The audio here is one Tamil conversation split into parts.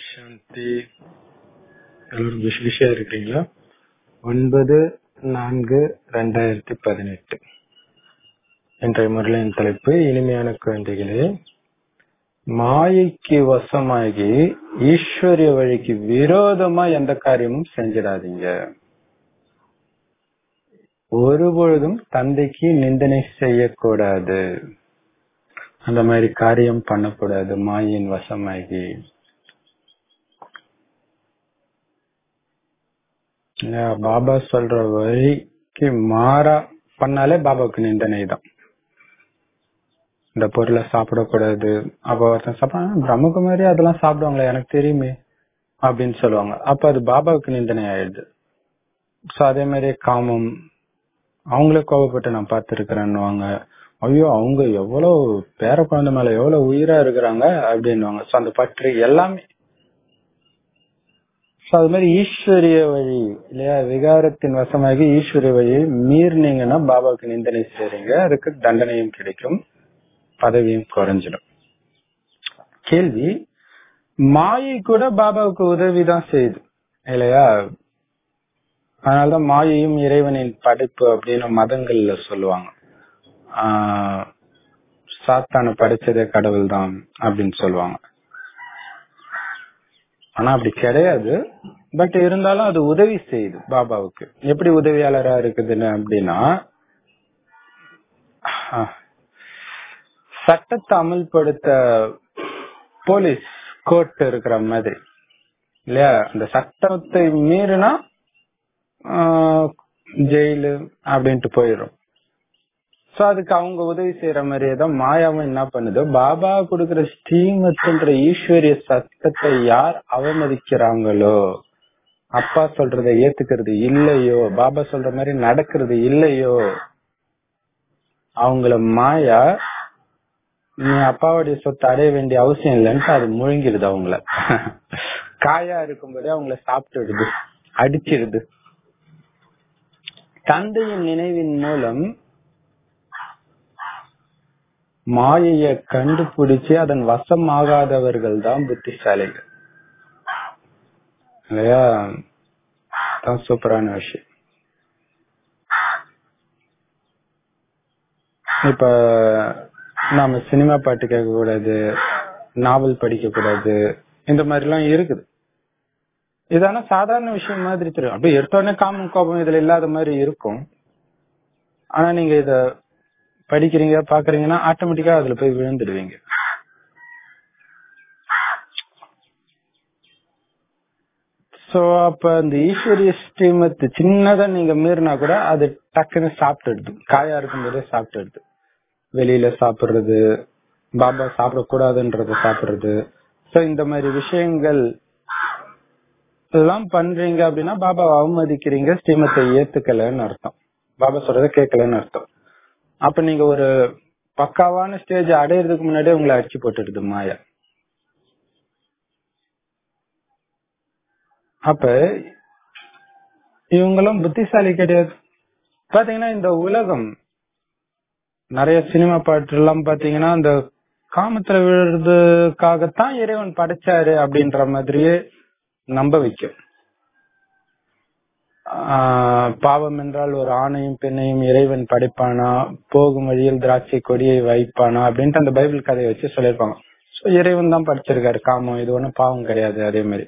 சாந்தி எல்லாரும் விஷ விஷயம் இருக்கீங்களா ஒன்பது நான்கு ரெண்டாயிரத்தி பதினெட்டு இன்றைய முறையின் தலைப்பு இனிமையான குழந்தைகளே மாயைக்கு வசமாகி ஈஸ்வரிய வழிக்கு விரோதமா எந்த காரியமும் செஞ்சிடாதீங்க ஒருபொழுதும் தந்தைக்கு நிந்தனை செய்யக்கூடாது அந்த மாதிரி காரியம் பண்ணக்கூடாது மாயின் வசமாகி பாபா சொல்ற வழிக்கு மாறா பண்ணாலே பாபாவுக்கு நிந்தனை தான் இந்த பொருளை சாப்பிடக்கூடாது அப்ப ஒருத்தன் சாப்பிட பிரம்மகுமாரி அதெல்லாம் சாப்பிடுவாங்களே எனக்கு தெரியுமே அப்படின்னு சொல்லுவாங்க அப்ப அது பாபாவுக்கு நிந்தனை ஆயிடுது சோ அதே மாதிரி காமம் அவங்களே கோபப்பட்டு நான் பார்த்திருக்கிறேன்னுவாங்க ஐயோ அவங்க எவ்வளவு பேர குழந்தை மேல எவ்வளவு உயிரா இருக்கிறாங்க அப்படின்னுவாங்க சோ அந்த பற்று எல்லாமே சோ அது மாதிரி ஈஸ்வரிய வழி இல்லையா விகாரத்தின் வசமாகி ஈஸ்வரிய வழியை மீறினீங்கன்னா பாபாவுக்கு நிந்தனை செய்றீங்க அதுக்கு தண்டனையும் கிடைக்கும் பதவியும் குறைஞ்சிடும் கேள்வி மாயை கூட பாபாவுக்கு உதவிதான் செய்யுது இல்லையா அதனாலதான் மாயையும் இறைவனின் படைப்பு அப்படின்னு மதங்கள்ல சொல்லுவாங்க ஆஹ் சாத்தான படைச்சதே கடவுள் தான் அப்படின்னு சொல்லுவாங்க ஆனா அப்படி கிடையாது பட் இருந்தாலும் அது உதவி செய்யுது பாபாவுக்கு எப்படி உதவியாளரா இருக்குதுன்னு அப்படின்னா சட்டத்தை அமல்படுத்த போலீஸ் கோர்ட் இருக்கிற மாதிரி இல்லையா அந்த சட்டத்தை மீறினா ஜெயிலு அப்படின்ட்டு போயிடும் சோ அதுக்கு அவங்க உதவி செய்யற மாதிரியே தான் மாயாவும் என்ன பண்ணுது பாபா கொடுக்கிற ஸ்ரீமத்ன்ற ஈஸ்வரிய சத்தத்தை யார் அவமதிக்கிறாங்களோ அப்பா சொல்றத ஏத்துக்கிறது இல்லையோ பாபா சொல்ற மாதிரி நடக்கிறது இல்லையோ அவங்கள மாயா நீ அப்பாவுடைய சொத்தை அடைய வேண்டிய அவசியம் இல்லைன்ட்டு அது முழுங்கிடுது அவங்கள காயா இருக்கும்போதே அவங்கள சாப்பிட்டுடுது அடிச்சிடுது தந்தையின் நினைவின் மூலம் மாயைய கண்டுபிடிச்சு அதன் வசம் ஆகாதவர்கள் தான் புத்திசாலிகள் இல்லையா தான் சூப்பரான விஷயம் இப்ப நாம சினிமா பாட்டு கேட்க கூடாது நாவல் படிக்க கூடாது இந்த மாதிரி எல்லாம் இருக்குது இதான சாதாரண விஷயம் மாதிரி தெரியும் அப்படியே எடுத்தோடனே காமன் கோபம் இதுல இல்லாத மாதிரி இருக்கும் ஆனா நீங்க இத படிக்கிறீங்க பாக்குறீங்கன்னா ஆட்டோமேட்டிக்கா அதுல போய் விழுந்துடுவீங்க சோ அப்ப அந்த ஈஸ்வரிய ஸ்ரீமத் சின்னதா நீங்க மீறினா கூட அது டக்குன்னு சாப்பிட்டுடுது காயா இருக்கும்போதே சாப்பிட்டுடுது வெளியில சாப்பிடுறது பாபா சாப்பிடக்கூடாதுன்றத சாப்பிடுறது சோ இந்த மாதிரி விஷயங்கள் எல்லாம் பண்றீங்க அப்படின்னா பாபா அவமதிக்கிறீங்க ஸ்ரீமத்தை ஏத்துக்கலன்னு அர்த்தம் பாபா சொல்றத கேட்கலன்னு அர்த்தம் அப்ப நீங்க ஒரு பக்காவான ஸ்டேஜ் அடையிறதுக்கு முன்னாடியே உங்களை அடிச்சு போட்டுடுது மாயா அப்ப இவங்களும் புத்திசாலி கிடையாது பாத்தீங்கன்னா இந்த உலகம் நிறைய சினிமா பாட்டு எல்லாம் பாத்தீங்கன்னா அந்த காமத்துல விழுறதுக்காகத்தான் இறைவன் படைச்சாரு அப்படின்ற மாதிரியே நம்ப வைக்கும் பாவம் என்றால் ஒரு ஆணையும் பெண்ணையும் இறைவன் படைப்பானா போகும் வழியில் திராட்சை கொடியை வைப்பானா அப்படின்ட்டு அந்த பைபிள் கதையை வச்சு சொல்லியிருப்பாங்க சோ இறைவன் தான் படிச்சிருக்காரு காமம் இது ஒண்ணும் பாவம் கிடையாது அதே மாதிரி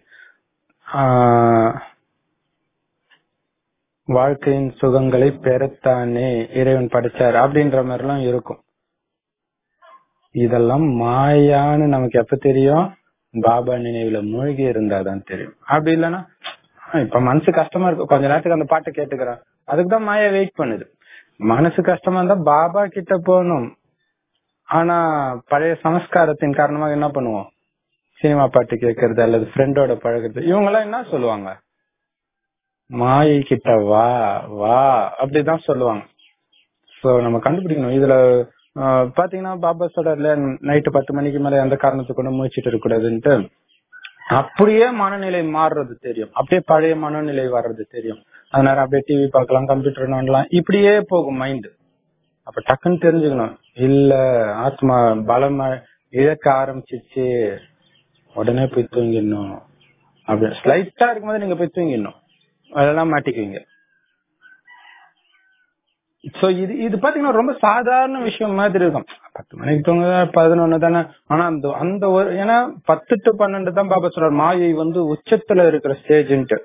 வாழ்க்கையின் சுகங்களை பெறத்தானே இறைவன் படிச்சாரு அப்படின்ற மாதிரி எல்லாம் இருக்கும் இதெல்லாம் மாயான்னு நமக்கு எப்ப தெரியும் பாபா நினைவுல மூழ்கி இருந்தாதான் தெரியும் அப்படி இல்லைன்னா இப்ப மனசு கஷ்டமா இருக்கு கொஞ்ச நேரத்துக்கு அந்த பாட்டை கேட்டுக்கிறேன் அதுக்குதான் மாயா வெயிட் பண்ணுது மனசு கஷ்டமா இருந்தா பாபா கிட்ட போகணும் ஆனா பழைய சமஸ்காரத்தின் காரணமாக என்ன பண்ணுவோம் சினிமா பாட்டு கேட்கறது அல்லது ஃப்ரெண்டோட பழகிறது இவங்க எல்லாம் என்ன சொல்லுவாங்க மாயை கிட்ட வா வா அப்படிதான் சொல்லுவாங்க சோ நம்ம கண்டுபிடிக்கணும் இதுல பாத்தீங்கன்னா பாபா சொல்றாருல நைட்டு பத்து மணிக்கு மேல எந்த காரணத்துக்கு கொண்டு முயற்சிட்டு இருக்கக்கூடாதுன்ட்டு அப்படியே மனநிலை மாறுறது தெரியும் அப்படியே பழைய மனநிலை வர்றது தெரியும் அதனால அப்படியே டிவி பார்க்கலாம் கம்ப்யூட்டர் நோண்டலாம் இப்படியே போகும் மைண்ட் அப்ப டக்குன்னு தெரிஞ்சுக்கணும் இல்ல ஆத்மா பலம் இழக்க ஆரம்பிச்சிச்சு உடனே போய் தூங்கிடணும் அப்படி ஸ்லைட்டா இருக்கும்போது நீங்க போய் தூங்கிடணும் அதெல்லாம் மாட்டிக்குவீங்க சோ இது இது பாத்தீங்கன்னா ரொம்ப சாதாரண விஷயம் மாதிரி இருக்கும் பத்து மணிக்கு தூங்குதா பதினொன்னு தானே ஆனா அந்த அந்த ஒரு ஏன்னா பத்து டு பன்னெண்டு தான் பாபா சொல்றாரு மாயை வந்து உச்சத்துல இருக்கிற ஸ்டேஜ்ன்ட்டு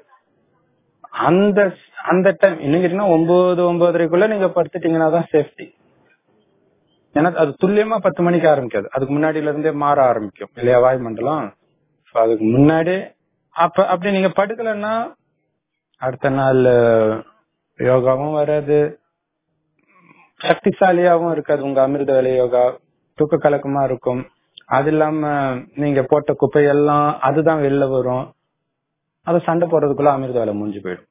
அந்த அந்த டைம் இன்னும் கேட்டீங்கன்னா ஒன்பது ஒன்பதரைக்குள்ள நீங்க படுத்துட்டீங்கன்னா தான் சேஃப்டி ஏன்னா அது துல்லியமா பத்து மணிக்கு ஆரம்பிக்காது அதுக்கு முன்னாடில இருந்தே மாற ஆரம்பிக்கும் இல்லையா வாயுமண்டலம் So அதுக்கு முன்னாடி அப்ப அப்படி நீங்க படுக்கலன்னா அடுத்த நாள் யோகாவும் வராது சக்திசாலியாவும் இருக்காது உங்க அமிர்த வேலை யோகா தூக்க கலக்கமா இருக்கும் அது இல்லாம நீங்க போட்ட குப்பையெல்லாம் அதுதான் வெளில வரும் அது சண்டை போடுறதுக்குள்ள அமிர்த வேலை முடிஞ்சு போயிடும்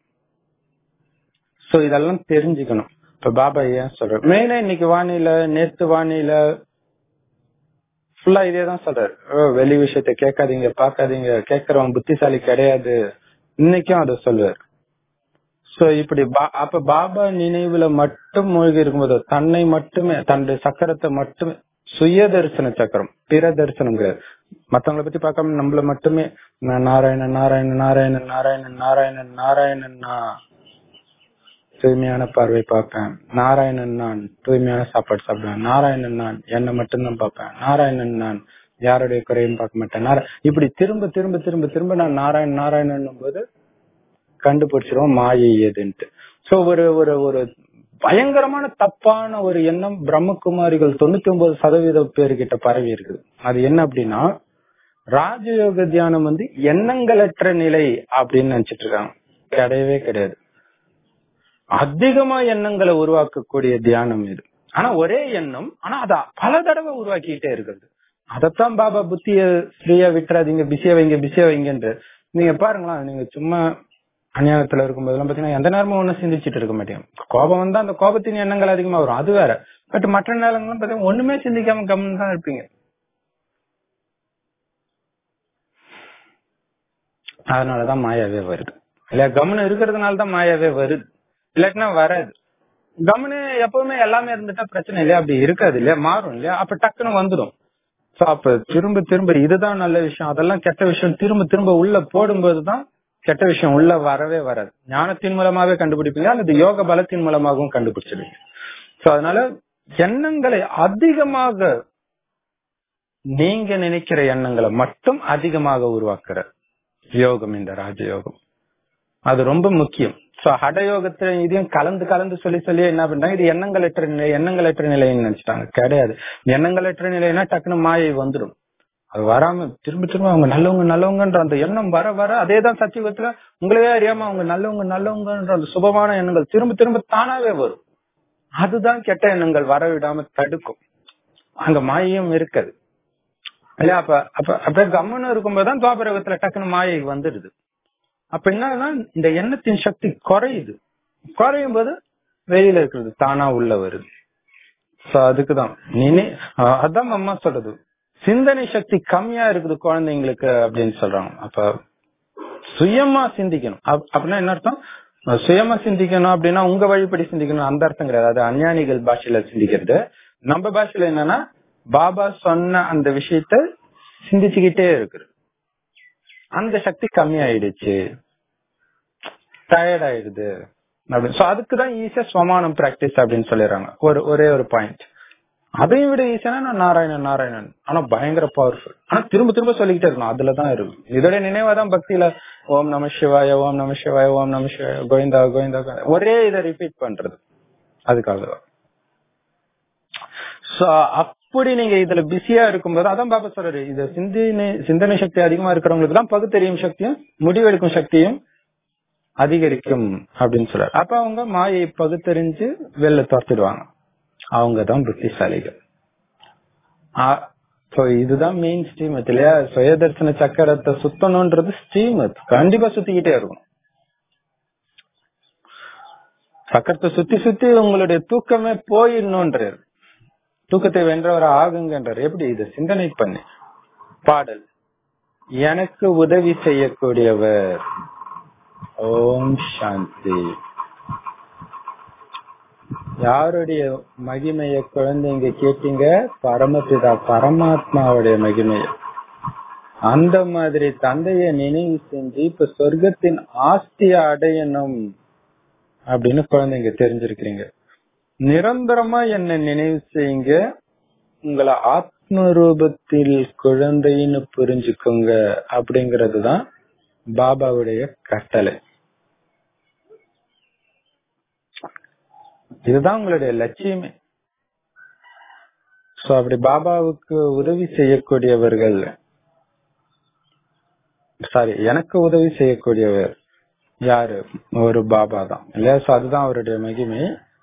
சோ இதெல்லாம் தெரிஞ்சுக்கணும் இப்ப பாபா ஏன் சொல்ற மெயினா இன்னைக்கு வானிலை நேத்து வானிலை ஃபுல்லா இதே தான் சொல்றாரு ஓ, வெளி விஷயத்த கேட்காதீங்க பாக்காதீங்க கேட்கறவன் புத்திசாலி கிடையாது இன்னைக்கும் அதை சொல்லுவார் சோ இப்படி பா- அப்ப பாபா நினைவுல மட்டும் மூழ்கி இருக்கும்போது தன்னை மட்டுமே தன்னுடைய சக்கரத்தை மட்டுமே சுய தரிசன சக்கரம் பிற தரிசனம் கிடையாது மத்தவங்கள பத்தி பார்க்காம நம்மள மட்டுமே நான் நாராயணன் நாராயணன் நாராயணன் நாராயணன் நாராயணன் நாராயணன் நான் தூய்மையான பார்வை பார்ப்பேன் நாராயணன் நான் தூய்மையான சாப்பாடு சாப்பிடுவேன் நாராயணன் நான் என்னை மட்டும்தான் பார்ப்பேன் நாராயணன் நான் யாருடைய குறையும் பார்க்க மாட்டேன் நாரா- இப்படி திரும்ப திரும்ப திரும்ப திரும்ப நான் நாராயணன் நாராயணன் போது கண்டுபிடிச்சிருவோம் மாயை எதுன்ட்டு சோ ஒரு ஒரு ஒரு பயங்கரமான தப்பான ஒரு எண்ணம் பிரம்மகுமாரிகள் தொண்ணூத்தி ஒன்பது சதவீத பேர்கிட்ட பரவி இருக்குது அது என்ன அப்படின்னா ராஜயோக தியானம் வந்து எண்ணங்களற்ற நிலை அப்படின்னு நினைச்சிட்டு இருக்காங்க கிடையவே கிடையாது அதிகமா எண்ணங்களை உருவாக்கக்கூடிய தியானம் இது ஆனா ஒரே எண்ணம் ஆனா அத பல தடவை உருவாக்கிட்டே இருக்கிறது அதத்தான் பாபா புத்திய ஃப்ரீயா விட்டுறாதீங்க பிஸியா வைங்க பிஸியா வைங்கன்ட்டு நீங்க பாருங்களேன் நீங்க சும்மா அநியாயத்துல இருக்கும்போதெல்லாம் பாத்தீங்கன்னா எந்த நேரமும் ஒண்ணும் சிந்திச்சிட்டு இருக்க மாட்டேங்க கோபம் வந்தா அந்த கோபத்தின் எண்ணங்கள் அதிகமா வரும் அது வேற பட் மற்ற நேரங்களும் பாத்தீங்கன்னா ஒண்ணுமே சிந்திக்காம கம்மன் தான் இருப்பீங்க அதனாலதான் மாயாவே வருது இல்ல கவனம் இருக்கிறதுனால தான் மாயாவே வருது இல்லாட்டினா வராது கவனம் எப்பவுமே எல்லாமே இருந்துட்டா பிரச்சனை இல்லையா அப்படி இருக்காது இல்லையா மாறும் இல்லையா அப்ப டக்குன்னு வந்துடும் சோ அப்ப திரும்ப திரும்ப இதுதான் நல்ல விஷயம் அதெல்லாம் கெட்ட விஷயம் திரும்ப திரும்ப உள்ள போடும்போதுதான் கெட்ட விஷயம் உள்ள வரவே வராது ஞானத்தின் மூலமாவே கண்டுபிடிப்பீங்க அல்லது யோக பலத்தின் மூலமாகவும் கண்டுபிடிச்சிடுவீங்க சோ அதனால எண்ணங்களை அதிகமாக நீங்க நினைக்கிற எண்ணங்களை மட்டும் அதிகமாக உருவாக்குற யோகம் இந்த ராஜயோகம் அது ரொம்ப முக்கியம் சோ ஹடயோகத்துல இதையும் கலந்து கலந்து சொல்லி சொல்லி என்ன பண்றாங்க இது எண்ணங்களற்ற நிலை எண்ணங்களற்ற நிலைன்னு நினைச்சிட்டாங்க கிடையாது எண்ணங்களற்ற நிலைன்னா டக்குனு மாயை வந்துடும் அது வராம திரும்ப திரும்ப அவங்க நல்லவங்க நல்லவங்கன்ற அந்த எண்ணம் வர வர அதேதான் சத்தியுகத்துல உங்களையே அறியாம அவங்க நல்லவங்க நல்லவங்கன்ற அந்த சுபமான எண்ணங்கள் திரும்ப திரும்ப தானாவே வரும் அதுதான் கெட்ட எண்ணங்கள் வர விடாம தடுக்கும் அங்க மாயையும் இருக்குது இல்லையா அப்ப அப்ப அப்ப கம்மனு இருக்கும்போதுதான் துவாபரகத்துல டக்குனு மாயை வந்துடுது அப்ப என்னன்னா இந்த எண்ணத்தின் சக்தி குறையுது குறையும் போது வெளியில இருக்கிறது தானா உள்ள வருது சோ அதுக்குதான் நினை அஹ் அதான் அம்மா சொல்றது சிந்தனை சக்தி கம்மியா இருக்குது குழந்தைங்களுக்கு அப்படின்னு சொல்றாங்க அப்ப சுயமா சிந்திக்கணும் அப்- அப்படின்னா என்ன அர்த்தம் அஹ் சுயமா சிந்திக்கணும் அப்படின்னா உங்க வழிப்படி சிந்திக்கணும் அந்த அர்த்தம் கிடையாது அது அஞ்ஞானிகள் பாஷையில சிந்திக்கிறது நம்ம பாஷையில என்னன்னா பாபா சொன்ன அந்த விஷயத்த சிந்திச்சுக்கிட்டே இருக்குது அந்த சக்தி கம்மி ஆயிடுச்சு டயர்ட் ஆயிடுது அப்படின்னு சோ அதுக்குதான் ஈஸியா ஸ்வமானம் பிராக்டிஸ் அப்படின்னு சொல்லிடுறாங்க ஒரு ஒரே ஒரு பாயிண்ட் அதையும் விட ஈஸியான நான் நாராயணன் நாராயணன் ஆனா பயங்கர பவர்ஃபுல் ஆனா திரும்ப திரும்ப சொல்லிக்கிட்டே இருக்கணும் அதுலதான் இருக்கும் இதோட நினைவாதான் பக்தியில ஓம் நம சிவாய ஓம் நம சிவாய ஓம் நம சிவாய கோவிந்தா கோவிந்தா கோவிந்தா. ஒரே இதை ரிப்பீட் பண்றது அதுக்காக தான் So, அப்படி நீங்க இதுல பிஸியா இருக்கும்போது அதான் பாப்பா சொல்றாரு இது சிந்தனை சிந்தனை சக்தி அதிகமா இருக்கிறவங்களுக்கு தான் பகுத்தறியும் சக்தியும் முடிவெடுக்கும் சக்தியும் அதிகரிக்கும் அப்படின்னு சொல்றாரு அப்ப அவங்க மாயை பகுத்தறிஞ்சு வெளில துரத்திடுவாங்க அவங்க தான் புத்திசாலிகள் ஆ- so இதுதான் மெயின் ஸ்ரீமத் இல்லையா சுயதர்சன சக்கரத்தை சுத்தணும்ன்றது ஸ்ரீமத் கண்டிப்பா சுத்திக்கிட்டே இருக்கும் சக்கரத்தை சுத்தி சுத்தி உங்களுடைய தூக்கமே போயிடணும்ன்றாரு தூக்கத்தை வென்றவர் ஆகுங்கன்றார் எப்படி இது சிந்தனை பண்ணி பாடல் எனக்கு உதவி செய்யக்கூடியவர் ஓம் சாந்தி யாருடைய மகிமைய குழந்தைங்க கேட்டீங்க பரமபிதா பரமாத்மாவுடைய மகிமைய அந்த மாதிரி தந்தைய நினைவு செஞ்சு இப்ப சொர்க்கத்தின் ஆஸ்திய அடையணும் அப்படின்னு குழந்தைங்க தெரிஞ்சிருக்கிறீங்க நிரந்தரமா என்ன நினைவு செய்யுங்க உங்களை ஆத்ம ரூபத்தில் குழந்தைன்னு புரிஞ்சுக்கோங்க அப்படிங்கறது தான் பாபாவுடைய கட்டளை இதுதான் உங்களுடைய லட்சியமே சோ அப்படி பாபாவுக்கு உதவி செய்யக்கூடியவர்கள் சாரி எனக்கு உதவி செய்யக்கூடியவர் யாரு ஒரு பாபா தான் இல்லையா சோ அதுதான் அவருடைய மகிமை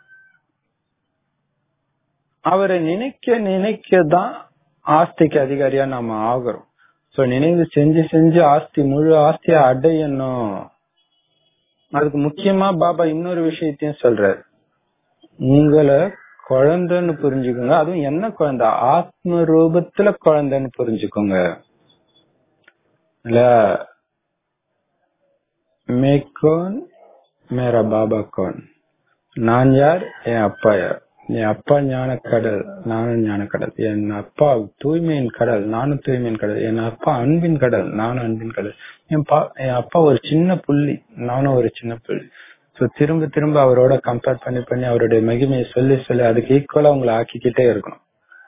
அவரை நினைக்க நினைக்க தான் ஆஸ்திக்கு அதிகாரியா நாம ஆகுறோம் சோ நினைவு செஞ்சு செஞ்சு ஆஸ்தி முழு ஆஸ்தியை அடையணும் அதுக்கு முக்கியமா பாபா இன்னொரு விஷயத்தையும் சொல்றாரு உங்களை குழந்தைன்னு புரிஞ்சுக்கோங்க அதுவும் என்ன குழந்தை ஆத்ம ரூபத்துல குழந்தைன்னு புரிஞ்சுக்கோங்க இல்ல மேக்கோன் மேரா பாபா கோன் நான் யார் என் அப்பா யார் என் அப்பா ஞான கடல் நானும் ஞான கடல் என் அப்பா தூய்மையின் கடல் நானும் தூய்மையின் கடல் என் அப்பா அன்பின் கடல் நானும் அன்பின் கடல் என் பா என் அப்பா ஒரு சின்ன புள்ளி நானும் ஒரு சின்ன புள்ளி சோ திரும்ப திரும்ப அவரோட கம்பேர் பண்ணி பண்ணி அவருடைய மகிமையை சொல்லி சொல்லி அதுக்கு ஈக்குவலா உங்களை ஆக்கிக்கிட்டே இருக்கணும்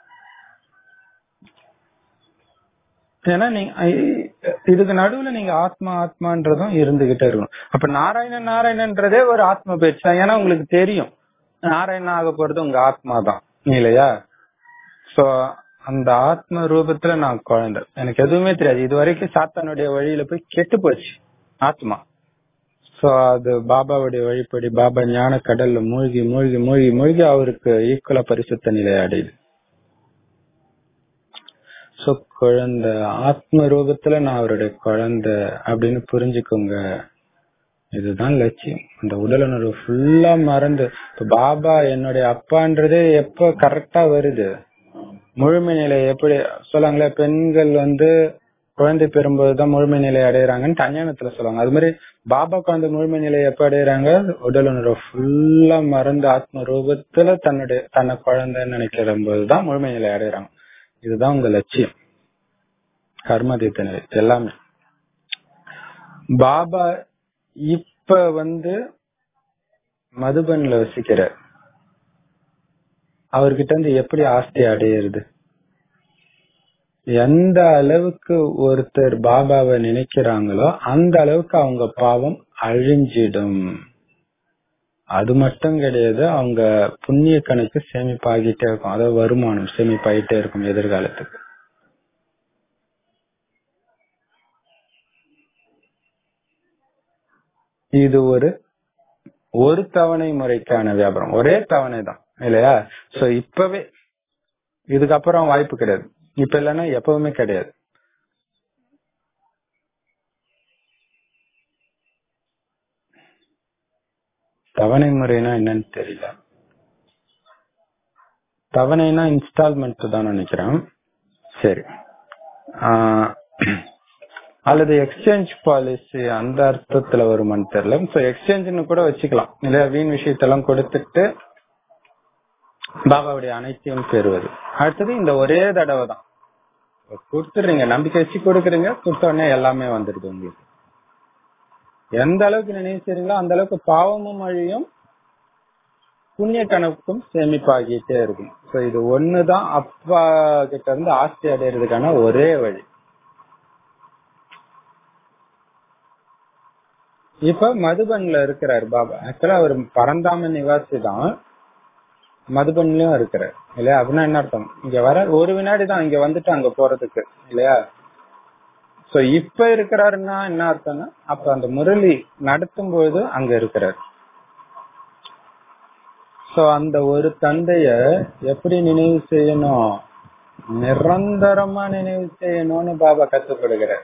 ஏன்னா நீங்க இதுக்கு நடுவுல நீங்க ஆத்மா ஆத்மான்றதும் இருந்துகிட்டே இருக்கணும் அப்ப நாராயணன் நாராயணன்றதே ஒரு ஆத்ம பேச்சு தான் ஏன்னா உங்களுக்கு தெரியும் நாராயணன் ஆக போறது உங்க ஆத்மா தான் இல்லையா சோ அந்த ஆத்ம ரூபத்துல நான் குழந்தை எனக்கு எதுவுமே தெரியாது இது வரைக்கும் சாத்தானுடைய வழியில போய் கெட்டு போச்சு ஆத்மா சோ அது பாபாவுடைய வழிப்படி பாபா ஞான கடல்ல மூழ்கி மூழ்கி மூழ்கி மூழ்கி அவருக்கு ஈக்குவலா பரிசுத்த நிலை அடையுது சோ குழந்தை ஆத்ம ரூபத்துல நான் அவருடைய குழந்தை அப்படின்னு புரிஞ்சுக்கோங்க இதுதான் லட்சியம் அந்த உடல் உணர்வு ஃபுல்லா மறந்து இப்ப பாபா என்னுடைய அப்பான்றதே எப்ப கரெக்டா வருது முழுமை நிலை எப்படி சொல்லாங்களே பெண்கள் வந்து குழந்தை பெறும்போதுதான் முழுமை நிலை அடையிறாங்கன்னு அஞ்ஞானத்துல சொல்லுவாங்க அது மாதிரி பாபா குழந்தை முழுமை நிலை எப்ப அடையிறாங்க உடல் உணர்வு ஃபுல்லா மறந்து ஆத்ம ரூபத்துல தன்னுடைய தன்னை குழந்தைன்னு நினைக்கிற போதுதான் முழுமை நிலை அடையிறாங்க இதுதான் உங்க லட்சியம் கர்மதீத்த நிலை எல்லாமே பாபா இப்ப வந்து மதுபன்ல வசிக்கிறார் அவர்கிட்ட இருந்து எப்படி ஆஸ்தி அடையிறது எந்த அளவுக்கு ஒருத்தர் பாபாவை நினைக்கிறாங்களோ அந்த அளவுக்கு அவங்க பாவம் அழிஞ்சிடும் அது மட்டும் கிடையாது அவங்க புண்ணிய கணக்கு சேமிப்பாகிட்டே இருக்கும் அதாவது வருமானம் சேமிப்பாகிட்டே இருக்கும் எதிர்காலத்துக்கு இது ஒரு ஒரு தவணை முறைக்கான வியாபாரம் ஒரே தவணை தான் இல்லையா சோ இப்பவே இதுக்கப்புறம் வாய்ப்பு கிடையாது இப்ப இல்லைன்னா எப்பவுமே கிடையாது தவணை முறைனா என்னன்னு தெரியல தவணைனா இன்ஸ்டால்மெண்ட் தான் நினைக்கிறேன் சரி அல்லது எக்ஸ்சேஞ்ச் பாலிசி அந்த அர்த்தத்துல வருமான்னு தெரியல சோ எக்ஸ்சேஞ்ச்னு கூட வச்சுக்கலாம் இல்லையா வீண் விஷயத்தெல்லாம் கொடுத்துட்டு பாபாவுடைய அனைத்தையும் பெறுவது அடுத்தது இந்த ஒரே தடவை தான் கொடுத்துடுறீங்க நம்பிக்கை வச்சு கொடுக்குறீங்க கொடுத்த உடனே எல்லாமே வந்துடுது உங்களுக்கு எந்த அளவுக்கு நினைவு செய்றீங்களோ அந்த அளவுக்கு பாவமும் அழியும் புண்ணிய கணக்கும் சேமிப்பாகிட்டே இருக்கும் சோ இது ஒண்ணுதான் அப்பா கிட்ட இருந்து ஆஸ்தி அடையிறதுக்கான ஒரே வழி இப்ப மதுபன்ல இருக்கிறார் பாபா ஆக்சுவலா அவர் பரந்தாம நிவாசி தான் மதுபன்லயும் இருக்கிறார் இல்லையா அப்படின்னா என்ன அர்த்தம் இங்க வர ஒரு வினாடி தான் இங்க வந்துட்டு அங்க போறதுக்கு இல்லையா சோ இப்ப இருக்கிறாருன்னா என்ன அர்த்தம்னா அப்ப அந்த முரளி நடத்தும் போது அங்க இருக்கிறார் சோ அந்த ஒரு தந்தைய எப்படி நினைவு செய்யணும் நிரந்தரமா நினைவு செய்யணும்னு பாபா கத்துப்படுகிறார்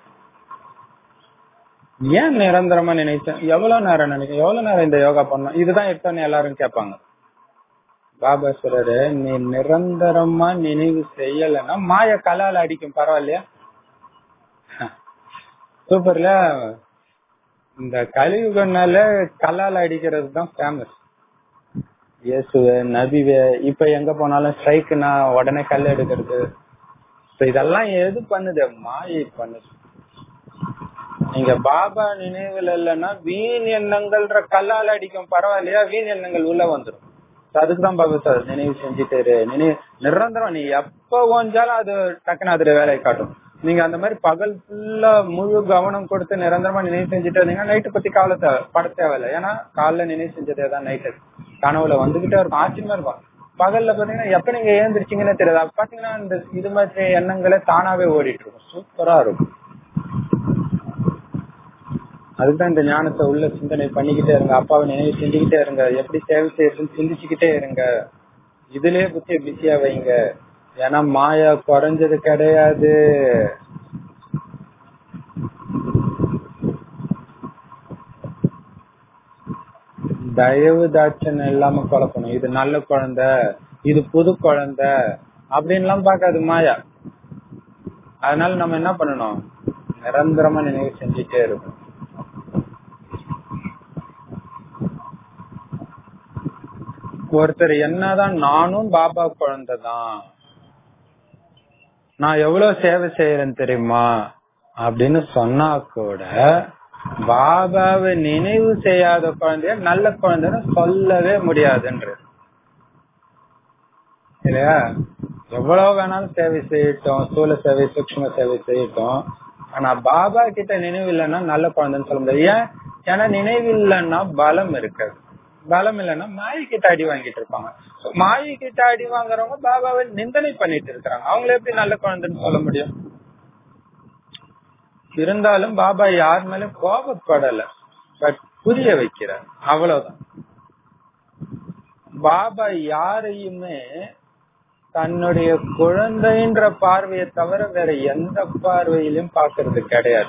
ஏன் நிரந்தரமா நினைச்சேன் எவ்வளவு நேரம் நினைக்க எவ்வளவு நேரம் இந்த யோகா பண்ணணும் இதுதான் எடுத்தோன்னு எல்லாரும் கேட்பாங்க பாபா சொல்றாரு நீ நிரந்தரமா நினைவு செய்யலைன்னா மாய கலால அடிக்கும் பரவாயில்லையா சூப்பர்ல இந்த கலியுகனால கலால அடிக்கிறது தான் ஃபேமஸ் இயேசுவ நபிவ இப்ப எங்க போனாலும் ஸ்ட்ரைக்குனா உடனே கல் எடுக்கிறது இதெல்லாம் எது பண்ணுது மாயை பண்ணுது நீங்க பாபா நினைவுல இல்லைன்னா வீண் எண்ணங்கள்ன்ற கல்லால் அடிக்கும் பரவாயில்லையா வீண் எண்ணங்கள் உள்ள வந்துடும் அதுக்குதான் பாபா சார் நினைவு செஞ்சுட்டு இரு. நினைவு நிரந்தரம் நீ எப்ப ஓஞ்சாலும் அது டக்குன்னு அதுல வேலையை காட்டும் நீங்க அந்த மாதிரி பகல் ஃபுல்லா முழு கவனம் கொடுத்து நிரந்தரமா நினைவு செஞ்சுட்டு இருந்தீங்கன்னா நைட்டு பத்தி கவலை தேவை பட தேவையில்லை ஏன்னா காலைல நினைவு செஞ்சதே தான் நைட்டு கனவுல வந்துகிட்டே இருக்கும் ஆச்சரியமா இருக்கும் பகல்ல பாத்தீங்கன்னா எப்ப நீங்க ஏந்திரிச்சீங்கன்னு தெரியாது அப்ப பாத்தீங்கன்னா இந்த இது மாதிரி எண்ணங்களே தானாவே ஓடிட்டு இருக்கும் சூப்பரா இருக்கும் அதுதான் இந்த ஞானத்தை உள்ள சிந்தனை பண்ணிக்கிட்டே இருங்க அப்பாவை நினைவு செஞ்சுக்கிட்டே இருங்க எப்படி சேவை செய்யறதுன்னு சிந்திச்சுக்கிட்டே இருங்க இதுலயே புத்திய பிஸியா வைங்க ஏன்னா மாயா குறைஞ்சது கிடையாது தயவு தாட்சன் இல்லாம குழப்பணும் இது நல்ல குழந்தை இது புது குழந்தை அப்படின்லாம் பார்க்காது மாயா அதனால நம்ம என்ன பண்ணணும் நிரந்தரமா நினைவு செஞ்சுட்டே இருக்கணும் ஒருத்தர் என்னதான் நானும் பாபா குழந்தை தான் நான் எவ்வளவு சேவை செய்யறேன் தெரியுமா அப்படின்னு சொன்னா கூட பாபாவை நினைவு செய்யாத குழந்தைய நல்ல குழந்தைன்னு சொல்லவே முடியாதுன்றது இல்லையா எவ்வளவு வேணாலும் சேவை செய்யட்டும் ஸ்தூல சேவை சூக்ம சேவை செய்யட்டும் ஆனா பாபா கிட்ட நினைவு இல்லைன்னா நல்ல குழந்தைன்னு சொல்ல முடியாது ஏன் ஏன்னா நினைவு இல்லைன்னா பலம் இருக்காது பலம் இல்லைன்னா மாயை கிட்ட அடி வாங்கிட்டு இருப்பாங்க மாயை கிட்ட அடி வாங்குறவங்க பாபாவை நிந்தனை பண்ணிட்டு இருக்கிறாங்க அவங்கள எப்படி நல்ல குழந்தைன்னு சொல்ல முடியும் இருந்தாலும் பாபா யார் மேலும் கோபப்படல பட் புரிய வைக்கிறார் அவ்வளவுதான் பாபா யாரையுமே தன்னுடைய குழந்தைன்ற பார்வையை தவிர வேற எந்த பார்வையிலும் பாக்குறது கிடையாது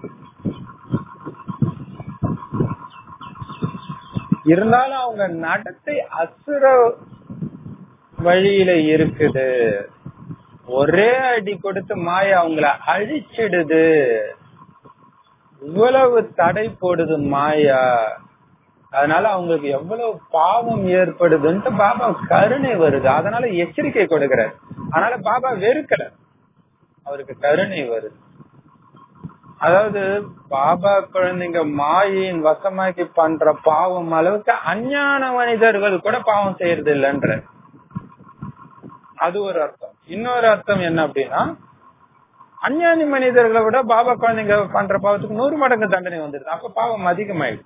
இருந்தாலும் அவங்க நடத்தை அசுர வழியில இருக்குது ஒரே அடி கொடுத்து மாய அவங்கள அழிச்சிடுது இவ்வளவு தடை போடுது மாயா அதனால அவங்களுக்கு எவ்வளவு பாவம் ஏற்படுதுன்ட்டு பாபா கருணை வருது அதனால எச்சரிக்கை கொடுக்கிறார் அதனால பாபா வெறுக்கல அவருக்கு கருணை வருது அதாவது பாபா குழந்தைங்க மாயின் வசமாக்கி பண்ற பாவம் அளவுக்கு அஞ்ஞான மனிதர்கள் கூட பாவம் செய்யறது இல்லைன்ற அது ஒரு அர்த்தம் இன்னொரு அர்த்தம் என்ன அப்படின்னா அஞ்ஞானி மனிதர்களை விட பாபா குழந்தைங்க பண்ற பாவத்துக்கு நூறு மடங்கு தண்டனை வந்துருது அப்ப பாவம் அதிகமாயிடுது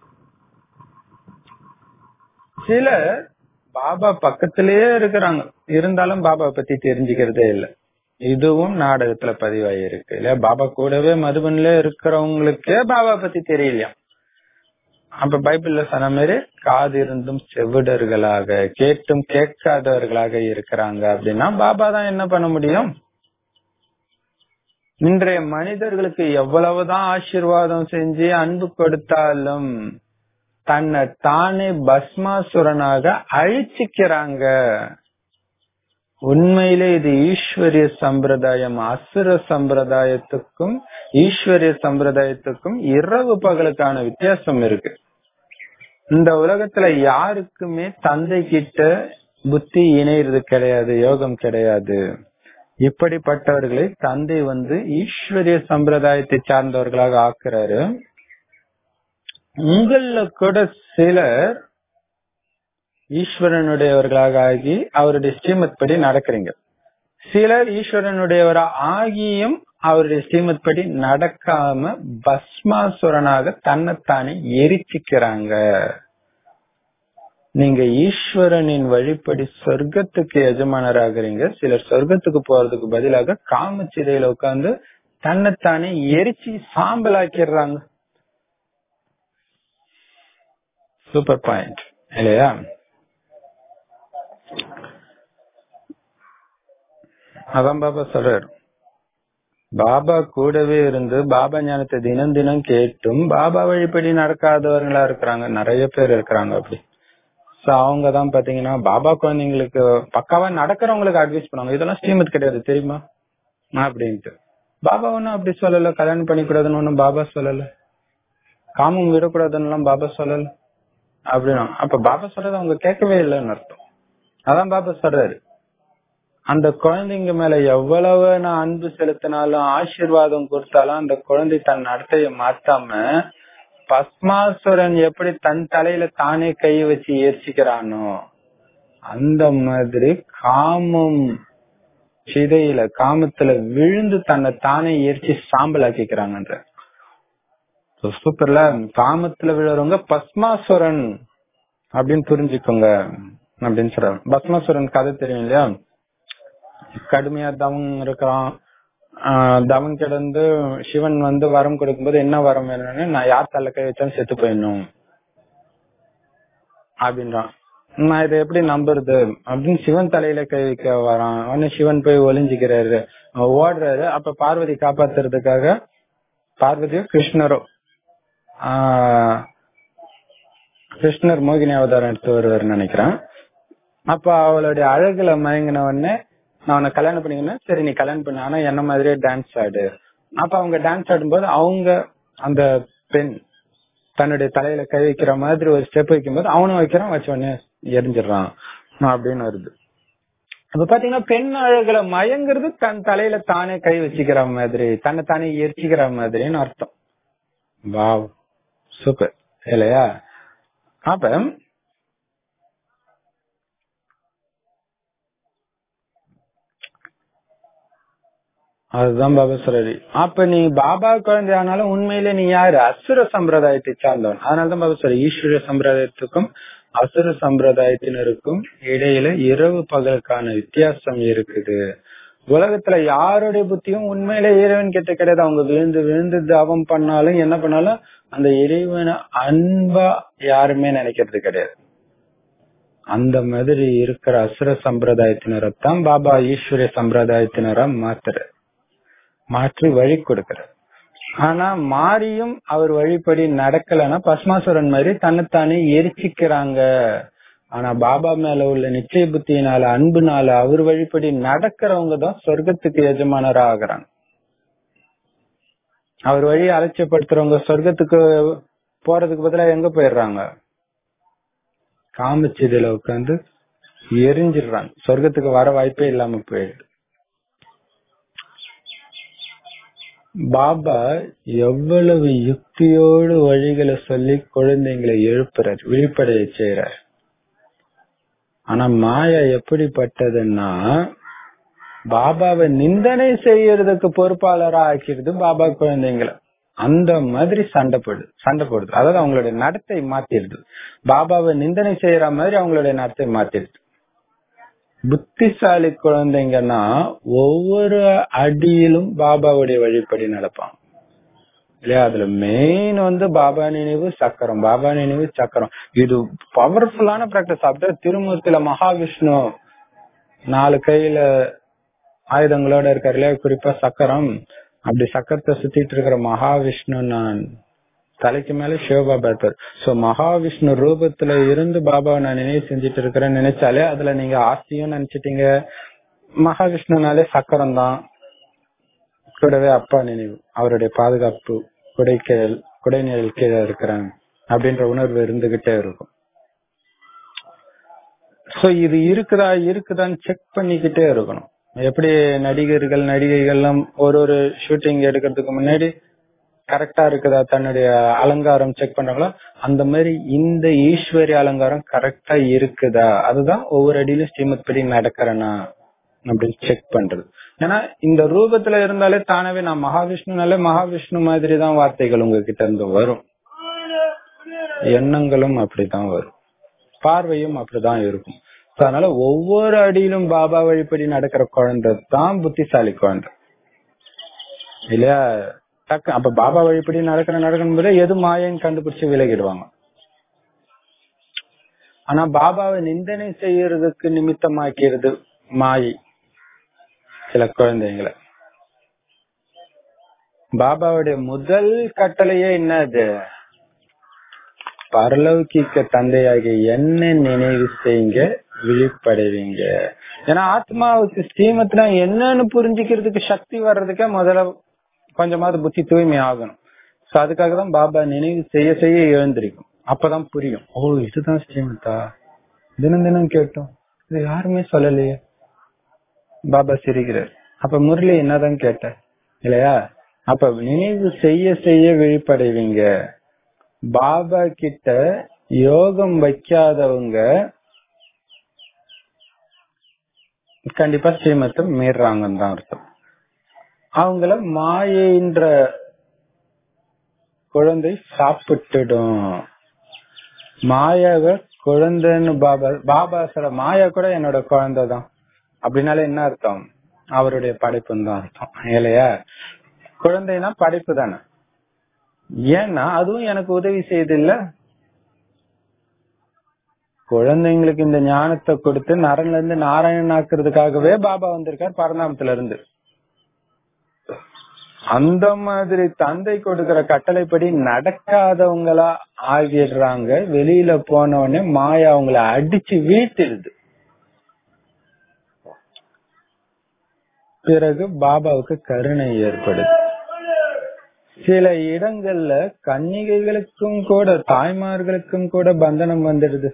சில பாபா பக்கத்திலேயே இருக்கிறாங்க இருந்தாலும் பாபா பத்தி தெரிஞ்சுக்கிறதே இல்லை இதுவும் நாடகத்துல பதிவாயிருக்கு இல்ல பாபா கூடவே மதுபன்ல இருக்கிறவங்களுக்கே பாபா பத்தி தெரியலையா அப்ப பைபிள்ல சொன்ன மாதிரி காது இருந்தும் செவிடர்களாக கேட்டும் கேட்காதவர்களாக இருக்கிறாங்க அப்படின்னா பாபா தான் என்ன பண்ண முடியும் இன்றைய மனிதர்களுக்கு எவ்வளவுதான் ஆசீர்வாதம் செஞ்சு அன்பு கொடுத்தாலும் தன்னை தானே பஸ்மாசுரனாக அழிச்சுக்கிறாங்க உண்மையிலே இது ஈஸ்வரிய சம்பிரதாயம் அசுர சம்பிரதாயத்துக்கும் ஈஸ்வரிய சம்பிரதாயத்துக்கும் இரவு பகலுக்கான வித்தியாசம் இருக்கு இந்த உலகத்துல யாருக்குமே தந்தை கிட்ட புத்தி இணைறது கிடையாது யோகம் கிடையாது இப்படிப்பட்டவர்களை தந்தை வந்து ஈஸ்வரிய சம்பிரதாயத்தை சார்ந்தவர்களாக ஆக்குறாரு உங்கள கூட சிலர் ஈஸ்வரனுடையவர்களாக ஆகி அவருடைய ஸ்ரீமத் படி நடக்கிறீங்க சிலர் ஈஸ்வரனுடையவரா ஆகியும் அவருடைய ஸ்ரீமத் படி நடக்காம பஸ்மாசுரனாக தன்னைத்தானே எரிச்சிக்கிறாங்க நீங்க ஈஸ்வரனின் வழிப்படி சொர்க்கத்துக்கு எஜமானராகிறீங்க சிலர் சொர்க்கத்துக்கு போறதுக்கு பதிலாக காமச்சிதையில உட்கார்ந்து தன்னைத்தானே எரிச்சு சாம்பலாக்கிடுறாங்க சூப்பர் பாயிண்ட் இல்லையா அதான் பாபா சொல்றாரு பாபா கூடவே இருந்து பாபா ஞானத்தை தினம் தினம் கேட்டும் பாபா வழிப்படி நடக்காதவர்களா இருக்கிறாங்க நிறைய பேர் இருக்கிறாங்க அப்படி சோ அவங்க தான் பாத்தீங்கன்னா பாபா குழந்தைங்களுக்கு பக்காவா நடக்கிறவங்களுக்கு அட்வைஸ் பண்ணுவாங்க இதெல்லாம் ஸ்ரீமத் கிடையாது தெரியுமா அப்படின்ட்டு பாபா ஒன்னும் அப்படி சொல்லல கல்யாணம் பண்ணிக்கூடாதுன்னு ஒன்னும் பாபா சொல்லல காமம் விடக்கூடாதுன்னு பாபா சொல்லல அப்படின்னா அப்ப பாபா சொல்றது அவங்க கேட்கவே இல்லைன்னு அர்த்தம் அதான் பாபா சொல்றாரு அந்த குழந்தைங்க மேல எவ்வளவு நான் அன்பு செலுத்தினாலும் ஆசீர்வாதம் கொடுத்தாலும் அந்த குழந்தை தன் நடத்தைய மாத்தாம பஸ்மாசுரன் எப்படி தன் தலையில தானே கை வச்சு ஏற்சிக்கிறானோ அந்த மாதிரி காமம் சிதையில காமத்துல விழுந்து தன்னை தானே எரிச்சு சாம்பல் ஆக்கிக்கிறாங்கன்ற சூப்பர்ல காமத்துல விழுறவங்க பஸ்மாசுரன் அப்படின்னு புரிஞ்சுக்கோங்க அப்படின்னு சொல்றாங்க பஸ்மாசுரன் கதை தெரியும் இல்லையா கடுமையா தவம் இருக்கிறான் ஆஹ் தவம் கிடந்து சிவன் வந்து வரம் கொடுக்கும்போது என்ன வரம் வேணும்னு நான் யார் தள்ள கை வச்சாலும் செத்து போயிடணும் அப்படின்றான் நான் இதை எப்படி நம்புறது அப்படின்னு சிவன் தலையில கை வைக்க வரான் உடனே சிவன் போய் ஒளிஞ்சுக்கிறாரு ஓடுறாரு அப்ப பார்வதி காப்பாத்துறதுக்காக பார்வதியோ கிருஷ்ணரோ ஆஹ் கிருஷ்ணர் மோகினி அவதாரம் எடுத்து வருவார் நினைக்கிறேன் அப்ப அவளுடைய அழகுல மயங்கின உடனே நான் உன்னை கல்யாணம் பண்ணிக்கணும் சரி நீ கல்யாணம் பண்ண ஆனா என்ன மாதிரியே டான்ஸ் ஆடு அப்ப அவங்க டான்ஸ் ஆடும்போது அவங்க அந்த பெண் தன்னுடைய தலையில கை வைக்கிற மாதிரி ஒரு ஸ்டெப் வைக்கும்போது அவனும் வைக்கிறான் வச்ச உடனே எரிஞ்சிடறான் அப்படின்னு வருது அப்ப பாத்தீங்கன்னா பெண் அழகுல மயங்கிறது தன் தலையில தானே கை வச்சுக்கிற மாதிரி தன்னை தானே எரிச்சிக்கிற மாதிரின்னு அர்த்தம் வாவ் சூப்பர் இல்லையா அப்ப அதுதான் பாபா சொல்றாரு அப்ப நீ பாபா குழந்தை ஆனாலும் உண்மையில நீ யாரு அசுர சம்பிரதாயத்தை சார்ந்தவன் அதனாலதான் பாபா சொல்ற ஈஸ்வர சம்பிரதாயத்துக்கும் அசுர சம்பிரதாயத்தினருக்கும் இடையில இரவு பகலுக்கான வித்தியாசம் இருக்குது உலகத்துல யாருடைய புத்தியும் உண்மையில இறைவன் கிட்ட கிடையாது அவங்க விழுந்து விழுந்து தவம் பண்ணாலும் என்ன பண்ணாலும் அந்த இறைவனை அன்பா யாருமே நினைக்கிறது கிடையாது அந்த மாதிரி இருக்கிற அசுர சம்பிரதாயத்தினரைத்தான் பாபா ஈஸ்வரிய சம்பிரதாயத்தினரா மாத்துற மாற்றி வழி கொடுக்கிறார் ஆனா மாறியும் அவர் வழிபடி நடக்கலன்னா பஸ்மாசுரன் மாதிரி தன்னைத்தானே எரிச்சிக்கிறாங்க ஆனா பாபா மேல உள்ள நிச்சய புத்தியினால அன்புனால அவர் வழிபடி நடக்கிறவங்க தான் சொர்க்கத்துக்கு எஜமானரா ஆகுறாங்க அவர் வழி அலட்சியப்படுத்துறவங்க சொர்க்கத்துக்கு போறதுக்கு பதிலா எங்க போயிடுறாங்க காமச்செடியில உட்காந்து எரிஞ்சிடுறாங்க சொர்க்கத்துக்கு வர வாய்ப்பே இல்லாம போயிடுது பாபா எவ்வளவு யுக்தியோடு வழிகளை சொல்லி குழந்தைங்களை எழுப்புறார் விழிப்படைய செய்யறார் ஆனா மாயா எப்படிப்பட்டதுன்னா பாபாவை நிந்தனை செய்யறதுக்கு பொறுப்பாளரா ஆக்கிடுது பாபா குழந்தைங்களை அந்த மாதிரி சண்டை போடுது சண்டை போடுது அதாவது அவங்களுடைய நடத்தை மாத்திடுது பாபாவை நிந்தனை செய்யற மாதிரி அவங்களுடைய நடத்தை மாத்திடுது புத்திசாலி குழந்தைங்கன்னா ஒவ்வொரு அடியிலும் பாபாவுடைய வழிப்படி நடப்பாங்க இல்லையா அதுல மெயின் வந்து பாபா நினைவு சக்கரம் பாபா நினைவு சக்கரம் இது பவர்ஃபுல்லான பிராக்டிஸ் அப்படியே திருமூர்த்தியில மகாவிஷ்ணு நாலு கையில ஆயுதங்களோட இருக்காரு இல்லையா குறிப்பா சக்கரம் அப்படி சக்கரத்தை சுத்திட்டு இருக்கிற மகாவிஷ்ணு நான் தலைக்கு மேல சிவபாபா இருப்பார் சோ மகாவிஷ்ணு ரூபத்துல இருந்து பாபாவை நான் நினைவு செஞ்சுட்டு இருக்கிறேன்னு நினைச்சாலே அதுல நீங்க ஆஸ்தியும் நினைச்சிட்டீங்க மகாவிஷ்ணுனாலே சக்கரம் தான் கூடவே அப்பா நினைவு அவருடைய பாதுகாப்பு குடைக்கல் குடைநிழல் கீழே இருக்கிறாங்க அப்படின்ற உணர்வு இருந்துகிட்டே இருக்கும் சோ இது இருக்குதா இருக்குதான்னு செக் பண்ணிக்கிட்டே இருக்கணும் எப்படி நடிகர்கள் நடிகைகள்லாம் ஒரு ஒரு ஷூட்டிங் எடுக்கிறதுக்கு முன்னாடி கரெக்டா இருக்குதா தன்னுடைய அலங்காரம் செக் பண்றாங்களோ அந்த மாதிரி இந்த ஈஸ்வரிய அலங்காரம் கரெக்டா இருக்குதா அதுதான் ஒவ்வொரு அடியிலும் ஸ்ரீமத் படி நடக்கிறனா அப்படின்னு செக் பண்றது ஏன்னா இந்த ரூபத்துல இருந்தாலே தானவே நான் மகாவிஷ்ணுனாலே மகாவிஷ்ணு மாதிரி தான் வார்த்தைகள் உங்ககிட்ட இருந்து வரும் எண்ணங்களும் அப்படிதான் வரும் பார்வையும் அப்படிதான் இருக்கும் அதனால ஒவ்வொரு அடியிலும் பாபா வழிப்படி நடக்கிற குழந்தை தான் புத்திசாலி குழந்தை இல்லையா டக்கு அப்ப பாபா வழிப்படி நடக்கிற நடக்கணும் போது எது மாயன்னு கண்டுபிடிச்சு விலகிடுவாங்க ஆனா பாபாவை நிந்தனை செய்யறதுக்கு நிமித்தமாக்கிறது மாயை சில குழந்தைங்களை பாபாவுடைய முதல் கட்டளையே என்னது பரலௌகிக்க தந்தையாகிய என்ன நினைவு செய்யுங்க விழிப்படைவீங்க ஏன்னா ஆத்மாவுக்கு ஸ்ரீமத்னா என்னன்னு புரிஞ்சுக்கிறதுக்கு சக்தி வர்றதுக்கே முதல்ல கொஞ்சமாவது புத்தி தூய்மை ஆகணும் சோ அதுக்காக தான் பாபா நினைவு செய்ய செய்ய எழுந்திருக்கும் அப்பதான் புரியும் ஓ இதுதான் ஸ்ரீமத்தா தினம் தினம் கேட்டோம் இது யாருமே சொல்லலையே பாபா சிரிக்கிறார் அப்ப முரளி என்னதான் கேட்ட இல்லையா அப்ப நினைவு செய்ய செய்ய விழிப்படைவீங்க பாபா கிட்ட யோகம் வைக்காதவங்க கண்டிப்பா ஸ்ரீமத்தை மீறாங்கன்னு தான் அர்த்தம் அவங்கள மாயைன்ற குழந்தை சாப்பிட்டுடும் மாயாவை குழந்தைன்னு பாபா பாபா சொல்ல மாயா கூட என்னோட குழந்தை தான் அப்படின்னால என்ன அர்த்தம் அவருடைய படைப்புன்னு தான் அர்த்தம் இல்லையா குழந்தைனா படைப்பு தானே ஏன்னா அதுவும் எனக்கு உதவி செய்யுது இல்ல குழந்தைங்களுக்கு இந்த ஞானத்தை கொடுத்து நரன்ல இருந்து நாராயணன் ஆக்குறதுக்காகவே பாபா வந்திருக்கார் பரந்தாமத்துல இருந்து அந்த மாதிரி தந்தை கொடுக்கிற கட்டளைப்படி நடக்காதவங்களா ஆகிடுறாங்க வெளியில போன உடனே மாயா அவங்கள அடிச்சு வீழ்த்திடுது பிறகு பாபாவுக்கு கருணை ஏற்படுது சில இடங்கள்ல கன்னிகைகளுக்கும் கூட தாய்மார்களுக்கும் கூட பந்தனம் வந்துடுது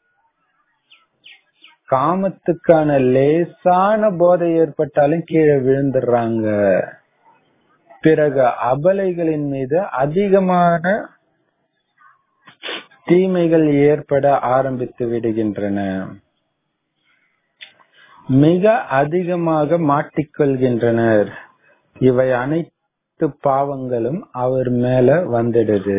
காமத்துக்கான லேசான போதை ஏற்பட்டாலும் கீழே விழுந்துடுறாங்க பிறகு அபலைகளின் மீது அதிகமான தீமைகள் ஏற்பட ஆரம்பித்து விடுகின்றன மிக அதிகமாக மாட்டிக்கொள்கின்றனர் இவை அனைத்து பாவங்களும் அவர் மேல வந்துடுது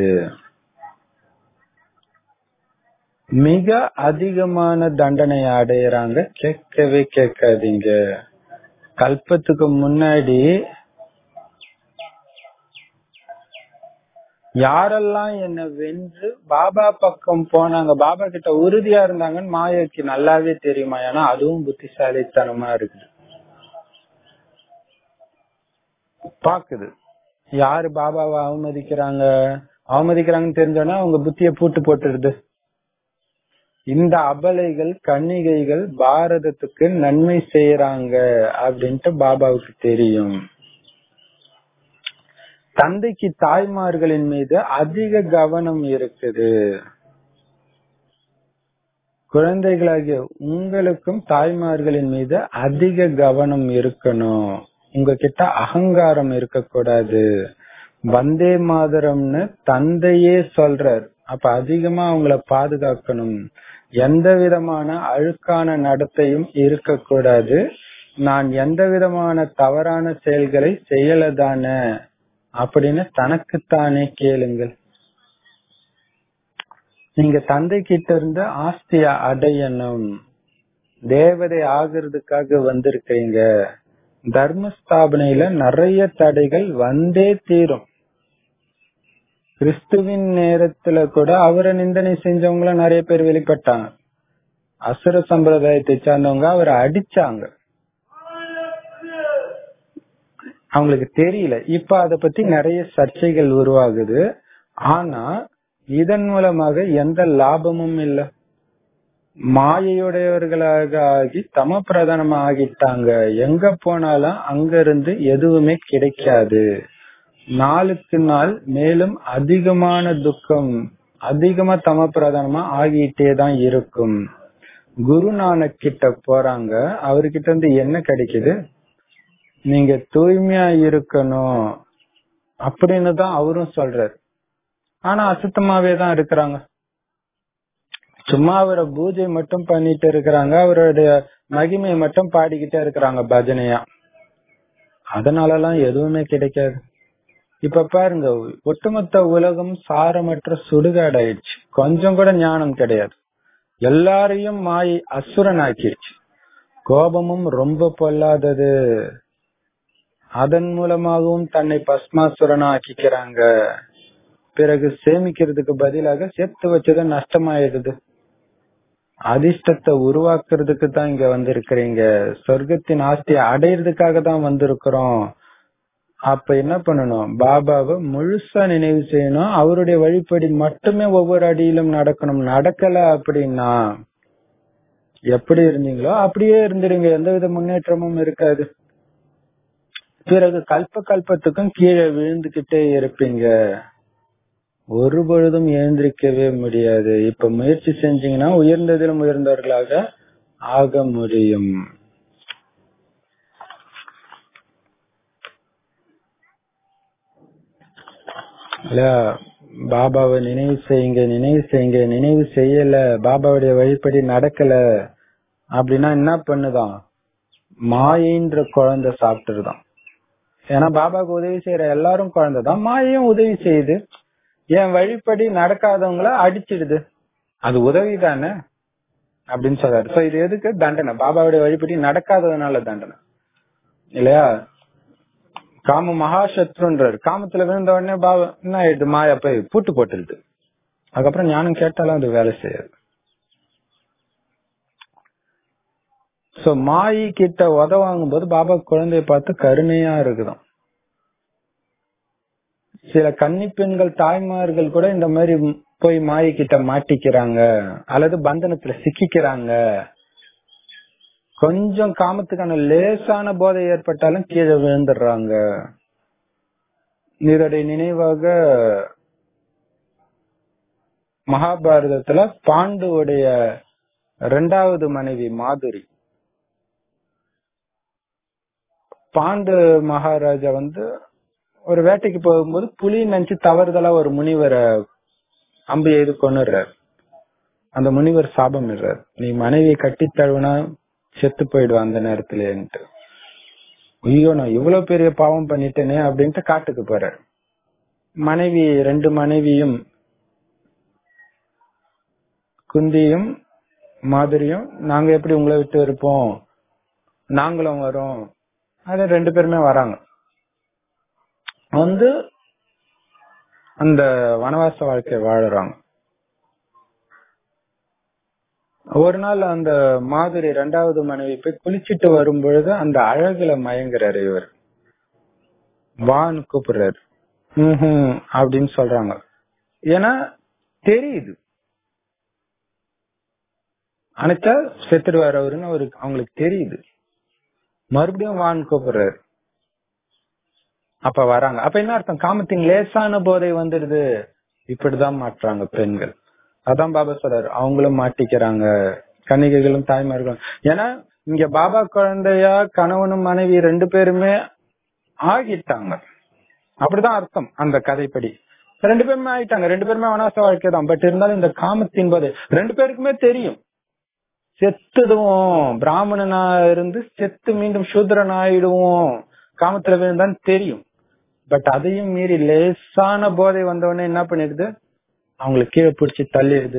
மிக அதிகமான தண்டனை அடையறாங்க கேட்கவே கேட்காதீங்க கல்பத்துக்கு முன்னாடி யாரெல்லாம் என்ன வென்று பாபா பக்கம் போனாங்க பாபா கிட்ட உறுதியா இருந்தாங்கன்னு மாயாக்கு நல்லாவே தெரியுமா ஏன்னா அதுவும் புத்திசாலித்தனமா இருக்குது பாக்குது யாரு பாபாவை அவமதிக்கிறாங்க அவமதிக்கிறாங்கன்னு தெரிஞ்சோன்னா அவங்க புத்திய பூட்டு போட்டுருது இந்த அபலைகள் கன்னிகைகள் பாரதத்துக்கு நன்மை செய்யறாங்க அப்படின்ட்டு பாபாவுக்கு தெரியும் தந்தைக்கு தாய்மார்களின் மீது அதிக கவனம் இருக்குது குழந்தைகளாகிய உங்களுக்கும் தாய்மார்களின் மீது அதிக கவனம் இருக்கணும் உங்ககிட்ட அகங்காரம் இருக்கக்கூடாது வந்தே மாதரம்னு தந்தையே சொல்றார் அப்ப அதிகமா அவங்கள பாதுகாக்கணும் எந்த விதமான அழுக்கான நடத்தையும் இருக்கக்கூடாது நான் எந்த விதமான தவறான செயல்களை செய்யலதானே அப்படின்னு தனக்குத்தானே கேளுங்கள் நீங்க தந்தை கிட்ட இருந்து ஆஸ்திய அடையணும் தேவதை ஆகிறதுக்காக வந்திருக்கீங்க தர்மஸ்தாபனையில நிறைய தடைகள் வந்தே தீரும் கிறிஸ்துவின் நேரத்துல கூட அவரை நிந்தனை செஞ்சவங்கள நிறைய பேர் வெளிப்பட்டாங்க அசுர சம்பிரதாயத்தை சார்ந்தவங்க அவரை அடிச்சாங்க அவங்களுக்கு தெரியல இப்ப அத பத்தி நிறைய சர்ச்சைகள் உருவாகுது ஆனா இதன் மூலமாக எந்த லாபமும் இல்ல மாயையுடையவர்களாக ஆகி தம பிரதானமா ஆகிட்டாங்க எங்க போனாலும் அங்க இருந்து எதுவுமே கிடைக்காது நாளுக்கு நாள் மேலும் அதிகமான துக்கம் அதிகமா தம பிரதானமா ஆகிட்டே தான் இருக்கும் குருநானக் கிட்ட போறாங்க அவர்கிட்ட இருந்து என்ன கிடைக்குது நீங்க தூய்மையா இருக்கணும் அப்படின்னு தான் அவரும் சொல்றாரு ஆனா அசுத்தமாவே தான் இருக்கிறாங்க சும்மா அவரை பூஜை மட்டும் பண்ணிட்டு இருக்கிறாங்க அவருடைய மகிமையை மட்டும் பாடிக்கிட்டே இருக்கிறாங்க பஜனையா அதனாலலாம் எதுவுமே கிடைக்காது இப்ப பாருங்க ஒட்டுமொத்த உலகம் சாரமற்ற சுடுகாடாயிடுச்சு கொஞ்சம் கூட ஞானம் கிடையாது எல்லாரையும் மாயை அசுரன் ஆக்கிடுச்சு கோபமும் ரொம்ப பொல்லாதது அதன் மூலமாகவும் தன்னை பஸ்மாசுரனா ஆக்கிக்கிறாங்க பிறகு சேமிக்கிறதுக்கு பதிலாக சேர்த்து வச்சது நஷ்டமாயிடுது அதிர்ஷ்டத்தை உருவாக்குறதுக்கு தான் இங்க வந்திருக்கிறீங்க சொர்க்கத்தின் ஆஸ்தியை அடையிறதுக்காக தான் வந்திருக்கிறோம் அப்ப என்ன பண்ணணும் பாபாவை முழுசா நினைவு செய்யணும் அவருடைய வழிப்படி மட்டுமே ஒவ்வொரு அடியிலும் நடக்கணும் நடக்கல அப்படின்னா எப்படி இருந்தீங்களோ அப்படியே இருந்துருங்க எந்தவித முன்னேற்றமும் இருக்காது பிறகு கல்ப கல்பத்துக்கும் கீழே விழுந்துகிட்டே இருப்பீங்க ஒரு பொழுதும் எழுந்திருக்கவே முடியாது இப்ப முயற்சி செஞ்சீங்கன்னா உயர்ந்ததிலும் உயர்ந்தவர்களாக ஆக முடியும் இல்ல பாபாவை நினைவு செய்யுங்க நினைவு செய்யுங்க நினைவு செய்யல பாபாவுடைய வழிப்படி நடக்கல அப்படின்னா என்ன பண்ணுதான் மாயின்ற குழந்தை சாப்பிட்டுருதான் ஏன்னா பாபாவுக்கு உதவி செய்யற எல்லாரும் குழந்தை தான் மாயையும் உதவி செய்யுது என் வழிப்படி நடக்காதவங்கள அடிச்சிடுது அது உதவி தானே அப்படின்னு சொல்றாரு சோ இது எதுக்கு தண்டனை பாபாவுடைய வழிபடி நடக்காததுனால தண்டனை இல்லையா காம மகாசத்ருன்றாரு காமத்துல விழுந்த உடனே பாபா என்ன ஆயிடுது மாயா போய் பூட்டு போட்டுருது அதுக்கப்புறம் ஞானம் கேட்டாலும் அது வேலை செய்யாது சோ மாயி கிட்ட உத வாங்கும் போது பாபா குழந்தைய பார்த்து கருணையா இருக்குதாம் சில கன்னி பெண்கள் தாய்மார்கள் கூட இந்த மாதிரி போய் மாயி கிட்ட மாட்டிக்கிறாங்க அல்லது பந்தனத்துல சிக்கிக்கிறாங்க கொஞ்சம் காமத்துக்கான லேசான போதை ஏற்பட்டாலும் கீழே விழுந்துடுறாங்க இதோடைய நினைவாக மகாபாரதத்துல பாண்டுவுடைய இரண்டாவது மனைவி மாதுரி பாண்டு மகாராஜா வந்து ஒரு வேட்டைக்கு போகும்போது புலி நினைச்சு தவறுதலா ஒரு முனிவரை அம்பு எய்து கொண்டுறாரு அந்த முனிவர் சாபம் இடுறாரு நீ மனைவியை கட்டி தழுவினா செத்து போயிடுவான் அந்த நேரத்துலன்ட்டு ஐயோ நான் இவ்வளவு பெரிய பாவம் பண்ணிட்டேனே அப்படின்ட்டு காட்டுக்கு போறாரு மனைவி ரெண்டு மனைவியும் குந்தியும் மாதிரியும் நாங்க எப்படி உங்களை விட்டு இருப்போம் நாங்களும் வரோம் அது ரெண்டு பேருமே வராங்க வந்து அந்த வனவாச வாழ்க்கை வாழுறாங்க ஒரு நாள் அந்த மாதிரி ரெண்டாவது மனைவி போய் குளிச்சிட்டு வரும் பொழுது அந்த அழகுல மயங்குறாரு இவர் வான்னு கூப்பிடுறாரு ம்ஹும் அப்படின்னு சொல்றாங்க ஏன்னா தெரியுது அனைத்தா செத்துடுவார் அவருன்னு அவருக்கு அவங்களுக்கு தெரியுது மறுபடியும் வான்னு கூப்பிடுறாரு அப்ப வராங்க அப்ப என்ன அர்த்தம் காமத்தின் லேசான போதை வந்துடுது இப்படிதான் மாற்றாங்க பெண்கள் அதான் பாபா சொல்றாரு அவங்களும் மாட்டிக்கிறாங்க கன்னிகைகளும் தாய்மார்களும் ஏன்னா இங்க பாபா குழந்தையா கணவனும் மனைவி ரெண்டு பேருமே ஆகிட்டாங்க அப்படிதான் அர்த்தம் அந்த கதைப்படி ரெண்டு பேருமே ஆயிட்டாங்க ரெண்டு பேருமே வனாச வாழ்க்கை தான் பட் இருந்தாலும் இந்த காமத்தின் போது ரெண்டு பேருக்குமே தெரியும் செத்துடுவோம் பிராமணனா இருந்து செத்து மீண்டும் சூத்திரன் ஆயிடுவோம் காமத்துல விழுந்தான்னு தெரியும் பட் அதையும் மீறி லேசான போதை வந்தவொடனே என்ன பண்ணிடுது அவங்களுக்கு கீழே பிடிச்சி தள்ளிடுது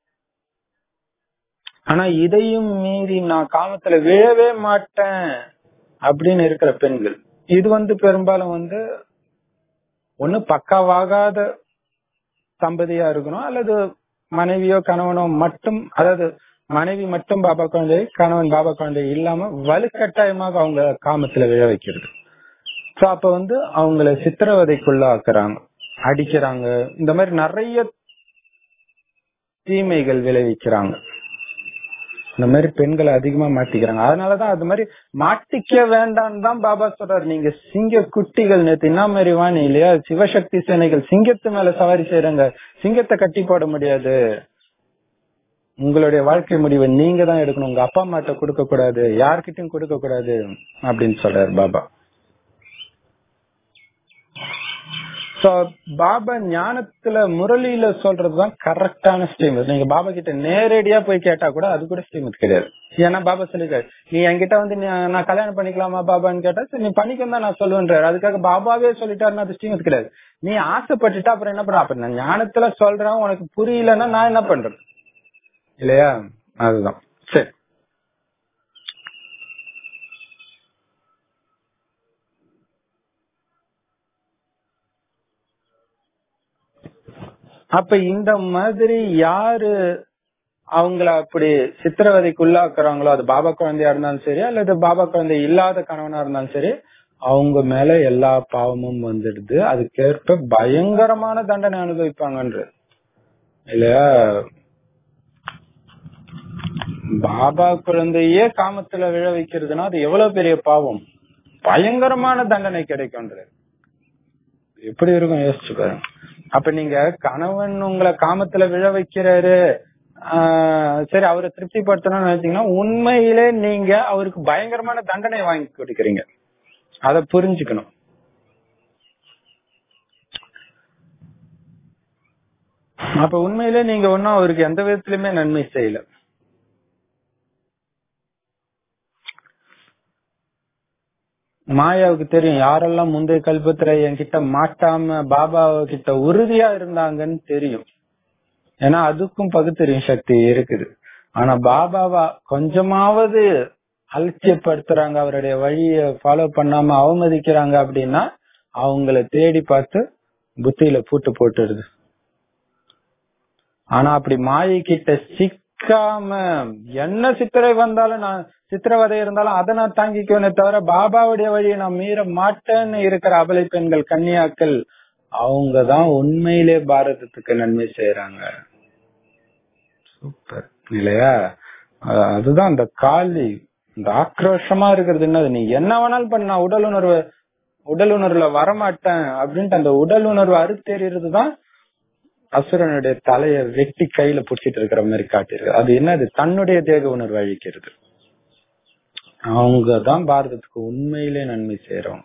ஆனா இதையும் மீறி நான் காமத்துல விழவே மாட்டேன் அப்படின்னு இருக்கிற பெண்கள் இது வந்து பெரும்பாலும் வந்து ஒண்ணு பக்காவாகாத தம்பதியா இருக்கணும் அல்லது மனைவியோ கணவனோ மட்டும் அதாவது மனைவி மட்டும் பாபா குழந்தை கணவன் பாபா குழந்தை இல்லாம வலுக்கட்டாயமாக அவங்க காமத்துல விழ வைக்கிறது சோ அப்ப வந்து அவங்கள சித்திரவதைக்குள்ள ஆக்குறாங்க அடிக்கிறாங்க இந்த மாதிரி நிறைய தீமைகள் விளைவிக்கிறாங்க இந்த மாதிரி பெண்களை அதிகமா மாட்டிக்கிறாங்க அதனாலதான் அது மாதிரி மாட்டிக்க வேண்டாம்னு தான் பாபா சொல்றாரு நீங்க சிங்க குட்டிகள் நேத்து என்ன மாதிரி வாணி இல்லையா சிவசக்தி சேனைகள் சிங்கத்து மேல சவாரி செய்யறாங்க சிங்கத்தை கட்டி போட முடியாது உங்களுடைய வாழ்க்கை முடிவை நீங்க தான் எடுக்கணும் உங்க அப்பா அம்மாட்ட கொடுக்க கூடாது யார்கிட்டயும் கொடுக்க கூடாது அப்படின்னு சொல்றாரு பாபா சோ பாபா ஞானத்துல முரளியில சொல்றதுதான் கரெக்டான ஸ்ரீமத் நீங்க பாபா கிட்ட நேரடியா போய் கேட்டா கூட அது கூட ஸ்ரீமத் கிடையாது ஏன்னா பாபா சொல்லிருக்காரு நீ என்கிட்ட வந்து நீ- நான் கல்யாணம் பண்ணிக்கலாமா பாபான்னு கேட்டா சரி நீ பண்ணிக்கணும் தான் நான் சொல்லுவேன்றாரு அதுக்காக பாபாவே சொல்லிட்டாருன்னா அது ஸ்ரீமத் கிடையாது நீ ஆசைப்பட்டுட்டா அப்புறம் என்ன பண்ண அப்ப நான் ஞானத்துல சொல்றேன் உனக்கு புரியலன்னா நான் என்ன பண்றது இல்லையா அதுதான் சரி அப்ப இந்த மாதிரி யாரு அவங்கள அப்படி சித்திரவதைக்கு உள்ளாக்குறாங்களோ அது பாபா குழந்தையா இருந்தாலும் சரி அல்லது பாபா குழந்தை இல்லாத கணவனா இருந்தாலும் சரி அவங்க மேல எல்லா பாவமும் வந்துடுது அதுக்கேற்ப பயங்கரமான தண்டனை அனுபவிப்பாங்கன்ற இல்லையா பாபா குழந்தையே காமத்துல விழ வைக்கிறதுனா அது எவ்வளவு பெரிய பாவம் பயங்கரமான தண்டனை கிடைக்கும்ன்றது எப்படி இருக்கும் யோசிச்சு பாருங்க அப்ப நீங்க கணவன் உங்களை காமத்துல விழ வைக்கிறாரு ஆஹ் சரி அவரை திருப்திப்படுத்தணும்னு நினைச்சீங்கன்னா உண்மையிலே நீங்க அவருக்கு பயங்கரமான தண்டனை வாங்கி கொடுக்கறீங்க அத புரிஞ்சுக்கணும் அப்ப உண்மையிலே நீங்க ஒன்னும் அவருக்கு எந்த விதத்திலுமே நன்மை செய்யல மாயாவுக்கு தெரியும் யாரெல்லாம் முந்தைய கல்பத்துல என்கிட்ட மாட்டாம பாபா கிட்ட உறுதியா இருந்தாங்கன்னு தெரியும் ஏன்னா அதுக்கும் பகுத்தறியும் சக்தி இருக்குது ஆனா பாபாவா கொஞ்சமாவது அலட்சியப்படுத்துறாங்க அவருடைய வழிய ஃபாலோ பண்ணாம அவமதிக்கிறாங்க அப்படின்னா அவங்கள தேடி பார்த்து புத்தியில பூட்டு போட்டுடுது ஆனா அப்படி மாயை கிட்ட சிக்காம என்ன சித்திரை வந்தாலும் நான் சித்திரவதை இருந்தாலும் அதை நான் தாங்கிக்குவேனே தவிர பாபாவுடைய வழியை நான் மீற மாட்டேன்னு இருக்கிற அபலை பெண்கள் கன்னியாக்கள் அவங்கதான் உண்மையிலே பாரதத்துக்கு நன்மை செய்யறாங்க சூப்பர் இல்லையா அஹ் அதுதான் அந்த காலி இந்த ஆக்ரோஷமா இருக்கிறது என்னது நீ என்ன வேணாலும் பண்ண நான் உடல் உணர்வு உடல் உணர்வுல வரமாட்டேன் அப்படின்ட்டு அந்த உடல் உணர்வு அறுத்தெறிறது தான் அசுரனுடைய தலைய வெட்டி கையில புடிச்சிட்டு இருக்கிற மாதிரி காட்டியிருக்கு அது என்னது தன்னுடைய தேக உணர்வு அழிக்கிறது அவங்கதான் பாரதத்துக்கு உண்மையிலே நன்மை செய்யறவங்க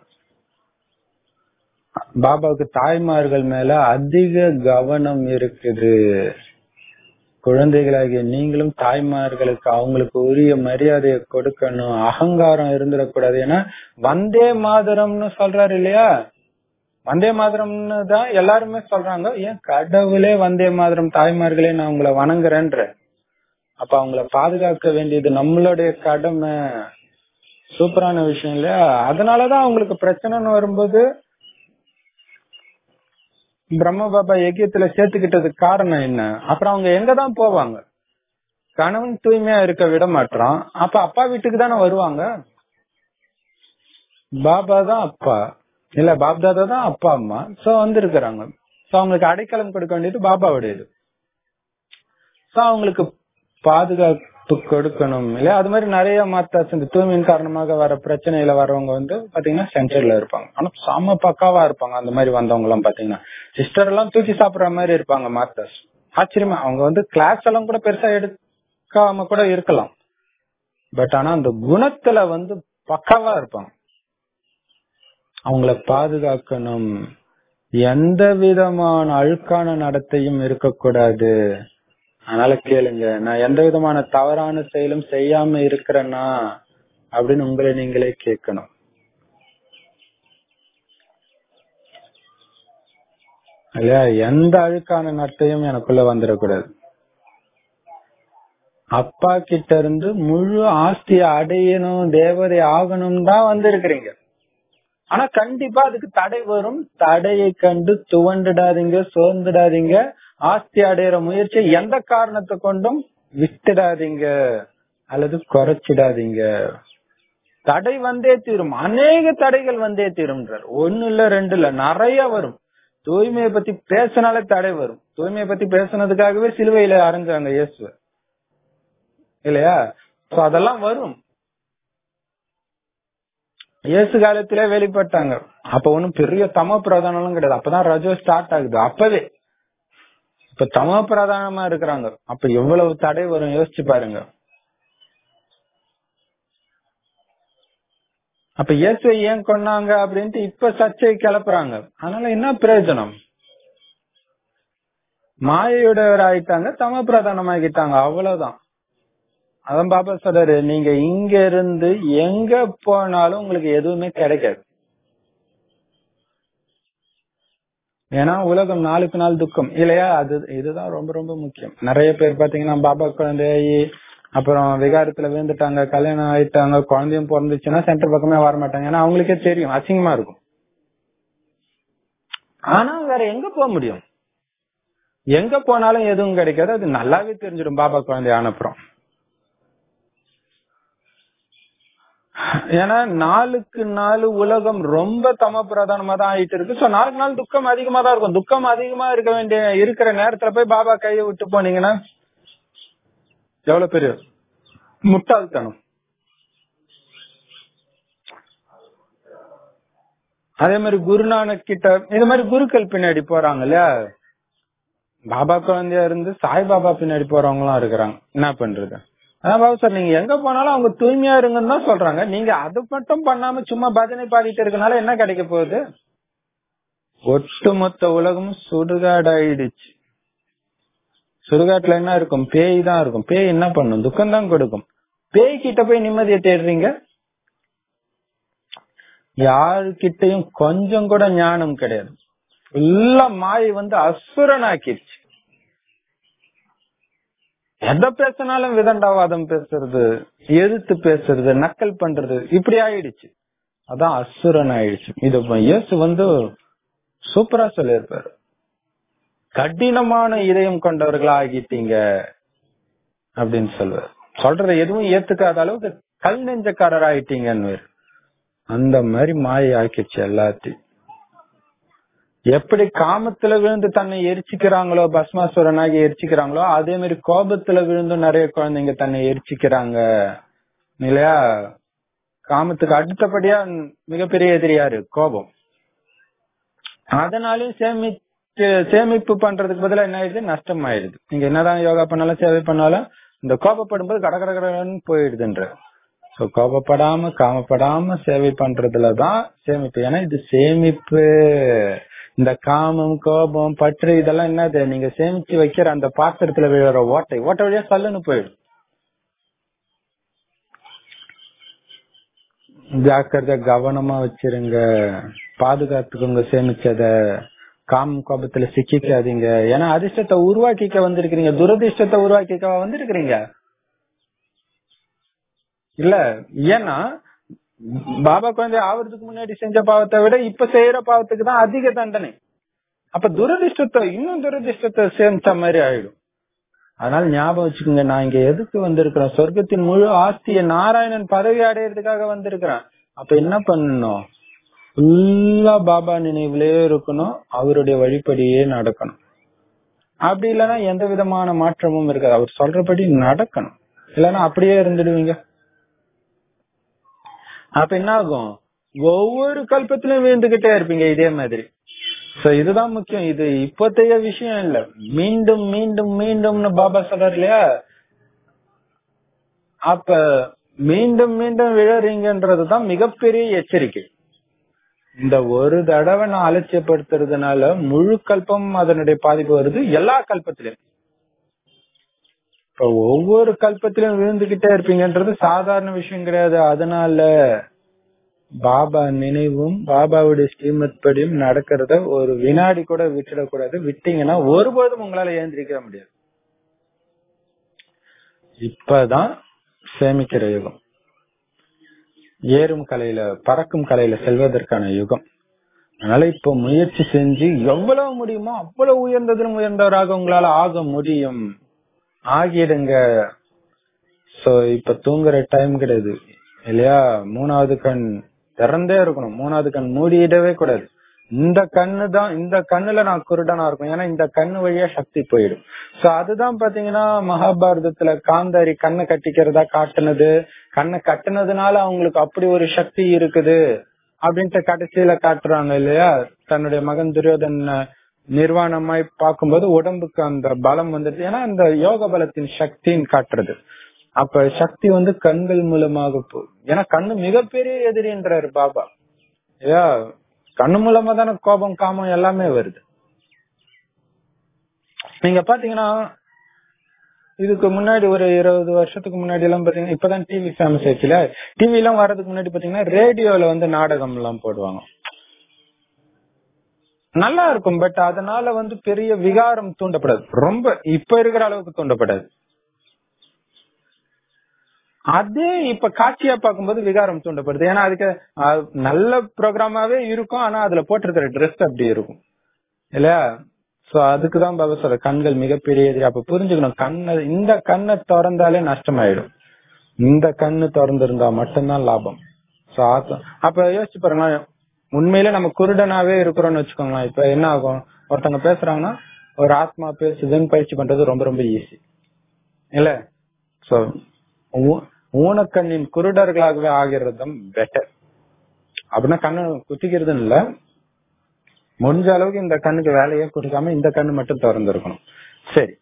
பாபாவுக்கு தாய்மார்கள் மேல அதிக கவனம் இருக்குது குழந்தைகளாகிய நீங்களும் தாய்மார்களுக்கு அவங்களுக்கு உரிய மரியாதையை கொடுக்கணும் அகங்காரம் இருந்துடக்கூடாது ஏன்னா வந்தே மாதரம்னு சொல்றாரு இல்லையா வந்தே மாதரம்னு தான் எல்லாருமே சொல்றாங்க ஏன் கடவுளே வந்தே மாதரம் தாய்மார்களே நான் உங்களை வணங்குறேன்ற அப்ப அவங்கள பாதுகாக்க வேண்டியது நம்மளுடைய கடமை சூப்பரான விஷயம் இல்லையா அதனாலதான் அவங்களுக்கு பிரச்சனைன்னு வரும்போது பிரம்ம பாபா யஜ்யத்துல சேர்த்துக்கிட்டதுக்கு காரணம் என்ன அப்புறம் அவங்க எங்கதான் போவாங்க கணவன் தூய்மையா இருக்க விட மாட்டான் அப்ப அப்பா வீட்டுக்கு தானே வருவாங்க பாபா தான் அப்பா இல்ல பாப்தாதா தான் அப்பா அம்மா சோ வந்திருக்கிறாங்க சோ அவங்களுக்கு அடைக்கலம் கொடுக்க வேண்டியது பாபாவுடையது சோ அவங்களுக்கு பாதுகாப்பு கொடுக்கணும் இல்லையா அது மாதிரி நிறைய மாத்தாச்சு இந்த தூய்மையின் காரணமாக வர பிரச்சனையில வர்றவங்க வந்து பாத்தீங்கன்னா சென்டர்ல இருப்பாங்க ஆனா செம பக்காவா இருப்பாங்க அந்த மாதிரி வந்தவங்க எல்லாம் பாத்தீங்கன்னா சிஸ்டர் எல்லாம் தூக்கி சாப்பிடுற மாதிரி இருப்பாங்க மாத்தாஸ் ஆச்சரியமா அவங்க வந்து கிளாஸ் எல்லாம் கூட பெருசா எடுக்காம கூட இருக்கலாம் பட் ஆனா அந்த குணத்துல வந்து பக்காவா இருப்பாங்க அவங்கள பாதுகாக்கணும் எந்த விதமான அழுக்கான நடத்தையும் இருக்கக்கூடாது அதனால கேளுங்க நான் எந்த விதமான தவறான செயலும் செய்யாம இருக்கிறேன்னா அப்படின்னு உங்களை நீங்களே கேட்கணும் இல்லையா எந்த அழுக்கான நட்டையும் எனக்குள்ள வந்துடக்கூடாது அப்பா கிட்ட இருந்து முழு ஆஸ்திய அடையணும் தேவதை ஆகணும் தான் வந்திருக்கிறீங்க ஆனா கண்டிப்பா அதுக்கு தடை வரும் தடையை கண்டு துவண்டுடாதீங்க சோர்ந்துடாதீங்க ஆஸ்தி அடையிற முயற்சியை எந்த காரணத்தை கொண்டும் விட்டுடாதீங்க அல்லது குறைச்சிடாதீங்க தடை வந்தே தீரும் அநேக தடைகள் வந்தே தீரும்ன்றார் ஒன்னு இல்ல ரெண்டு இல்ல நிறைய வரும் தூய்மையை பத்தி பேசினாலே தடை வரும் தூய்மையை பத்தி பேசுனதுக்காகவே சிலுவையில அரைஞ்சாங்க இயேசு இல்லையா சோ அதெல்லாம் வரும் இயேசு காலத்திலே வெளிப்பட்டாங்க அப்ப ஒண்ணும் பெரிய தம பிரதானம் கிடையாது அப்பதான் ரஜோ ஸ்டார்ட் ஆகுது அப்பவே இப்ப தம பிரதானமா இருக்கிறாங்க அப்ப எவ்வளவு தடை வரும் யோசிச்சு பாருங்க அப்ப இயேசுவை ஏன் கொண்டாங்க அப்படின்ட்டு இப்ப சர்ச்சை கிளப்புறாங்க அதனால என்ன பிரயோஜனம் மாயையுடையவர் ஆயிட்டாங்க தம பிரதானம் ஆகிட்டாங்க அவ்வளவுதான் அதான் பாபா சொல்றாரு நீங்க இங்க இருந்து எங்க போனாலும் உங்களுக்கு எதுவுமே கிடைக்காது ஏன்னா உலகம் நாளுக்கு நாள் துக்கம் இல்லையா அது இதுதான் ரொம்ப ரொம்ப முக்கியம் நிறைய பேர் பாத்தீங்கன்னா பாபா குழந்தையாயி அப்புறம் விகாரத்துல விழுந்துட்டாங்க கல்யாணம் ஆயிட்டாங்க குழந்தையும் பிறந்துச்சுன்னா சென்டர் பக்கமே வர மாட்டாங்க ஏன்னா அவங்களுக்கே தெரியும் அசிங்கமா இருக்கும் ஆனா வேற எங்க போக முடியும் எங்க போனாலும் எதுவும் கிடைக்காது அது நல்லாவே தெரிஞ்சிடும் பாபா குழந்தை ஆனப்புறம் ஏன்னா நாளுக்கு நாள் உலகம் ரொம்ப தம பிரதானமா தான் ஆயிட்டு இருக்கு சோ நாளுக்கு நாள் துக்கம் அதிகமா தான் இருக்கும் துக்கம் அதிகமா இருக்க வேண்டிய இருக்கிற நேரத்துல போய் பாபா கையை விட்டு போனீங்கன்னா எவ்வளவு பெரிய முட்டாள்தனம் அதே மாதிரி குருநானக் கிட்ட இது மாதிரி குருக்கள் பின்னாடி போறாங்க இல்லையா பாபா குழந்தையா இருந்து சாய்பாபா பின்னாடி போறவங்களும் இருக்கிறாங்க என்ன பண்றது அதான் பாபா சார் நீங்க எங்க போனாலும் அவங்க தூய்மையா இருங்கன்னு தான் சொல்றாங்க நீங்க அது மட்டும் பண்ணாம சும்மா பஜனை பாடிட்டு இருக்கனால என்ன கிடைக்க போகுது ஒட்டுமொத்த உலகமும் சுடுகாடாயிடுச்சு சுடுகாட்டுல என்ன இருக்கும் பேய் தான் இருக்கும் பேய் என்ன பண்ணும் துக்கம் தான் கொடுக்கும் பேய் கிட்ட போய் நிம்மதியை தேடுறீங்க யாருக்கிட்டையும் கொஞ்சம் கூட ஞானம் கிடையாது ஃபுல்லா மாயை வந்து அசுரனாக்கிடுச்சு எதை பேசினாலும் விதண்டாவாதம் பேசுறது எதிர்த்து பேசுறது நக்கல் பண்றது இப்படி ஆயிடுச்சு அதான் அசுரன் ஆயிடுச்சு இது இயேசு வந்து சூப்பரா சொல்லியிருப்பாரு கடினமான இதயம் கொண்டவர்களா ஆகிட்டீங்க அப்படின்னு சொல்லுவார் சொல்றத எதுவும் ஏத்துக்காத அளவுக்கு கல் நெஞ்சக்காரர் ஆயிட்டீங்கன்னு அந்த மாதிரி மாயை ஆக்கிடுச்சு எல்லாத்தையும் எப்படி காமத்துல விழுந்து தன்னை எரிச்சிக்கிறாங்களோ பஸ்மாசுரனாகி எரிச்சிக்கிறாங்களோ அதே மாதிரி கோபத்துல விழுந்தும் நிறைய குழந்தைங்க தன்னை எரிச்சிக்கிறாங்க இல்லையா காமத்துக்கு அடுத்தபடியா மிகப்பெரிய எதிரியாரு கோபம் அதனாலயும் சேமிச்சு சேமிப்பு பண்றதுக்கு பதிலா என்ன ஆயிடுது நஷ்டம் ஆயிடுது நீங்க என்னதான் யோகா பண்ணாலும் சேவை பண்ணாலும் இந்த கோபப்படும் போது கட கட கடன்னு போயிடுதுன்ற சோ கோபப்படாம காமப்படாம சேவை பண்றதுலதான் சேமிப்பு ஏன்னா இது சேமிப்பு இந்த காமம் கோபம் பற்று இதெல்லாம் என்னது நீங்க சேமிச்சு வைக்கிற அந்த பாத்திரத்துல விழுற ஓட்டை ஓட்டை வழியா சல்லுன்னு போயிடும் ஜாக்கிரதை கவனமா வச்சிருங்க பாதுகாத்துக்கோங்க சேமிச்சத காமம் கோபத்துல சிக்கிக்காதீங்க ஏன்னா அதிர்ஷ்டத்தை உருவாக்கிக்க வந்திருக்கிறீங்க துரதிர்ஷ்டத்தை உருவாக்கிக்க வந்திருக்கிறீங்க இல்ல ஏன்னா பாபா குழந்தை ஆவறதுக்கு முன்னாடி செஞ்ச பாவத்தை விட இப்ப செய்யற பாவத்துக்கு தான் அதிக தண்டனை அப்ப துரதிர்ஷ்டத்தை இன்னும் துரதிர்ஷ்டத்தை சேர்ந்த மாதிரி ஆயிடும் அதனால ஞாபகம் வச்சுக்கோங்க நான் இங்க எதுக்கு வந்திருக்கிறேன் சொர்க்கத்தின் முழு ஆஸ்திய நாராயணன் பதவி அடையிறதுக்காக வந்திருக்கிறேன் அப்ப என்ன பண்ணணும் ஃபுல்லா பாபா நினைவுலயே இருக்கணும் அவருடைய வழிப்படியே நடக்கணும் அப்படி இல்லைன்னா எந்த விதமான மாற்றமும் இருக்காது அவர் சொல்றபடி நடக்கணும் இல்லைன்னா அப்படியே இருந்துடுவீங்க அப்ப என்ன ஆகும் ஒவ்வொரு கல்பத்திலும் விழுந்துகிட்டே இருப்பீங்க இதே மாதிரி சோ இதுதான் முக்கியம் இது இப்போத்தைய விஷயம் இல்ல மீண்டும் மீண்டும் மீண்டும்னு பாபா சொல்றாரு இல்லையா அப்ப மீண்டும் மீண்டும் விழறீங்கன்றதுதான் மிகப்பெரிய எச்சரிக்கை இந்த ஒரு தடவை நான் அலட்சியப்படுத்துறதுனால முழு கல்பம் அதனுடைய பாதிப்பு வருது எல்லா கல்பத்திலும் இப்ப ஒவ்வொரு கல்பத்திலும் விழுந்துகிட்டே இருப்பீங்கன்றது சாதாரண விஷயம் கிடையாது அதனால பாபா நினைவும் பாபாவுடைய ஸ்ரீமத் படியும் நடக்கிறத ஒரு வினாடி கூட விட்டுடக்கூடாது விட்டீங்கன்னா ஒருபோதும் உங்களால ஏந்திரிக்க முடியாது இப்பதான் சேமிக்கிற யுகம் ஏறும் கலையில பறக்கும் கலையில செல்வதற்கான யுகம் அதனால இப்ப முயற்சி செஞ்சு எவ்வளவு முடியுமோ அவ்வளவு உயர்ந்ததிலும் உயர்ந்தவராக உங்களால ஆக முடியும் ஆகிடுங்க சோ இப்ப தூங்குற டைம் கிடையாது இல்லையா மூணாவது கண் திறந்தே இருக்கணும் மூணாவது கண் மூடிடவே கூடாது இந்த கண்ணு தான் இந்த கண்ணுல நான் குருடனா இருக்கும் ஏன்னா இந்த கண்ணு வழியா சக்தி போயிடும் சோ அதுதான் பாத்தீங்கன்னா மகாபாரதத்துல காந்தாரி கண்ணை கட்டிக்கிறதா காட்டுனது கண்ணை கட்டுனதுனால அவங்களுக்கு அப்படி ஒரு சக்தி இருக்குது அப்படின்ட்டு கடைசியில காட்டுறாங்க இல்லையா தன்னுடைய மகன் துரியோதன் நிர்வாணமாய் பார்க்கும்போது உடம்புக்கு அந்த பலம் வந்துடுது ஏன்னா அந்த யோக பலத்தின் சக்தின்னு காட்டுறது அப்ப சக்தி வந்து கண்கள் மூலமாக போகுது ஏன்னா கண்ணு மிகப்பெரிய எதிரின்றாரு பாபா ஏ கண்ணு மூலமா தானே கோபம் காமம் எல்லாமே வருது நீங்க பாத்தீங்கன்னா இதுக்கு முன்னாடி ஒரு இருபது வருஷத்துக்கு முன்னாடி எல்லாம் பாத்தீங்கன்னா இப்பதான் டிவி ஃபேமஸ் ஆயிடுச்சுல டிவி எல்லாம் வர்றதுக்கு முன்னாடி பாத்தீங்கன்னா ரேடியோல வந்து நாடகம் எல்லாம் போடுவாங்க நல்லா இருக்கும் பட் அதனால வந்து பெரிய விகாரம் தூண்டப்படாது ரொம்ப இப்ப இருக்கிற அளவுக்கு தூண்டப்படாது அதே இப்ப காட்சியா பார்க்கும்போது விகாரம் தூண்டப்படுது ஏன்னா அதுக்கு நல்ல ப்ரோக்ராமாவே இருக்கும் ஆனா அதுல போட்டிருக்கிற ட்ரெஸ் அப்படி இருக்கும் இல்லையா சோ அதுக்குதான் பாபா சொல்ற கண்கள் மிகப்பெரிய எதிரி அப்ப புரிஞ்சுக்கணும் கண்ணை இந்த கண்ணை திறந்தாலே நஷ்டமாயிடும் இந்த கண்ணு திறந்திருந்தா மட்டும்தான் லாபம் சோ அப்ப யோசிச்சு பாருங்க உண்மையில நம்ம குருடனாவே இருக்கிறோம்னு வச்சுக்கோங்களேன் இப்ப என்ன ஆகும் ஒருத்தவங்க பேசுறாங்கன்னா ஒரு ஆத்மா பேசுதுன்னு பயிற்சி பண்றது ரொம்ப ரொம்ப ஈஸி இல்ல சோ ஊனக்கண்ணின் குருடர்களாகவே ஆகிறது தான் பெட்டர் அப்படின்னா கண்ணு குத்திக்கிறதுன்னு இல்ல முடிஞ்ச அளவுக்கு இந்த கண்ணுக்கு வேலையே கொடுக்காம இந்த கண்ணு மட்டும் திறந்திருக்கணும் சரி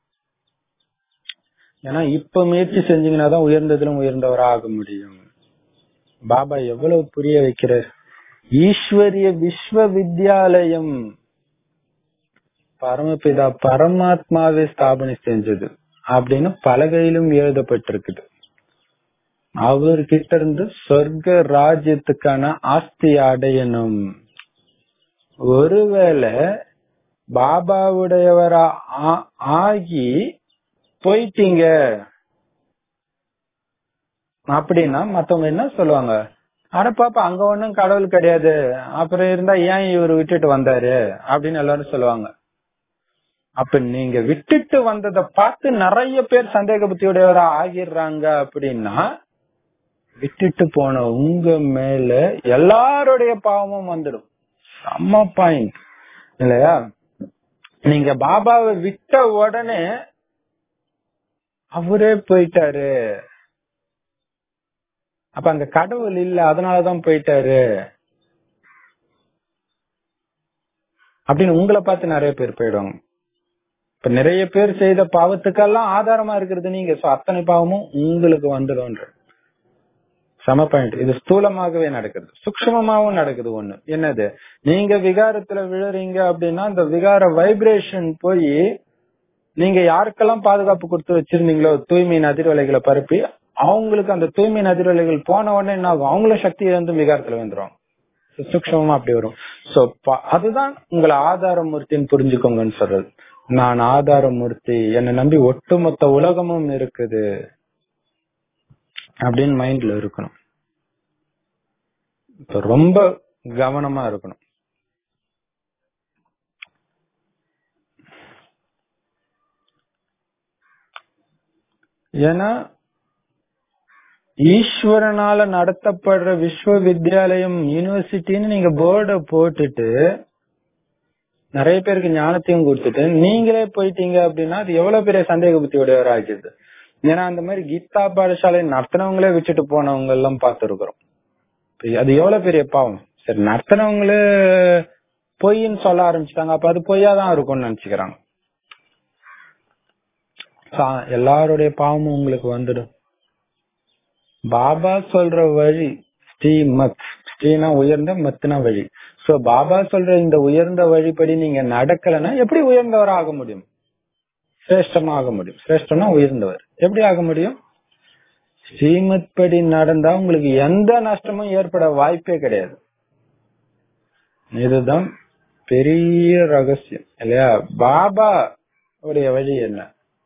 ஏன்னா இப்ப முயற்சி செஞ்சீங்கன்னா தான் உயர்ந்ததிலும் உயர்ந்தவரா ஆக முடியும் பாபா எவ்வளவு புரிய வைக்கிறார் ஈஸ்வரிய விஸ்வ வித்யாலயம் பரமபிதா பரமாத்மாவே ஸ்தாபனை செஞ்சது அப்படின்னு பலகையிலும் எழுதப்பட்டிருக்குது அவர்கிட்ட இருந்து சொர்க்க ராஜ்யத்துக்கான ஆஸ்தி அடையணும் ஒருவேளை பாபாவுடையவரா ஆ- ஆகி போயிட்டீங்க அப்படின்னா மத்தவங்க என்ன சொல்லுவாங்க அட பாப்பா அங்க ஒண்ணும் கடவுள் கிடையாது அப்புறம் இருந்தா ஏன் இவர் விட்டுட்டு வந்தாரு அப்படின்னு எல்லாரும் சொல்லுவாங்க அப்ப நீங்க விட்டுட்டு வந்ததை பார்த்து நிறைய பேர் சந்தேக புத்தியுடையவரா ஆகிடுறாங்க அப்படின்னா விட்டுட்டு போன உங்க மேல எல்லாருடைய பாவமும் வந்துடும் செம்ம பாயிண்ட் இல்லையா நீங்க பாபாவை விட்ட உடனே அவரே போயிட்டாரு அப்ப அங்க கடவுள் இல்ல அதனாலதான் போயிட்டாரு அப்படின்னு உங்களை பார்த்து நிறைய பேர் போயிடுவாங்க இப்ப நிறைய பேர் செய்த பாவத்துக்கெல்லாம் ஆதாரமா இருக்கிறது நீங்க So, அத்தனை பாவமும் உங்களுக்கு வந்துடும் சம பாயிண்ட் இது ஸ்தூலமாகவே நடக்குது சுக்ஷமமாவும் நடக்குது ஒண்ணு என்னது நீங்க விகாரத்துல விழுறீங்க அப்படின்னா அந்த விகார வைப்ரேஷன் போய் நீங்க யாருக்கெல்லாம் பாதுகாப்பு கொடுத்து வச்சிருந்தீங்களோ தூய்மையின் அதிர்வலைகளை பரப்பி அவங்களுக்கு அந்த தூய்மையின் அதிர்வலைகள் போன உடனே என்ன ஆகும் அவங்களும் சக்தி இழந்து விகாரத்துல வந்துருவாங்க So, சூக்ஷ்மமா அப்படி வரும் சோ அதுதான் உங்களை ஆதாரமூர்த்தின்னு புரிஞ்சுக்கோங்கன்னு சொல்றது நான் ஆதாரமூர்த்தி என்னை நம்பி ஒட்டுமொத்த உலகமும் இருக்குது அப்படின்னு மைண்ட்ல இருக்கணும் இப்ப ரொம்ப கவனமா இருக்கணும் ஏன்னா ஈஸ்வரனால நடத்தப்படுற விஸ்வவித்யாலயம் யூனிவர்சிட்டின்னு நீங்க போர்டை போட்டுட்டு நிறைய பேருக்கு ஞானத்தையும் கொடுத்துட்டு நீங்களே போயிட்டீங்க அப்படின்னா அது எவ்வளவு பெரிய சந்தேக புத்தியோட ஆகிடுது ஏன்னா அந்த மாதிரி கீதா பாடசாலை நடத்தினவங்களே விட்டுட்டு போனவங்க எல்லாம் பார்த்திருக்கிறோம் அது எவ்வளவு பெரிய பாவம் சரி நடத்தினவங்களே பொய்ன்னு சொல்ல ஆரம்பிச்சிட்டாங்க அப்ப அது பொய்யாதான் இருக்கும்னு நினைச்சுக்கிறாங்க சா- எல்லாருடைய பாவமும் உங்களுக்கு வந்துடும் பாபா சொல்ற வழி ஸ்ரீ மத் ஸ்ரீனா உயர்ந்த மத்னா வழி சோ பாபா சொல்ற இந்த உயர்ந்த வழிப்படி நீங்க நடக்கலைன்னா எப்படி உயர்ந்தவர் ஆக முடியும் சிரேஷ்டமா ஆக முடியும் சிரேஷ்டம்னா உயர்ந்தவர் எப்படி ஆக முடியும் ஸ்ரீமத் படி நடந்தா உங்களுக்கு எந்த நஷ்டமும் ஏற்பட வாய்ப்பே கிடையாது இதுதான் பெரிய ரகசியம் இல்லையா பாபா உடைய வழி என்ன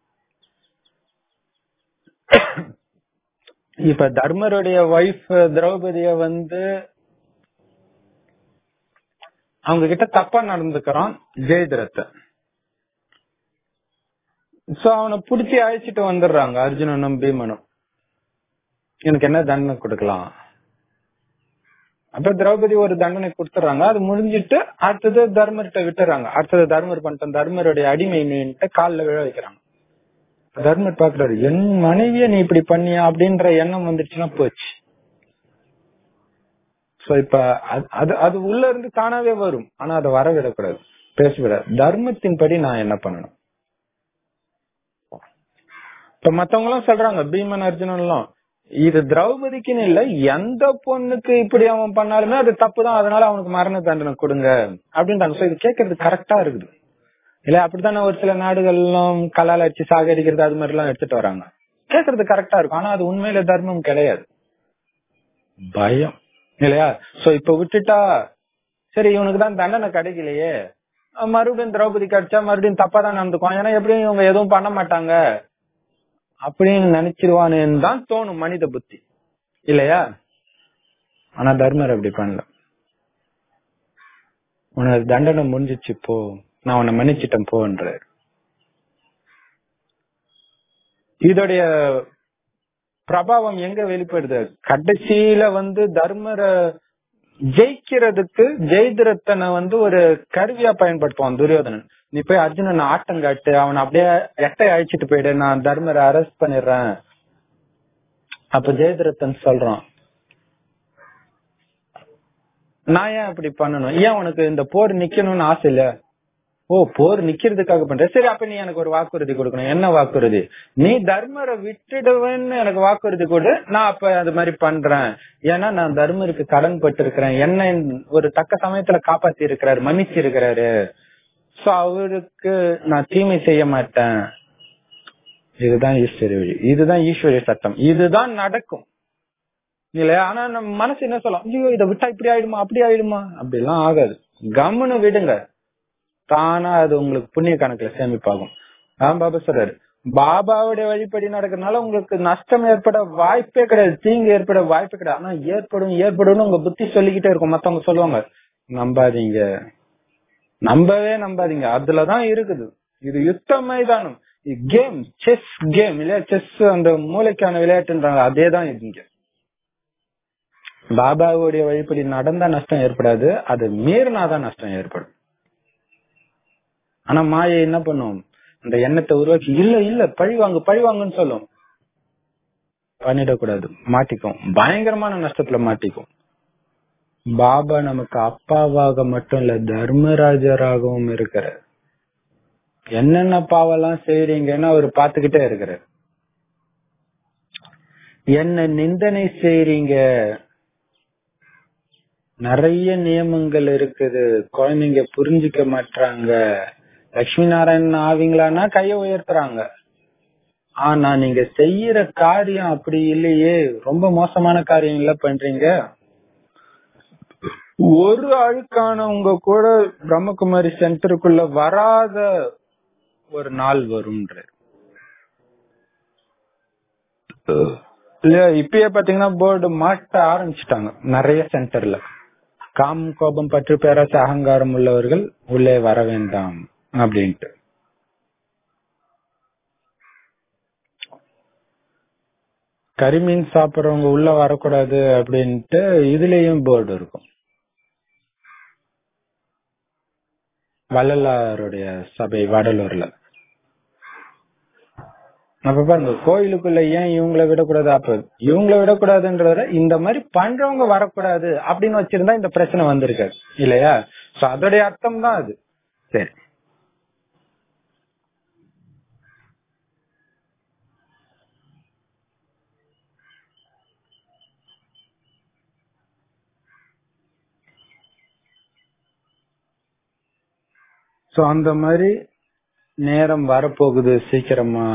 இப்ப தர்மருடைய ஒய்ஃப் திரௌபதிய வந்து அவங்க கிட்ட தப்பா நடந்துக்கிறான் ஜெயதிரத்தை சோ அவனை புடிச்சு அழைச்சிட்டு வந்துடுறாங்க அர்ஜுனனும் பீமனும் எனக்கு என்ன தண்டனை கொடுக்கலாம் அப்ப திரௌபதி ஒரு தண்டனை கொடுத்துறாங்க அது முடிஞ்சிட்டு அடுத்தது தர்மர்கிட்ட விட்டுறாங்க அடுத்தது தர்மர் பண்ணிட்டோம் தர்மருடைய அடிமை நீன்ட்டு கால்ல விழ வைக்கிறாங்க தர்மர் பாக்குறாரு என் மனைவிய நீ இப்படி பண்ணியா அப்படின்ற எண்ணம் வந்துருச்சுன்னா போச்சு சோ இப்ப அது- அது அது உள்ள இருந்து தானாவே வரும் ஆனா அதை வரவிடக்கூடாது பேசவிடாது தர்மத்தின்படி நான் என்ன பண்ணணும் இப்ப மத்தவங்க எல்லாம் சொல்றாங்க பீமன் அர்ஜுனன் எல்லாம் இது திரௌபதிக்குன்னு இல்ல எந்த பொண்ணுக்கு இப்படி அவன் பண்ணாலுமே அது தப்பு தான் அதனால அவனுக்கு மரண தண்டனை கொடுங்க அப்படின்றாங்க சோ இது கேட்கறது கரெக்டா இருக்குது இல்ல அப்படித்தானே ஒரு சில நாடுகள் எல்லாம் கலால் அடிச்சு சாகடிக்கிறது அது மாதிரி எல்லாம் எடுத்துட்டு வராங்க கேட்கறது கரெக்டா இருக்கும் ஆனா அது உண்மையில தர்மம் கிடையாது பயம் இல்லையா சோ இப்ப விட்டுட்டா சரி இவனுக்கு தான் தண்டனை கிடைக்கலையே அஹ் மறுபடியும் திரௌபதி கிடைச்சா மறுபடியும் தப்பா தான் நடந்துக்குவான் ஏன்னா எப்படியும் இவங்க எதுவும் பண்ண மாட்டாங்க அப்படின்னு நினைச்சிருவானேன்னு தான் தோணும் மனித புத்தி இல்லையா ஆனா தர்மர் அப்படி பண்ணல உனக்கு தண்டனை முடிஞ்சிச்சு போ நான் உன்னை மன்னிச்சிட்டேன் போன்றாரு இதோடைய பிரபாவம் எங்க வெளிப்படுது கடைசியில வந்து தர்மரை ஜெயிக்கிறதுக்கு ஜெயதிரத்தனை வந்து ஒரு கருவியா பயன்படுத்துவான் துரியோதனன் நீ போய் அர்ஜுனன் ஆட்டம் காட்டு அவன் அப்படியே எட்டை அழிச்சிட்டு போயிடு நான் தர்மரை அரெஸ்ட் பண்ணிடுறேன் அப்ப ஜெயதிரத்தன் சொல்றான் நான் ஏன் அப்படி பண்ணணும் ஏன் உனக்கு இந்த போர் நிக்கணும்னு ஆசை இல்ல ஓ போர் நிக்கிறதுக்காக பண்ற சரி அப்ப நீ எனக்கு ஒரு வாக்குறுதி கொடுக்கணும் என்ன வாக்குறுதி நீ தர்மரை விட்டுடுவேன்னு எனக்கு வாக்குறுதி கொடு நான் அப்ப அது மாதிரி பண்றேன் ஏன்னா நான் தர்மருக்கு கடன் பட்டு இருக்கிறேன் என்ன ஒரு தக்க சமயத்துல காப்பாத்தி இருக்கிறாரு மன்னிச்சு இருக்கிறாரு சோ அவருக்கு நான் தீமை செய்ய மாட்டேன் இதுதான் ஈஸ்வரிய வழி இதுதான் ஈஸ்வரிய சட்டம் இதுதான் நடக்கும் இல்லையா ஆனா நம்ம மனசு என்ன சொல்லலாம் ஐயோ இதை விட்டா இப்படி ஆயிடுமா அப்படி ஆயிடுமா அப்படி எல்லாம் ஆகாது கம்முன்னு விடுங்க தானா அது உங்களுக்கு புண்ணிய கணக்குல சேமிப்பாகும் ஆம் பாபா சொல்றாரு பாபாவுடைய வழிபடி நடக்கிறதுனால உங்களுக்கு நஷ்டம் ஏற்பட வாய்ப்பே கிடையாது தீங்கு ஏற்பட வாய்ப்பே கிடையாது ஆனா ஏற்படும் ஏற்படும் உங்க புத்தி சொல்லிக்கிட்டே இருக்கும் மத்தவங்க சொல்லுவாங்க நம்பாதீங்க நம்பவே நம்பாதீங்க அதுலதான் இருக்குது இது யுத்த மைதானம் கேம் செஸ் கேம் இல்லையா செஸ் அந்த மூளைக்கான விளையாட்டுன்றாங்க அதே தான் இங்க பாபாவுடைய வழிப்படி நடந்தா நஷ்டம் ஏற்படாது அது மீறினாதான் நஷ்டம் ஏற்படும் ஆனா மாயை என்ன பண்ணும் அந்த எண்ணத்தை உருவாக்கி இல்ல இல்ல பழி வாங்கு பழி வாங்குன்னு சொல்லும் பண்ணிடக்கூடாது மாட்டிக்கும் பயங்கரமான நஷ்டத்துல மாட்டிக்கும் பாபா நமக்கு அப்பாவாக மட்டும் இல்ல தர்மராஜராகவும் இருக்கிறார் என்னென்ன பாவெல்லாம் செய்றீங்கன்னு அவர் பாத்துக்கிட்டே இருக்கிறார் என்ன நிந்தனை செய்றீங்க நிறைய நியமங்கள் இருக்குது குழந்தைங்க புரிஞ்சுக்க மாட்டாங்க லட்சுமி நாராயணன் ஆவீங்களான்னா கைய உயர்த்துறாங்க ஆனா நீங்க செய்யற காரியம் அப்படி இல்லையே ரொம்ப மோசமான காரியம் இல்ல பண்றீங்க ஒரு அழுக்கானவங்க கூட பிரம்மகுமாரி சென்டருக்குள்ள வராத ஒரு நாள் வரும்ன்ற இல்ல இப்பயே பாத்தீங்கன்னா போர்டு மாட்ட ஆரம்பிச்சிட்டாங்க நிறைய சென்டர்ல காம் கோபம் பற்று பேராசை அகங்காரம் உள்ளவர்கள் உள்ளே வர வேண்டாம் அப்படின்ட்டு கரிமீன் சாப்பிடுறவங்க உள்ள வரக்கூடாது அப்படின்ட்டு இதுலயும் போர்டு இருக்கும் வள்ளலாருடைய சபை வடலூர்ல அப்ப பாருங்க கோயிலுக்குள்ள ஏன் இவங்கள விடக்கூடாது அப்ப இவங்கள விடக்கூடாதுன்றத இந்த மாதிரி பண்றவங்க வரக்கூடாது அப்படின்னு வச்சிருந்தா இந்த பிரச்சனை வந்திருக்காது இல்லையா சோ அதோடைய அர்த்தம் தான் அது சரி சோ அந்த மாதிரி நேரம் வரப்போகுது சீக்கிரமா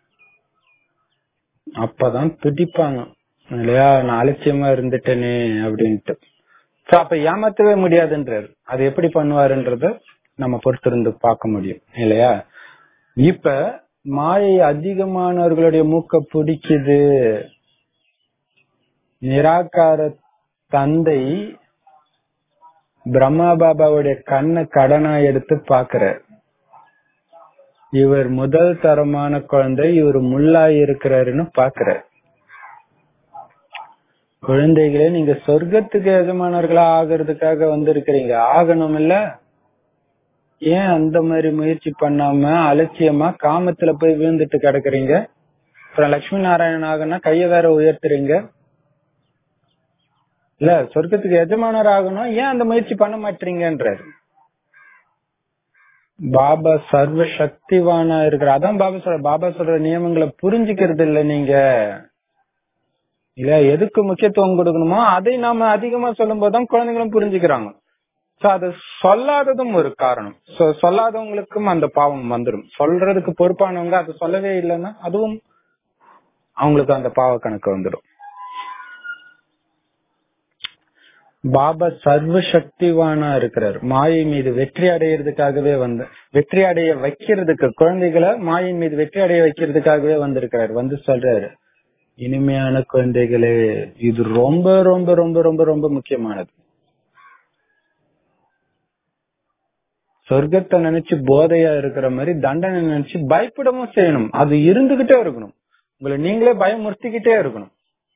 அப்பதான் துடிப்பாங்க இல்லையா நான் அலட்சியமா இருந்துட்டேனே அப்படின்ட்டு சோ அப்ப ஏமாத்தவே முடியாதுன்றாரு அது எப்படி பண்ணுவாருன்றத நம்ம பொறுத்திருந்து பார்க்க முடியும் இல்லையா இப்ப மாயை அதிகமானவர்களுடைய மூக்க பிடிக்குது நிராகார தந்தை பிரம்மா பாபாவுடைய கண்ணை கடனா எடுத்து பாக்குறார் இவர் முதல் தரமான குழந்தை இவர் முள்ளாய் இருக்கிறாருன்னு பாக்குறார் குழந்தைகளே நீங்க சொர்க்கத்துக்கு எஜமானர்களா ஆகிறதுக்காக வந்திருக்கிறீங்க ஆகணும் இல்ல ஏன் அந்த மாதிரி முயற்சி பண்ணாம அலட்சியமா காமத்துல போய் விழுந்துட்டு கிடக்குறீங்க அப்புறம் லட்சுமி நாராயணன் ஆகனா கைய வேற உயர்த்துறீங்க இல்ல சொர்க்கத்துக்கு எஜமானர் ஆகணும் ஏன் அந்த முயற்சி பண்ண மாட்டீங்கன்றாரு பாபா சர்வ சக்திவானா இருக்கிற அதான் பாபா சொல்ற பாபா சொல்ற நியமங்களை புரிஞ்சுக்கிறது இல்ல நீங்க இல்ல எதுக்கு முக்கியத்துவம் கொடுக்கணுமோ அதை நாம அதிகமா சொல்லும் போதுதான் குழந்தைங்களும் புரிஞ்சுக்கிறாங்க சோ அது சொல்லாததும் ஒரு காரணம் சோ சொல்லாதவங்களுக்கும் அந்த பாவம் வந்துடும் சொல்றதுக்கு பொறுப்பானவங்க அது சொல்லவே இல்லைன்னா அதுவும் அவங்களுக்கு அந்த பாவ கணக்கு வந்துடும் பாபா சர்வ சக்திவானா இருக்கிறார் மாயை மீது வெற்றி அடையிறதுக்காகவே வந்து வெற்றி அடைய வைக்கிறதுக்கு குழந்தைகளை மாயின் மீது வெற்றி அடைய வைக்கிறதுக்காகவே வந்திருக்கிறார் வந்து சொல்றாரு இனிமையான குழந்தைகளே இது ரொம்ப ரொம்ப ரொம்ப ரொம்ப ரொம்ப முக்கியமானது சொர்க்கத்தை நினைச்சு போதையா இருக்கிற மாதிரி தண்டனை நினைச்சு பயப்படவும் செய்யணும் அது இருந்துகிட்டே இருக்கணும் உங்களை நீங்களே பயமுறுத்திக்கிட்டே இருக்கணும்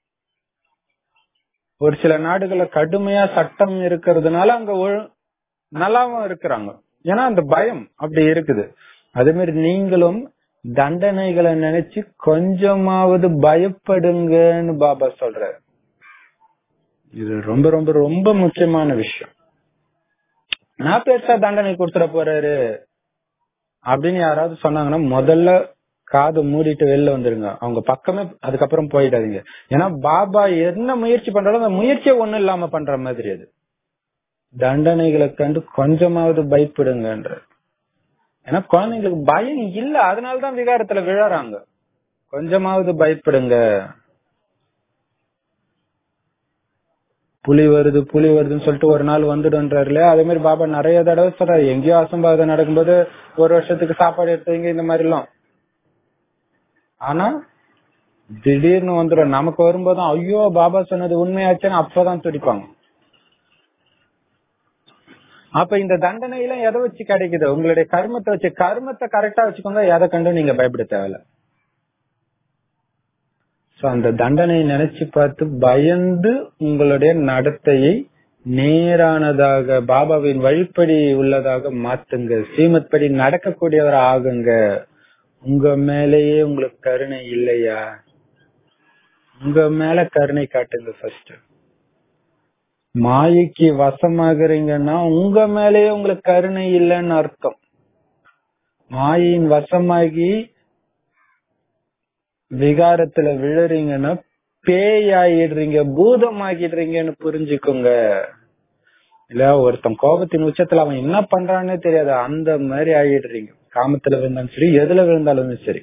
ஒரு சில நாடுகள்ல கடுமையா சட்டம் இருக்கிறதுனால அங்க நல்லாவும் இருக்கிறாங்க ஏன்னா அந்த பயம் அப்படி இருக்குது அதே மாதிரி நீங்களும் தண்டனைகளை நினைச்சு கொஞ்சமாவது பயப்படுங்கன்னு பாபா சொல்றாரு இது ரொம்ப ரொம்ப ரொம்ப முக்கியமான விஷயம் நான் பெருசா தண்டனை கொடுத்துட போறாரு அப்படின்னு யாராவது சொன்னாங்கன்னா முதல்ல காது மூடிட்டு வெளில வந்துருங்க அவங்க பக்கமே அதுக்கப்புறம் போயிடாதீங்க ஏன்னா பாபா என்ன முயற்சி பண்றாலும் அந்த முயற்சியை ஒண்ணும் இல்லாம பண்ற மாதிரி அது தண்டனைகளை கண்டு கொஞ்சமாவது பயப்படுங்கன்ற ஏன்னா குழந்தைங்களுக்கு பயம் இல்ல அதனாலதான் விகாரத்துல விழறாங்க கொஞ்சமாவது பயப்படுங்க புலி வருது புலி வருதுன்னு சொல்லிட்டு ஒரு நாள் வந்துடுன்றாரு இல்லையா அதே மாதிரி பாபா நிறைய தடவை சொல்றாரு எங்கேயோ அசம்பாவிதம் நடக்கும்போது ஒரு வருஷத்துக்கு சாப்பாடு எடுத்தீங்க இந்த மாதிரி எல்லாம் ஆனா திடீர்னு வந்துடும் நமக்கு வரும்போதும் ஐயோ பாபா சொன்னது உண்மையாச்சுன்னு அப்பதான் துடிப்பாங்க அப்ப இந்த தண்டனை எல்லாம் எதை வச்சு கிடைக்குது உங்களுடைய கர்மத்தை வச்சு கர்மத்தை கரெக்டா வச்சுக்கோங்க எதை கண்டும் நீங்க பயப்பட தேவையில்ல சோ அந்த தண்டனையை நினைச்சு பார்த்து பயந்து உங்களுடைய நடத்தையை நேரானதாக பாபாவின் வழிப்படி உள்ளதாக மாத்துங்க ஸ்ரீமத் படி நடக்கக்கூடியவர் ஆகுங்க உங்க மேலேயே உங்களுக்கு கருணை இல்லையா உங்க மேல கருணை காட்டுங்க ஃபர்ஸ்ட் மாயைக்கு வசமாகறீங்கன்னா உங்க மேலேயே உங்களுக்கு கருணை இல்லைன்னு அர்த்தம் மாயின் வசமாகி விகாரத்துல விழுறீங்கன்னா பேய் ஆயிடுறீங்க பூதம் ஆகிடுறீங்கன்னு புரிஞ்சுக்கோங்க இல்ல ஒருத்தன் கோபத்தின் உச்சத்துல அவன் என்ன பண்றான்னே தெரியாது அந்த மாதிரி ஆயிடுறீங்க காமத்துல விழுந்தாலும் சரி எதுல விழுந்தாலும் சரி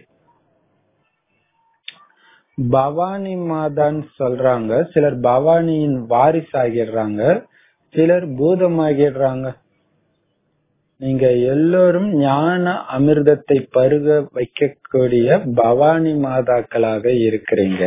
பவானி மாதான்னு சொல்றாங்க சிலர் பவானியின் வாரிசு ஆகிடுறாங்க சிலர் பூதம் ஆகிடுறாங்க நீங்க எல்லோரும் ஞான அமிர்தத்தை பருக வைக்கக்கூடிய பவானி மாதாக்களாக இருக்கிறீங்க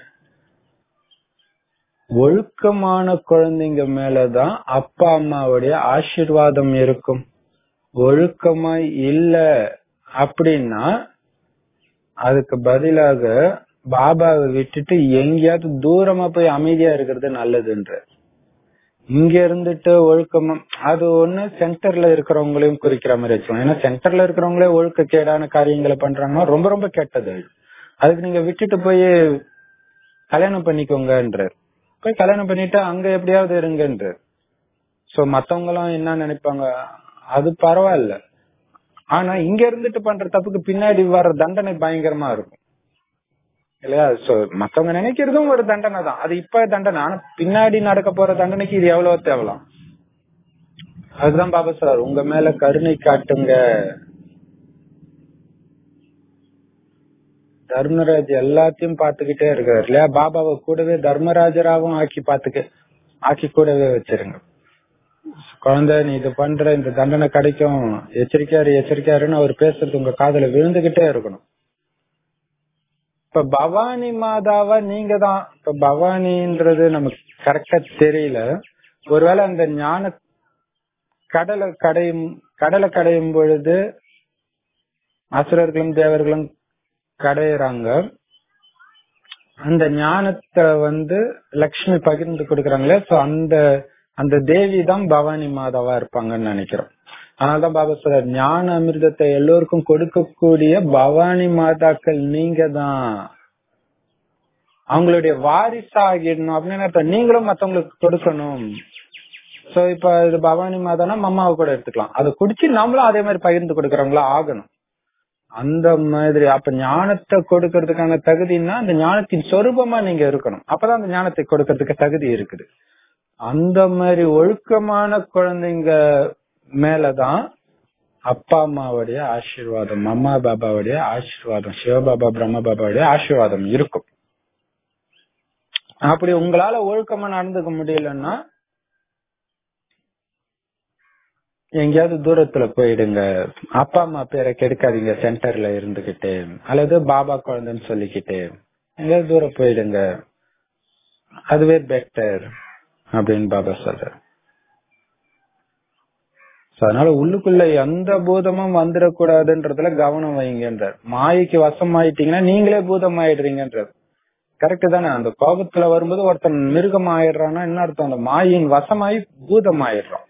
ஒழுக்கமான குழந்தைங்க மேலதான் அப்பா அம்மாவுடைய ஆசிர்வாதம் இருக்கும் ஒழுக்கமா இல்ல அப்படின்னா அதுக்கு பதிலாக பாபாவை விட்டுட்டு எங்கேயாவது தூரமா போய் அமைதியா இருக்கிறது நல்லதுன்ற இங்க இருந்துட்டு ஒழுக்கமா அது ஒண்ணு சென்டர்ல இருக்கிறவங்களையும் குறிக்கிற மாதிரி வச்சுக்கோங்க ஏன்னா சென்டர்ல இருக்கிறவங்களே ஒழுக்க கேடான காரியங்களை பண்றாங்கன்னா ரொம்ப ரொம்ப கெட்டது அதுக்கு நீங்க விட்டுட்டு போய் கல்யாணம் பண்ணிக்கோங்கன்றார் போய் கல்யாணம் பண்ணிட்டு அங்க எப்படியாவது இருங்கன்றார் சோ மத்தவங்க எல்லாம் என்ன நினைப்பாங்க அது பரவாயில்ல ஆனா இங்க இருந்துட்டு பண்ற தப்புக்கு பின்னாடி வர்ற தண்டனை பயங்கரமா இருக்கும் இல்லையா சோ மத்தவங்க நினைக்கிறதும் ஒரு தண்டனை தான் அது இப்ப தண்டனை ஆனா பின்னாடி நடக்க போற தண்டனைக்கு இது எவ்வளவு தேவலாம் அதுதான் பாபா சார் உங்க மேல கருணை காட்டுங்க தர்மராஜ் எல்லாத்தையும் பாத்துக்கிட்டே இருக்காரு இல்லையா பாபாவை கூடவே தர்மராஜராவும் ஆக்கி பாத்துக்க ஆக்கி கூடவே வச்சிருங்க குழந்தை நீ இது பண்ற இந்த தண்டனை கிடைக்கும் எச்சரிக்கையாரு எச்சரிக்கையாருன்னு அவர் பேசுறது உங்க காதுல விழுந்துகிட்டே இருக்கணும் இப்ப பவானி மாதாவா நீங்க தான் இப்ப பவானின்றது நமக்கு கரெக்டா தெரியல ஒருவேளை அந்த ஞான கடலை கடையும் கடலை கடையும் பொழுது அசுரர்களும் தேவர்களும் கடையிறாங்க அந்த ஞானத்தை வந்து லக்ஷ்மி பகிர்ந்து கொடுக்கறாங்களே சோ அந்த அந்த தேவி தான் பவானி மாதாவா இருப்பாங்கன்னு நினைக்கிறோம் அதனாலதான் பாபா சொல்ற ஞான அமிர்தத்தை எல்லோருக்கும் கொடுக்கக்கூடிய பவானி மாதாக்கள் நீங்க தான் அவங்களுடைய வாரிசா ஆகிடணும் அப்படின்னு அர்த்தம் நீங்களும் மத்தவங்களுக்கு கொடுக்கணும் சோ இப்ப இது பவானி மாதானா மம்மாவை கூட எடுத்துக்கலாம் அதை குடிச்சு நம்மளும் அதே மாதிரி பகிர்ந்து கொடுக்கறவங்களா ஆகணும் அந்த மாதிரி அப்ப ஞானத்தை கொடுக்கறதுக்கான தகுதின்னா அந்த ஞானத்தின் சொரூபமா நீங்க இருக்கணும் அப்பதான் அந்த ஞானத்தை கொடுக்கறதுக்கு தகுதி இருக்குது அந்த மாதிரி ஒழுக்கமான குழந்தைங்க மேலதான் அப்பா அம்மாவுடைய ஆசீர்வாதம் அம்மா பாபாவுடைய ஆசீர்வாதம் சிவபாபா பிரம்ம பாபாவுடைய ஆசீர்வாதம் இருக்கும் அப்படி உங்களால ஒழுக்கமா நடந்துக்க முடியலன்னா எங்கேயாவது தூரத்துல போயிடுங்க அப்பா அம்மா பேரை கெடுக்காதீங்க சென்டர்ல இருந்துகிட்டு அல்லது பாபா குழந்தைன்னு சொல்லிக்கிட்டு எங்கேயாவது தூரம் போயிடுங்க அதுவே பெட்டர் அப்படின்னு பாபா சொல்ற அதனால உள்ளுக்குள்ள எந்த பூதமும் வந்துடக்கூடாதுன்றதுல கவனம் வைங்கன்றார் மாயைக்கு வசம் ஆயிட்டீங்கன்னா நீங்களே பூதம் ஆயிடுறீங்கன்றார் கரெக்ட் தானே அந்த கோபத்துல வரும்போது ஒருத்தன் மிருகம் ஆயிடுறான்னா என்ன அர்த்தம் அந்த மாயின் வசமாயி பூதம் ஆயிடுறான்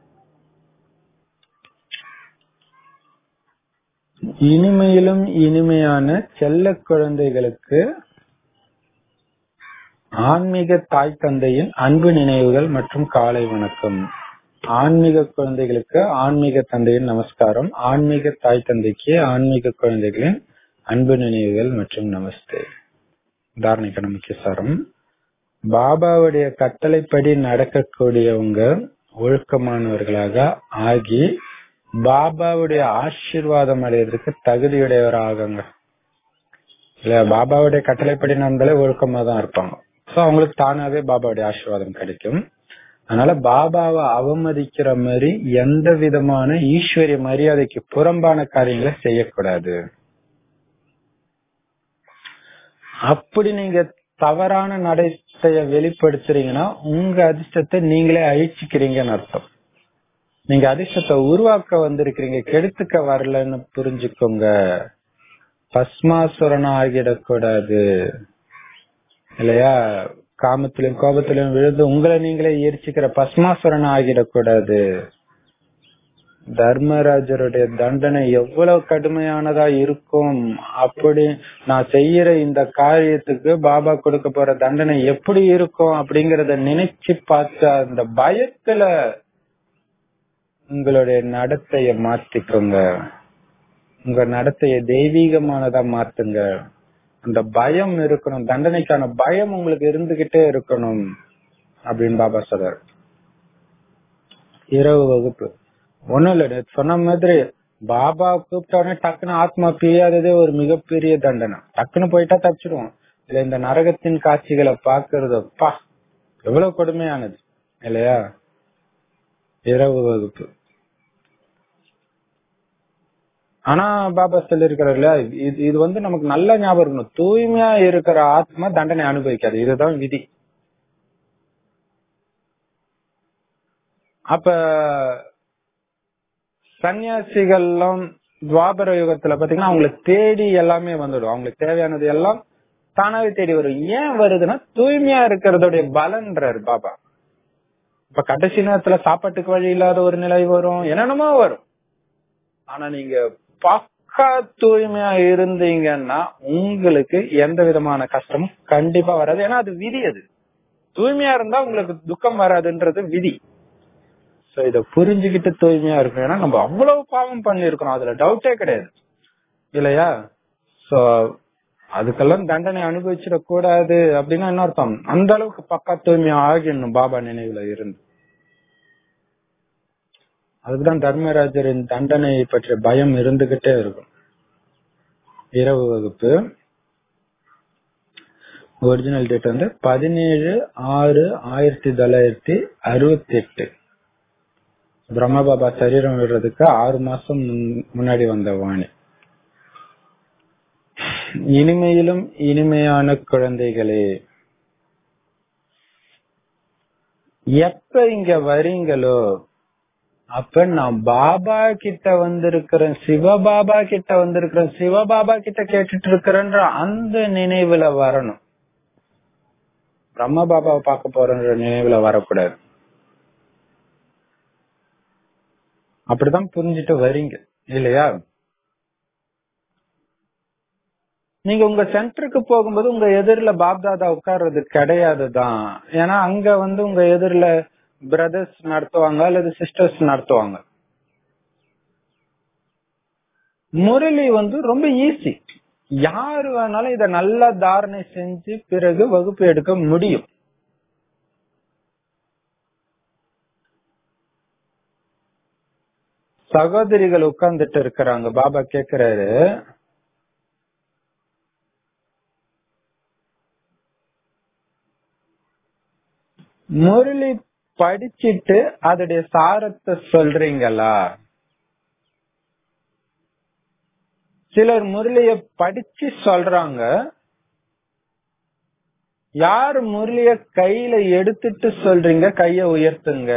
இனிமையிலும் இனிமையான செல்ல குழந்தைகளுக்கு ஆன்மீக தாய் தந்தையின் அன்பு நினைவுகள் மற்றும் காலை வணக்கம் ஆன்மீக குழந்தைகளுக்கு ஆன்மீக தந்தையின் நமஸ்காரம் ஆன்மீக தாய் தந்தைக்கு ஆன்மீக குழந்தைகளின் அன்பு நினைவுகள் மற்றும் நமஸ்தே தாரணிக்க முக்கிய சாரம் பாபாவுடைய கட்டளைப்படி நடக்கக்கூடியவங்க ஒழுக்கமானவர்களாக ஆகி பாபாவுடைய ஆசீர்வாதம் அடையிறதுக்கு தகுதியுடையவர் ஆகுங்க இல்ல பாபாவுடைய கட்டளைப்படி நடந்தாலே ஒழுக்கமா தான் இருப்பாங்க சோ அவங்களுக்கு தானாவே பாபாவுடைய ஆசீர்வாதம் கிடைக்கும் அதனால பாபாவை அவமதிக்கிற மாதிரி எந்த விதமான ஈஸ்வரிய மரியாதைக்கு புறம்பான காரியங்களை செய்யக்கூடாது அப்படி நீங்க தவறான நடத்தைய வெளிப்படுத்துறீங்கன்னா உங்க அதிர்ஷ்டத்தை நீங்களே அழிச்சுக்கிறீங்கன்னு அர்த்தம் நீங்க அதிர்ஷ்டத்தை உருவாக்க வந்திருக்கிறீங்க கெடுத்துக்க வரலன்னு புரிஞ்சுக்கோங்க பஸ்மாசுரனா ஆகிடக்கூடாது இல்லையா காமத்திலும் கோபத்திலும் விழுந்து உங்களை நீங்களே எரிச்சுக்கிற பஸ்மாசுரனா ஆகிடக்கூடாது தர்மராஜருடைய தண்டனை எவ்வளவு கடுமையானதா இருக்கும் அப்படி நான் செய்யற இந்த காரியத்துக்கு பாபா கொடுக்க போற தண்டனை எப்படி இருக்கும் அப்படிங்கறத நினைச்சு பார்த்த அந்த பயத்துல உங்களுடைய நடத்தைய மாத்திக்கோங்க உங்க நடத்தைய தெய்வீகமானதா மாத்துங்க அந்த பயம் இருக்கணும் தண்டனைக்கான பயம் உங்களுக்கு இருந்துகிட்டே இருக்கணும் அப்படின்னு பாபா சொல்றாரு இரவு வகுப்பு ஒண்ணும் இல்ல நேத்து சொன்ன மாதிரி பாபா கூப்பிட்டோடனே டக்குன்னு ஆத்மா பிரியாததே ஒரு மிகப்பெரிய தண்டனை டக்குன்னு போயிட்டா தப்பிச்சிடுவோம் இல்ல இந்த நரகத்தின் காட்சிகளை பாக்குறது பா எவ்வளவு கொடுமையானது இல்லையா இரவு வகுப்பு ஆனா பாபா சொல்லி இருக்கிறார்ல இது இது வந்து நமக்கு நல்ல ஞாபகம் இருக்கணும் தூய்மையா இருக்கிற ஆத்மா தண்டனை அனுபவிக்காது இதுதான் விதி அப்ப சன்னியாசிகள்லாம் துவாபர யுகத்துல பாத்தீங்கன்னா அவங்களுக்கு தேடி எல்லாமே வந்துடும் அவங்களுக்கு தேவையானது எல்லாம் தானாவே தேடி வரும் ஏன் வருதுன்னா தூய்மையா இருக்கிறதோடைய பலன்றாரு பாபா இப்ப கடைசி நேரத்துல சாப்பாட்டுக்கு வழி இல்லாத ஒரு நிலை வரும் என்னென்னமோ வரும் ஆனா நீங்க பக்கா தூய்மையா இருந்தீங்கன்னா உங்களுக்கு எந்த விதமான கஷ்டமும் கண்டிப்பா வராது ஏன்னா அது விதி அது தூய்மையா இருந்தா உங்களுக்கு துக்கம் வராதுன்றது விதி சோ இத புரிஞ்சுக்கிட்டு தூய்மையா இருக்கும் ஏன்னா நம்ம அவ்வளவு பாவம் பண்ணிருக்கிறோம் அதுல டவுட்டே கிடையாது இல்லையா சோ அதுக்கெல்லாம் தண்டனை அனுபவிச்சிடக் கூடாது அப்படின்னா என்ன அர்த்தம் அந்த அளவுக்கு பக்கா தூய்மையா ஆகிடணும் பாபா நினைவுல இருந்து அதுக்குதான் தர்மராஜரின் தண்டனை பற்றிய பயம் இருந்துகிட்டே இருக்கும் இரவு வகுப்பு ஒரிஜினல் டேட் வந்து பதினேழு ஆறு ஆயிரத்தி தொள்ளாயிரத்தி அறுபத்தி எட்டு பிரம்ம பாபா சரீரம் விடுறதுக்கு ஆறு மாசம் முன்- முன்னாடி வந்த வாணி இனிமையிலும் இனிமையான குழந்தைகளே எப்ப இங்க வரீங்களோ அப்ப நான் பாபா கிட்ட வந்திருக்கிறேன் சிவபாபா கிட்ட வந்திருக்கிறேன் சிவபாபா கிட்ட கேட்டுட்டு இருக்கிறேன்ற அந்த நினைவுல வரணும் பிரம்ம பாபாவை பார்க்க போறன்ற நினைவுல வரக்கூடாது அப்படிதான் புரிஞ்சுட்டு வரீங்க இல்லையா நீங்க உங்க சென்டருக்கு போகும்போது உங்க எதிரில பாப்தாதா உட்கார்றது கிடையாதுதான் ஏன்னா அங்க வந்து உங்க எதிரில பிரதர்ஸ் நடத்துவாங்க அல்லது சிஸ்டர்ஸ் நடத்துவாங்க முரளி வந்து ரொம்ப ஈஸி யாரு வேணாலும் இத நல்லா தாரணை செஞ்சு பிறகு வகுப்பு எடுக்க முடியும் சகோதரிகள் உட்கார்ந்துட்டு இருக்கிறாங்க பாபா கேக்குறாரு முரளி படிச்சிட்டு அதோடைய சாரத்தை சொல்றீங்களா சிலர் முரளிய படிச்சு சொல்றாங்க யார் முரளிய கையில எடுத்துட்டு சொல்றீங்க கைய உயர்த்துங்க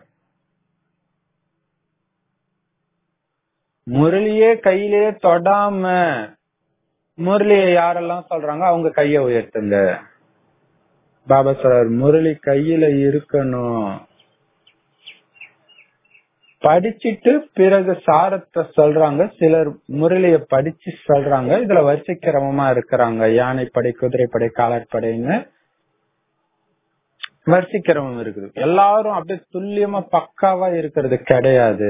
முரளியே கையிலேயே தொடாம முரளிய யாரெல்லாம் சொல்றாங்க அவங்க கைய உயர்த்துங்க பாபா சொல்றார் முரளி கையில இருக்கணும் படிச்சிட்டு பிறகு சாரத்தை சொல்றாங்க சிலர் முரளிய படிச்சு சொல்றாங்க இதுல வரிசை கிரமமா இருக்கிறாங்க யானைப்படை குதிரைப்படை காலாட்படைன்னு வரிசை கிரமம் இருக்குது எல்லாரும் அப்படியே துல்லியமா பக்காவா இருக்கிறது கிடையாது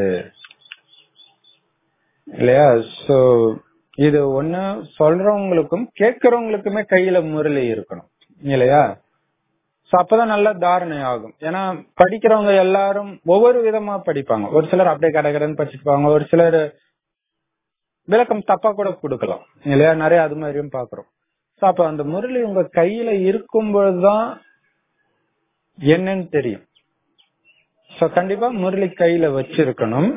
இல்லையா சோ இது ஒண்ணு சொல்றவங்களுக்கும் கேட்கறவங்களுக்குமே கையில முரளி இருக்கணும் இல்லையா சோ அப்பதான் நல்ல தாரணை ஆகும் ஏன்னா படிக்கிறவங்க எல்லாரும் ஒவ்வொரு விதமா படிப்பாங்க ஒரு சிலர் அப்படியே கடகடன்னு படிச்சுப்பாங்க ஒரு சிலர் விளக்கம் தப்பா கூட கொடுக்கலாம் இல்லையா நிறைய அது மாதிரியும் பாக்குறோம் சோ அப்ப அந்த முரளி உங்க கையில இருக்கும் பொழுதுதான் என்னன்னு தெரியும் சோ கண்டிப்பா முரளி கையில வச்சிருக்கணும்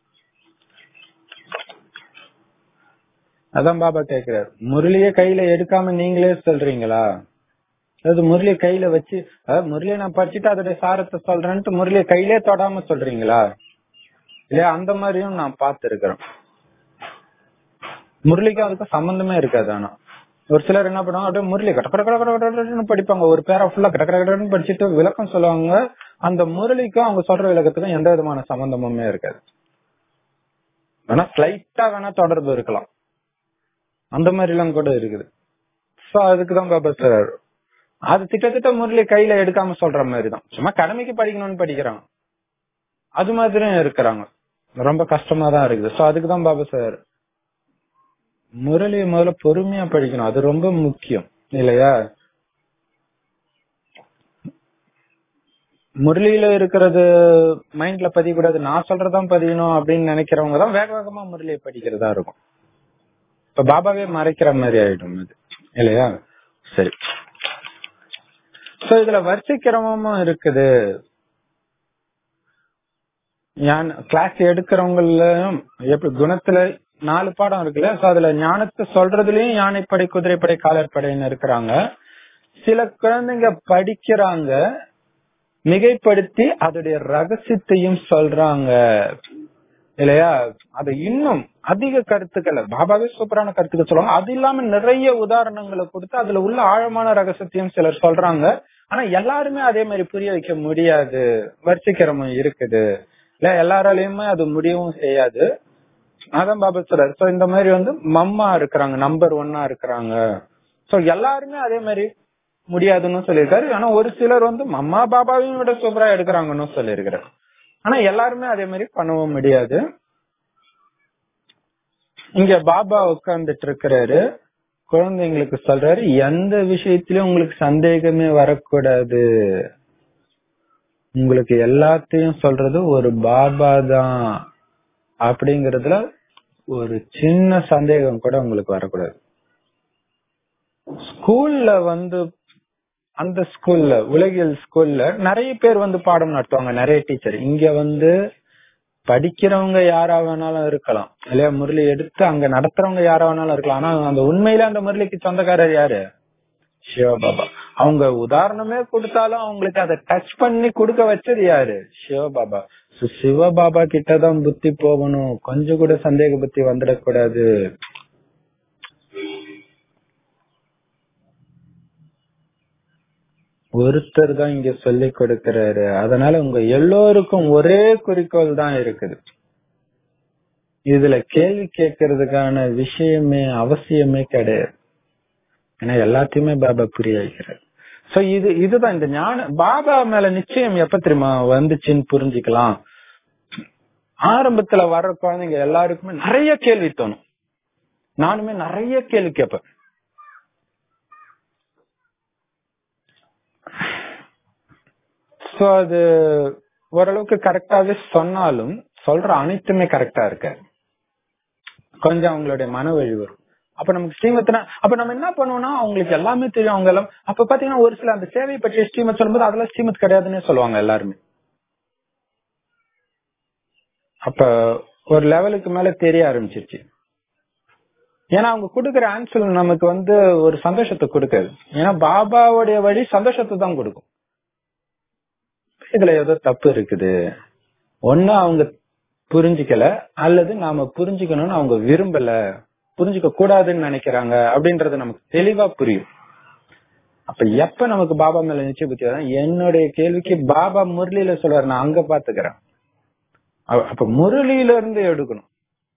அதான் பாபா கேக்குறாரு முரளிய கையில எடுக்காம நீங்களே சொல்றீங்களா அதாவது முரளிய கையில வச்சு அதாவது முரளிய நான் படிச்சுட்டு அதோடைய சாரத்தை சொல்றேன்ட்டு முரளிய கையிலே தொடாம சொல்றீங்களா இல்லையா அந்த மாதிரியும் நான் பார்த்திருக்கிறேன் முரளிக்கும் அதுக்கும் சம்பந்தமே இருக்காது ஆனா ஒரு சிலர் என்ன பண்ணுவாங்க அப்படியே முரளி கட கட கட கட கட கடன்னு படிப்பாங்க ஒரு பேரா ஃபுல்லா கட கட கடன்னு படிச்சுட்டு விளக்கம் சொல்லுவாங்க அந்த முரளிக்கும் அவங்க சொல்ற விளக்கத்துக்கும் எந்த விதமான சம்பந்தமுமே இருக்காது வேணா ஸ்லைட்டா வேணா தொடர்பு இருக்கலாம் அந்த மாதிரி எல்லாம் கூட இருக்குது சோ அதுக்குதான் பாபா சார் அது திட்டத்திட்ட முரளி கையில எடுக்காம சொல்ற மாதிரி தான் சும்மா கடமைக்கு படிக்கணும்னு படிக்கிறாங்க அது மாதிரியும் இருக்கிறாங்க ரொம்ப கஷ்டமா தான் இருக்குது சோ அதுக்குதான் பாபா சார் முரளியை முதல்ல பொறுமையா படிக்கணும் அது ரொம்ப முக்கியம் இல்லையா முரளியில இருக்கிறது மைண்ட்ல பதியக்கூடாது நான் சொல்றதான் பதியணும் அப்படின்னு நினைக்கிறவங்க தான் வேக வேகமா முரளியை படிக்கிறதா இருக்கும் இப்ப பாபாவே மறைக்கிற மாதிரி ஆயிடும் அது இல்லையா சரி சோ இதுல வரிசை கிரமமும் இருக்குது கிளாஸ் எடுக்கிறவங்கள எப்படி குணத்துல நாலு பாடம் இருக்குல்ல சோ அதுல ஞானத்தை சொல்றதுலயும் யானைப்படை குதிரைப்படை காலற்படைன்னு இருக்கிறாங்க சில குழந்தைங்க படிக்கிறாங்க மிகைப்படுத்தி அதோடைய ரகசியத்தையும் சொல்றாங்க இல்லையா அது இன்னும் அதிக கருத்துக்களை பாபாவே சூப்பரான கருத்துக்கள் சொல்லுவாங்க அது இல்லாம நிறைய உதாரணங்களை கொடுத்து அதுல உள்ள ஆழமான ரகசியத்தையும் சிலர் சொல்றாங்க ஆனா எல்லாருமே அதே மாதிரி புரிய வைக்க முடியாது வரிசைக்கிரமம் இருக்குது இல்ல எல்லாராலையுமே அது முடியவும் செய்யாது அதான் பாபா சொல்றாரு சோ இந்த மாதிரி வந்து மம்மா இருக்கிறாங்க நம்பர் ஒன்னா இருக்கிறாங்க சோ எல்லாருமே அதே மாதிரி முடியாதுன்னு சொல்லியிருக்காரு ஆனா ஒரு சிலர் வந்து மம்மா பாபாவையும் விட சூப்பரா எடுக்கிறாங்கன்னு சொல்லியிருக்கிறாரு ஆனா எல்லாருமே அதே மாதிரி பண்ணவும் முடியாது இங்க பாபா உட்கார்ந்துட்டு இருக்கிறாரு குழந்தைங்களுக்கு சொல்றாரு எந்த விஷயத்திலயும் உங்களுக்கு சந்தேகமே வரக்கூடாது உங்களுக்கு எல்லாத்தையும் சொல்றது ஒரு பாபா தான் அப்படிங்கறதுல ஒரு சின்ன சந்தேகம் கூட உங்களுக்கு வரக்கூடாது ஸ்கூல்ல வந்து அந்த ஸ்கூல்ல உலகியல் ஸ்கூல்ல நிறைய பேர் வந்து பாடம் நடத்துவாங்க நிறைய டீச்சர் இங்க வந்து படிக்கிறவங்க யாரா வேணாலும் இருக்கலாம் இல்லையா முரளி எடுத்து அங்க நடத்துறவங்க யாரா வேணாலும் இருக்கலாம் ஆனா அந்த உண்மையில அந்த முரளிக்கு சொந்தக்காரர் யாரு சிவபாபா அவங்க உதாரணமே கொடுத்தாலும் அவங்களுக்கு அதை டச் பண்ணி கொடுக்க வச்சது யாரு சிவபாபா சிவபாபா கிட்டதான் புத்தி போகணும் கொஞ்சம் கூட சந்தேக புத்தி வந்துடக்கூடாது ஒருத்தர் தான் இங்க சொல்லி கொடுக்கிறாரு அதனால உங்க எல்லோருக்கும் ஒரே குறிக்கோள் தான் இருக்குது இதுல கேள்வி கேட்கறதுக்கான விஷயமே அவசியமே கிடையாது ஏன்னா எல்லாத்தையுமே பாபா புரிய வைக்கிறார் சோ இது இதுதான் இந்த ஞான பாபா மேல நிச்சயம் எப்ப தெரியுமா வந்துச்சுன்னு புரிஞ்சுக்கலாம் ஆரம்பத்துல வர்ற குழந்தைங்க எல்லாருக்குமே நிறைய கேள்வி தோணும் நானுமே நிறைய கேள்வி கேட்பேன் சோ அது ஓரளவுக்கு கரெக்டாவே சொன்னாலும் சொல்ற அனைத்துமே கரெக்டா இருக்க கொஞ்சம் அவங்களுடைய மன வழி வரும் அப்ப நமக்கு ஸ்ரீமத்னா அப்ப நம்ம என்ன பண்ணுவோம்னா அவங்களுக்கு எல்லாமே தெரியும் அவங்க எல்லாம் அப்ப பாத்தீங்கன்னா ஒரு சில அந்த சேவை பற்றிய ஸ்ரீமத் சொல்லும்போது அதெல்லாம் ஸ்ரீமத் கிடையாதுன்னே சொல்லுவாங்க எல்லாருமே அப்ப ஒரு லெவலுக்கு மேல தெரிய ஆரம்பிச்சிருச்சு ஏன்னா அவங்க கொடுக்கற ஆன்சர் நமக்கு வந்து ஒரு சந்தோஷத்தை கொடுக்காது ஏன்னா பாபாவுடைய வழி சந்தோஷத்தை தான் கொடுக்கும் இதுல ஏதோ தப்பு இருக்குது ஒன்னு அவங்க புரிஞ்சுக்கல அல்லது நாம புரிஞ்சுக்கணும்னு அவங்க விரும்பல புரிஞ்சுக்க கூடாதுன்னு நினைக்கிறாங்க அப்படின்றது நமக்கு தெளிவா புரியும் அப்ப எப்ப நமக்கு பாபா மேல நிச்சய புத்தி வரும், என்னுடைய கேள்விக்கு பாபா முரளியில சொல்றாரு நான் அங்க பாத்துக்கிறேன் அ- அப்ப முரளியில இருந்து எடுக்கணும்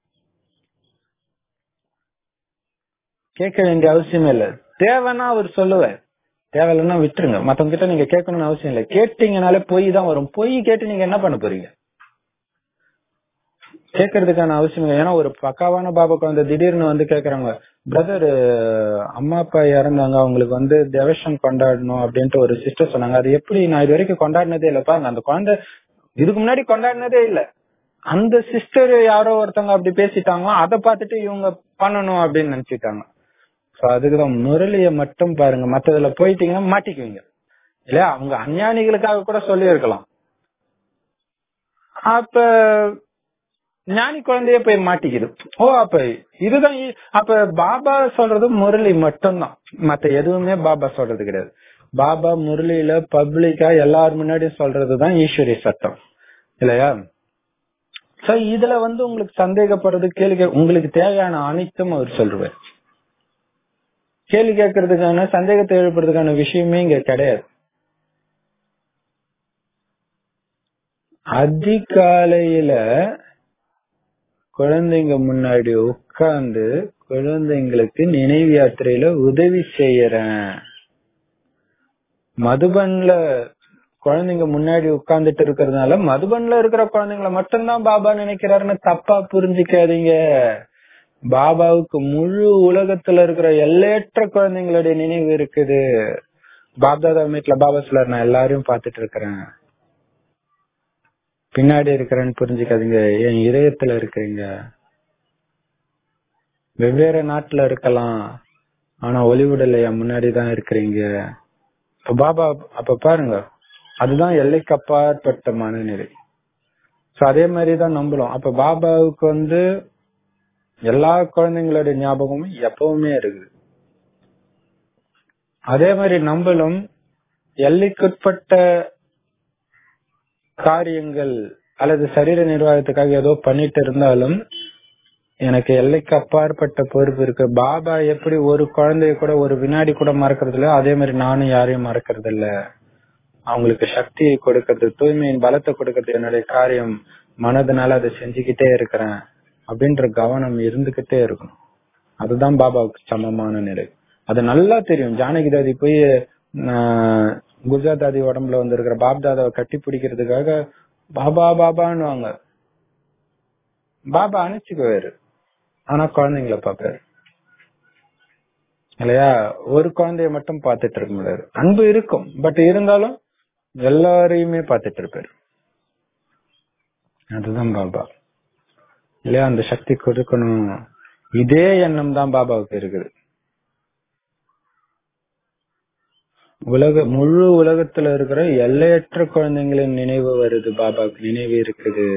கேட்க வேண்டிய அவசியமே இல்ல தேவைன்னா அவர் சொல்லுவார் தேவையில்லைன்னா விட்டுருங்க மத்தவங்க கிட்ட நீங்க கேட்கணும்னு அவசியம் இல்ல கேட்டீங்கனாலே பொய் தான் வரும் பொய் கேட்டு நீங்க என்ன பண்ண போறீங்க கேட்கறதுக்கான அவசியம் இல்லை ஏன்னா ஒரு பக்காவான பாபா குழந்தை திடீர்னு வந்து கேக்குறாங்க பிரதர் அம்மா அப்பா இறந்தாங்க அவங்களுக்கு வந்து தேவசம் கொண்டாடணும் அப்படின்ட்டு ஒரு சிஸ்டர் சொன்னாங்க அது எப்படி நான் இது வரைக்கும் கொண்டாடினதே இல்ல பாருங்க அந்த குழந்தை இதுக்கு முன்னாடி கொண்டாடினதே இல்ல அந்த சிஸ்டர் யாரோ ஒருத்தவங்க அப்படி பேசிட்டாங்க அதை பார்த்துட்டு இவங்க பண்ணணும் அப்படின்னு நினைச்சிட்டாங்க சோ அதுக்குதான் முரளிய மட்டும் பாருங்க மத்ததுல போயிட்டீங்கன்னா மாட்டிக்குவீங்க இல்ல அவங்க அஞ்ஞானிகளுக்காக கூட சொல்லி இருக்கலாம் அப்ப ஞானி குழந்தைய போய் மாட்டிக்குது ஓ அப்ப இதுதான் இ- அப்ப பாபா சொல்றது முரளி மட்டும்தான் மத்த எதுவுமே பாபா சொல்றது கிடையாது பாபா முரளியில பப்ளிக்கா எல்லார் முன்னாடியும் சொல்றதுதான் ஈஸ்வரி சட்டம் இல்லையா சோ இதுல வந்து உங்களுக்கு சந்தேகப்படுறது கேள்வி கே- உங்களுக்கு தேவையான அனைத்தும் அவர் சொல்றாரு கேள்வி கேட்கறதுக்கான சந்தேகத்தை எழுப்புறதுக்கான விஷயமே இங்க கிடையாது அதிகாலையில குழந்தைங்க முன்னாடி உட்கார்ந்து குழந்தைங்களுக்கு நினைவு யாத்திரையில உதவி செய்யறேன் மதுபன்ல குழந்தைங்க முன்னாடி உட்கார்ந்துட்டு இருக்கிறதுனால மதுபன்ல இருக்கிற குழந்தைங்களை மட்டும்தான் பாபா நினைக்கிறாருன்னு தப்பா புரிஞ்சுக்காதீங்க பாபாவுக்கு முழு உலகத்துல இருக்கிற எல்லையற்ற குழந்தைங்களுடைய நினைவு இருக்குது பாப்தாதா வீட்டுல பாபா சிலர் நான் எல்லாரையும் பாத்துட்டு இருக்கிறேன் பின்னாடி இருக்கிறேன்னு புரிஞ்சுக்காதீங்க என் இதயத்துல இருக்கிறீங்க வெவ்வேறு நாட்டுல இருக்கலாம் ஆனா ஒளிவுடல என் முன்னாடி தான் இருக்கிறீங்க இப்ப பாபா அப்ப பாருங்க அதுதான் எல்லைக்கு அப்பாற்பட்ட மனநிலை சோ அதே மாதிரிதான் நம்பலாம் அப்ப பாபாவுக்கு வந்து எல்லா குழந்தைங்களோட ஞாபகமும் எப்பவுமே இருக்குது அதே மாதிரி நம்மளும் எல்லைக்குட்பட்ட காரியங்கள் அல்லது சரீர நிர்வாகத்துக்காக ஏதோ பண்ணிட்டு இருந்தாலும் எனக்கு எல்லைக்கு அப்பாற்பட்ட பொறுப்பு இருக்கு பாபா எப்படி ஒரு குழந்தைய கூட ஒரு வினாடி கூட மறக்கிறது இல்ல அதே மாதிரி நானும் யாரையும் மறக்கிறது இல்ல அவங்களுக்கு சக்தியை கொடுக்கறது தூய்மையின் பலத்தை கொடுக்கறது என்னுடைய காரியம் மனதுனால அதை செஞ்சுக்கிட்டே இருக்கிறேன் அப்படின்ற கவனம் இருந்துகிட்டே இருக்கும் அதுதான் பாபாவுக்கு சமமான நிலை அது நல்லா தெரியும் ஜானகி தாதி போய் ஆஹ், குஜராத் தாதி உடம்புல வந்திருக்கிற பாப் தாதாவை கட்டி பிடிக்கிறதுக்காக பாபா பாபான்னுவாங்க பாபா அனுப்பிச்சுக்குவாரு ஆனா குழந்தைங்களை பாப்பாரு இல்லையா ஒரு குழந்தைய மட்டும் பார்த்துட்டு இருக்க முடியாது அன்பு இருக்கும் பட் இருந்தாலும் எல்லாரையுமே பார்த்துட்டு இருப்பாரு அதுதான் பாபா இல்லையா அந்த சக்தி கொடுக்கணும் இதே எண்ணம் தான் பாபாவுக்கு இருக்குது உலக முழு உலகத்துல இருக்கிற எல்லையற்ற குழந்தைங்களின் நினைவு வருது பாபாவுக்கு நினைவு இருக்குது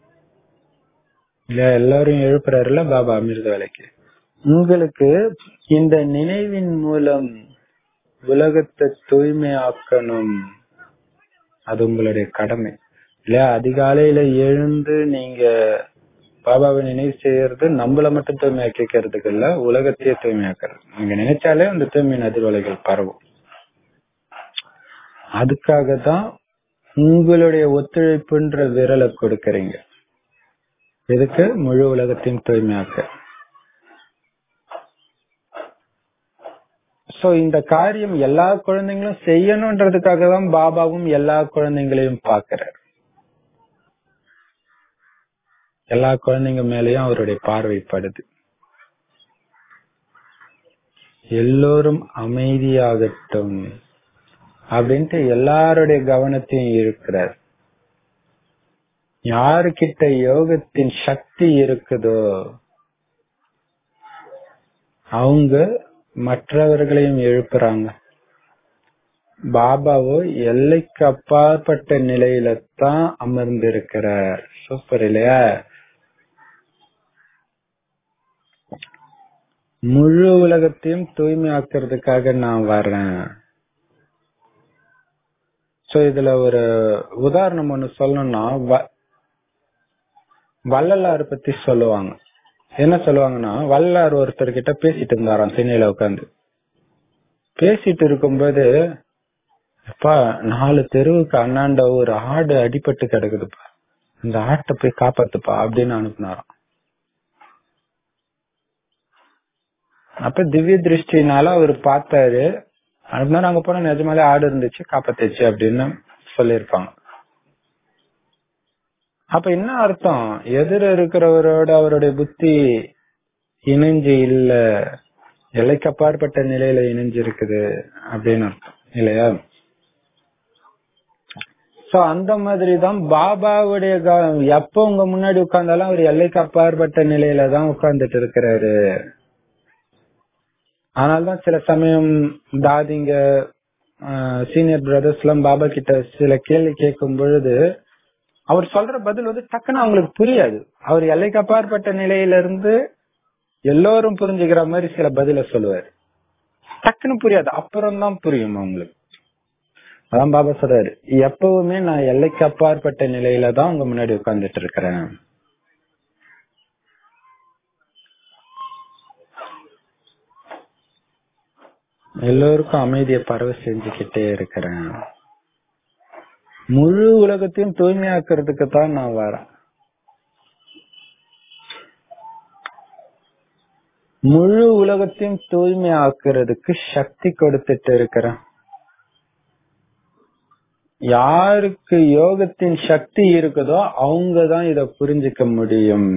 இல்ல எல்லாரும் எழுப்புறாருல பாபா அமிர்த வேலைக்கு உங்களுக்கு இந்த நினைவின் மூலம் உலகத்தை தூய்மையாக்கணும் அது உங்களுடைய கடமை இல்லையா அதிகாலையில எழுந்து நீங்க பாபாவை நினைவு செய்யறது நம்மள மட்டும் தூய்மையாக்கிறதுக்கு இல்ல உலகத்தையே தூய்மையாக்குறது நீங்க நினைச்சாலே அந்த தூய்மையின் அதிர்வலைகள் பரவும் அதுக்காக தான் உங்களுடைய ஒத்துழைப்புன்ற விரலை கொடுக்கறீங்க எதுக்கு முழு உலகத்தையும் தூய்மையாக்க சோ இந்த காரியம் எல்லா குழந்தைங்களும் செய்யணும்ன்றதுக்காக தான் பாபாவும் எல்லா குழந்தைங்களையும் பாக்குறாரு எல்லா குழந்தைங்க மேலயும் அவருடைய பார்வை படுது எல்லோரும் அமைதியாகட்டும் அப்படின்ட்டு எல்லாருடைய கவனத்தையும் இருக்கிறார் யாருக்கிட்ட யோகத்தின் சக்தி இருக்குதோ அவங்க மற்றவர்களையும் எழுப்புறாங்க பாபாவோ எல்லைக்கு அப்பாற்பட்ட நிலையில தான் அமர்ந்திருக்கிறார் சூப்பர் இல்லையா முழு உலகத்தையும் தூய்மையாக்குறதுக்காக நான் வர்றேன் சோ இதுல ஒரு உதாரணம் ஒண்ணு சொல்லணும்னா வ- வள்ளலார் பத்தி சொல்லுவாங்க என்ன சொல்லுவாங்கன்னா வள்ளலார் ஒருத்தர் கிட்ட பேசிட்டு இருந்தாராம் திண்ணையில உட்காந்து பேசிட்டு இருக்கும்போது அப்பா நாலு தெருவுக்கு அண்ணாண்ட ஒரு ஆடு அடிபட்டு கிடக்குதுப்பா அந்த ஆட்டை போய் காப்பாத்துப்பா அப்படின்னு அனுப்புனாராம் அப்ப திவ்ய திருஷ்டினால அவர் பார்த்தாரு அனுப்புனாரு அங்க போனா நிஜமாலே ஆடு இருந்துச்சு காப்பாத்துச்சு அப்படின்னு சொல்லியிருப்பாங்க அப்ப என்ன அர்த்தம் எதிர இருக்கிறவரோட அவருடைய புத்தி இணைஞ்சு இல்ல எல்லைக்கு அப்பாற்பட்ட நிலையில இணைஞ்சு இருக்குது அப்படின்னு அர்த்தம் இல்லையா சோ அந்த மாதிரி தான் பாபாவுடைய கா- எப்ப உங்க முன்னாடி உட்கார்ந்தாலும் அவர் எல்லைக்கு அப்பாற்பட்ட நிலையில தான் உட்கார்ந்துட்டு இருக்கிறாரு ஆனால்தான் சில சமயம் தாதிங்க சீனியர் பிரதர்ஸ் எல்லாம் பாபா கிட்ட சில கேள்வி கேட்கும் பொழுது அவர் சொல்ற பதில் வந்து டக்குன்னு அவங்களுக்கு புரியாது அவர் எல்லைக்கு அப்பாற்பட்ட நிலையில இருந்து எல்லோரும் புரிஞ்சுக்கிற மாதிரி சில பதில சொல்லுவாரு டக்குன்னு புரியாது அப்புறம் தான் புரியும் அவங்களுக்கு அதான் பாபா சொல்றாரு எப்பவுமே நான் எல்லைக்கு அப்பாற்பட்ட நிலையில தான் உங்க முன்னாடி உட்கார்ந்துட்டு இருக்கிறேன் எல்லோருக்கும் அமைதியை பரவ செஞ்சுக்கிட்டே இருக்கிறேன் முழு உலகத்தையும் தூய்மையாக்குறதுக்கு தான் நான் வரேன் முழு உலகத்தையும் தூய்மையாக்குறதுக்கு சக்தி கொடுத்துட்டு இருக்கிறேன் யாருக்கு யோகத்தின் சக்தி இருக்குதோ அவங்க தான் இத புரிஞ்சுக்க முடியும்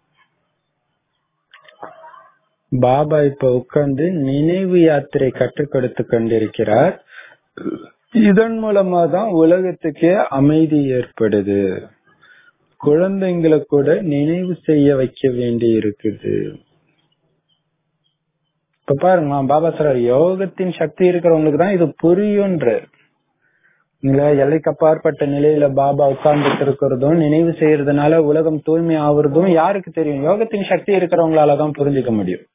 பாபா இப்ப உட்கார்ந்து நினைவு யாத்திரை கற்றுக் கொடுத்து கொண்டிருக்கிறார் இதன் மூலமா தான் உலகத்துக்கே அமைதி ஏற்படுது குழந்தைங்களை கூட நினைவு செய்ய வைக்க வேண்டி இருக்குது இப்ப பாருங்க பாபா சொல்றாரு யோகத்தின் சக்தி இருக்கிறவங்களுக்கு தான் இது புரியும்ன்றார் இல்ல எல்லைக்கு அப்பாற்பட்ட நிலையில பாபா உட்கார்ந்துட்டு இருக்கிறதும் நினைவு செய்யறதுனால உலகம் தூய்மை ஆகுறதும் யாருக்கு தெரியும் யோகத்தின் சக்தி இருக்கிறவங்களாலதான் புரிஞ்சுக்க முடியும்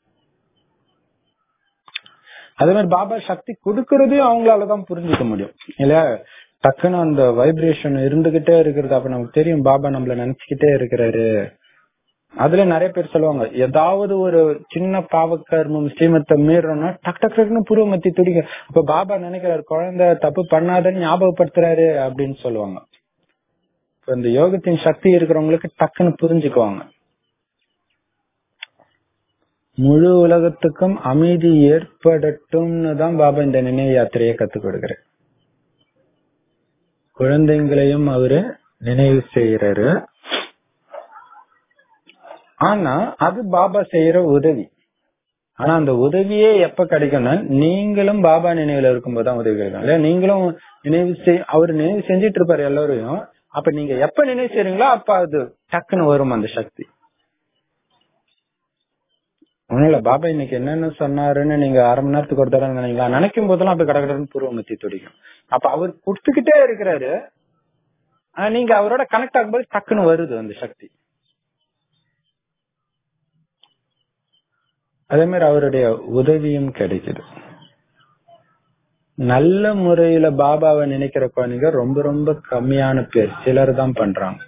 அதே மாதிரி பாபா சக்தி கொடுக்கறதையும் அவங்களாலதான் புரிஞ்சுக்க முடியும் இல்ல டக்குன்னு அந்த வைப்ரேஷன் இருந்துகிட்டே இருக்கிறது அப்ப நமக்கு தெரியும் பாபா நம்மள நினைச்சுக்கிட்டே இருக்கிறாரு அதுல நிறைய பேர் சொல்லுவாங்க ஏதாவது ஒரு சின்ன பாவக்கர்மம் ஸ்ரீமத்தை மீறோம்னா டக் டக் டக்குன்னு புருவமத்தி துடிக்க அப்ப பாபா நினைக்கிறாரு குழந்தை தப்பு பண்ணாதன்னு ஞாபகப்படுத்துறாரு அப்படின்னு சொல்லுவாங்க இப்ப இந்த யோகத்தின் சக்தி இருக்கிறவங்களுக்கு டக்குன்னு புரிஞ்சுக்குவாங்க முழு உலகத்துக்கும் அமைதி ஏற்படட்டும்னு தான் பாபா இந்த நினைவு யாத்திரையை கத்துக் கொடுக்கிறார் குழந்தைங்களையும் அவரு நினைவு செய்யறாரு ஆனா அது பாபா செய்யற உதவி ஆனா அந்த உதவியே எப்ப கிடைக்கும்னா நீங்களும் பாபா நினைவுல இருக்கும்போது தான் உதவி கிடைக்கும் இல்ல நீங்களும் நினைவு செய் அவர் நினைவு செஞ்சிட்டு இருப்பாரு எல்லாரையும் அப்ப நீங்க எப்ப நினைவு செய்றீங்களோ அப்ப அது டக்குன்னு வரும் அந்த சக்தி ஒண்ணும் இல்ல பாபா இன்னைக்கு என்னென்ன சொன்னாருன்னு நீங்க அரை மணி நேரத்துக்கு ஒரு தடவை நினைக்கலாம் நினைக்கும் போதெல்லாம் அப்ப கடகடன்னு பூர்வமத்தி துடிக்கும் அப்ப அவர் கொடுத்துக்கிட்டே இருக்கிறாரு ஆனா நீங்க அவரோட கனெக்ட் ஆகும்போது டக்குன்னு வருது அந்த சக்தி அதே மாதிரி அவருடைய உதவியும் கிடைக்குது நல்ல முறையில பாபாவை நினைக்கிற குழந்தைங்க ரொம்ப ரொம்ப கம்மியான பேர் சிலர் தான் பண்றாங்க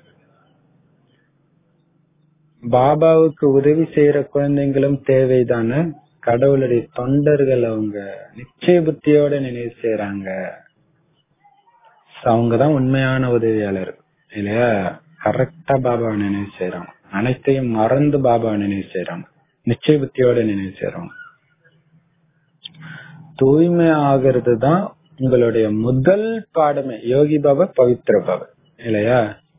பாபாவுக்கு உதவி செய்யற குழந்தைங்களும் தேவைதானே கடவுளுடைய தொண்டர்கள் அவங்க நிச்சய புத்தியோட நினைவு செய்யறாங்க அவங்கதான் உண்மையான உதவியாளர் இல்லையா கரெக்டா பாபாவை நினைவு செய்யறாங்க அனைத்தையும் மறந்து பாபாவை நினைவு செய்யறாங்க நிச்சய புத்தியோட நினைவு செய்யறவங்க தூய்மை ஆகிறது தான் உங்களுடைய முதல் பாடமே யோகி பாபா பவித்ர பாபா இல்லையா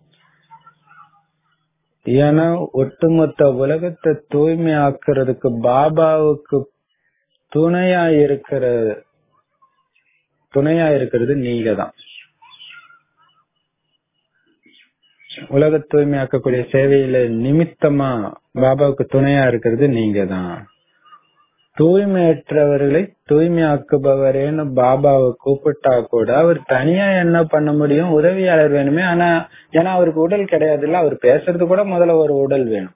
ஏன்னா ஒட்டுமொத்த உலகத்தை தூய்மை ஆக்குறதுக்கு பாபாவுக்கு துணையா இருக்கிற துணையா இருக்கிறது நீங்க தான் உலக தூய்மையாக்கக்கூடிய சேவையில நிமித்தமா பாபாவுக்கு துணையா இருக்கிறது நீங்க தான் தூய்மையற்றவர்களை தூய்மையாக்குபவரேன்னு பாபாவை கூப்பிட்டா கூட அவர் தனியா என்ன பண்ண முடியும் உதவியாளர் வேணுமே ஆனா ஏன்னா அவருக்கு உடல் கிடையாது இல்ல அவர் பேசுறது கூட முதல்ல ஒரு உடல் வேணும்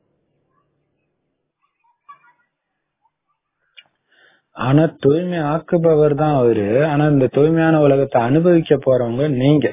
ஆனா தூய்மை ஆக்குபவர் தான் அவரு ஆனா இந்த தூய்மையான உலகத்தை அனுபவிக்க போறவங்க நீங்க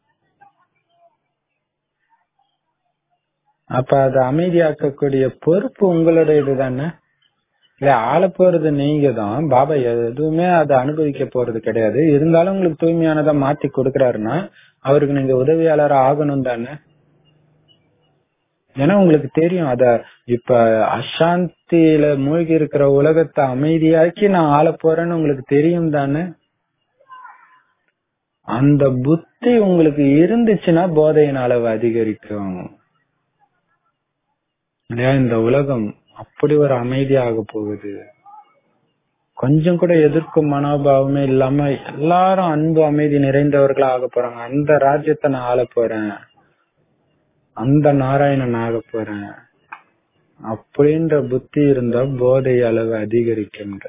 அப்ப அதை அமைதியாக்கக்கூடிய பொறுப்பு உங்களோட இதுதானே இல்ல ஆள போறது நீங்க தான் பாபா எதுவுமே அதை அனுபவிக்க போறது கிடையாது இருந்தாலும் உங்களுக்கு தூய்மையானதா மாத்தி கொடுக்கறாருன்னா அவருக்கு நீங்க உதவியாளர் ஆகணும் தானே ஏன்னா உங்களுக்கு தெரியும் அத இப்ப அசாந்தியில மூழ்கி இருக்கிற உலகத்தை அமைதியாக்கி நான் ஆள போறேன்னு உங்களுக்கு தெரியும் தானே அந்த புத்தி உங்களுக்கு இருந்துச்சுன்னா போதையின் அளவு அதிகரிக்கும் இல்லையா இந்த உலகம் அப்படி ஒரு அமைதியாக போகுது கொஞ்சம் கூட எதிர்க்கும் மனோபாவமே இல்லாம எல்லாரும் அன்பு அமைதி நிறைந்தவர்களா ஆக போறாங்க அந்த ராஜ்யத்தை நான் ஆள போறேன் அந்த நாராயணன் ஆக போறேன் அப்படின்ற புத்தி இருந்தா போதை அளவு அதிகரிக்கின்ற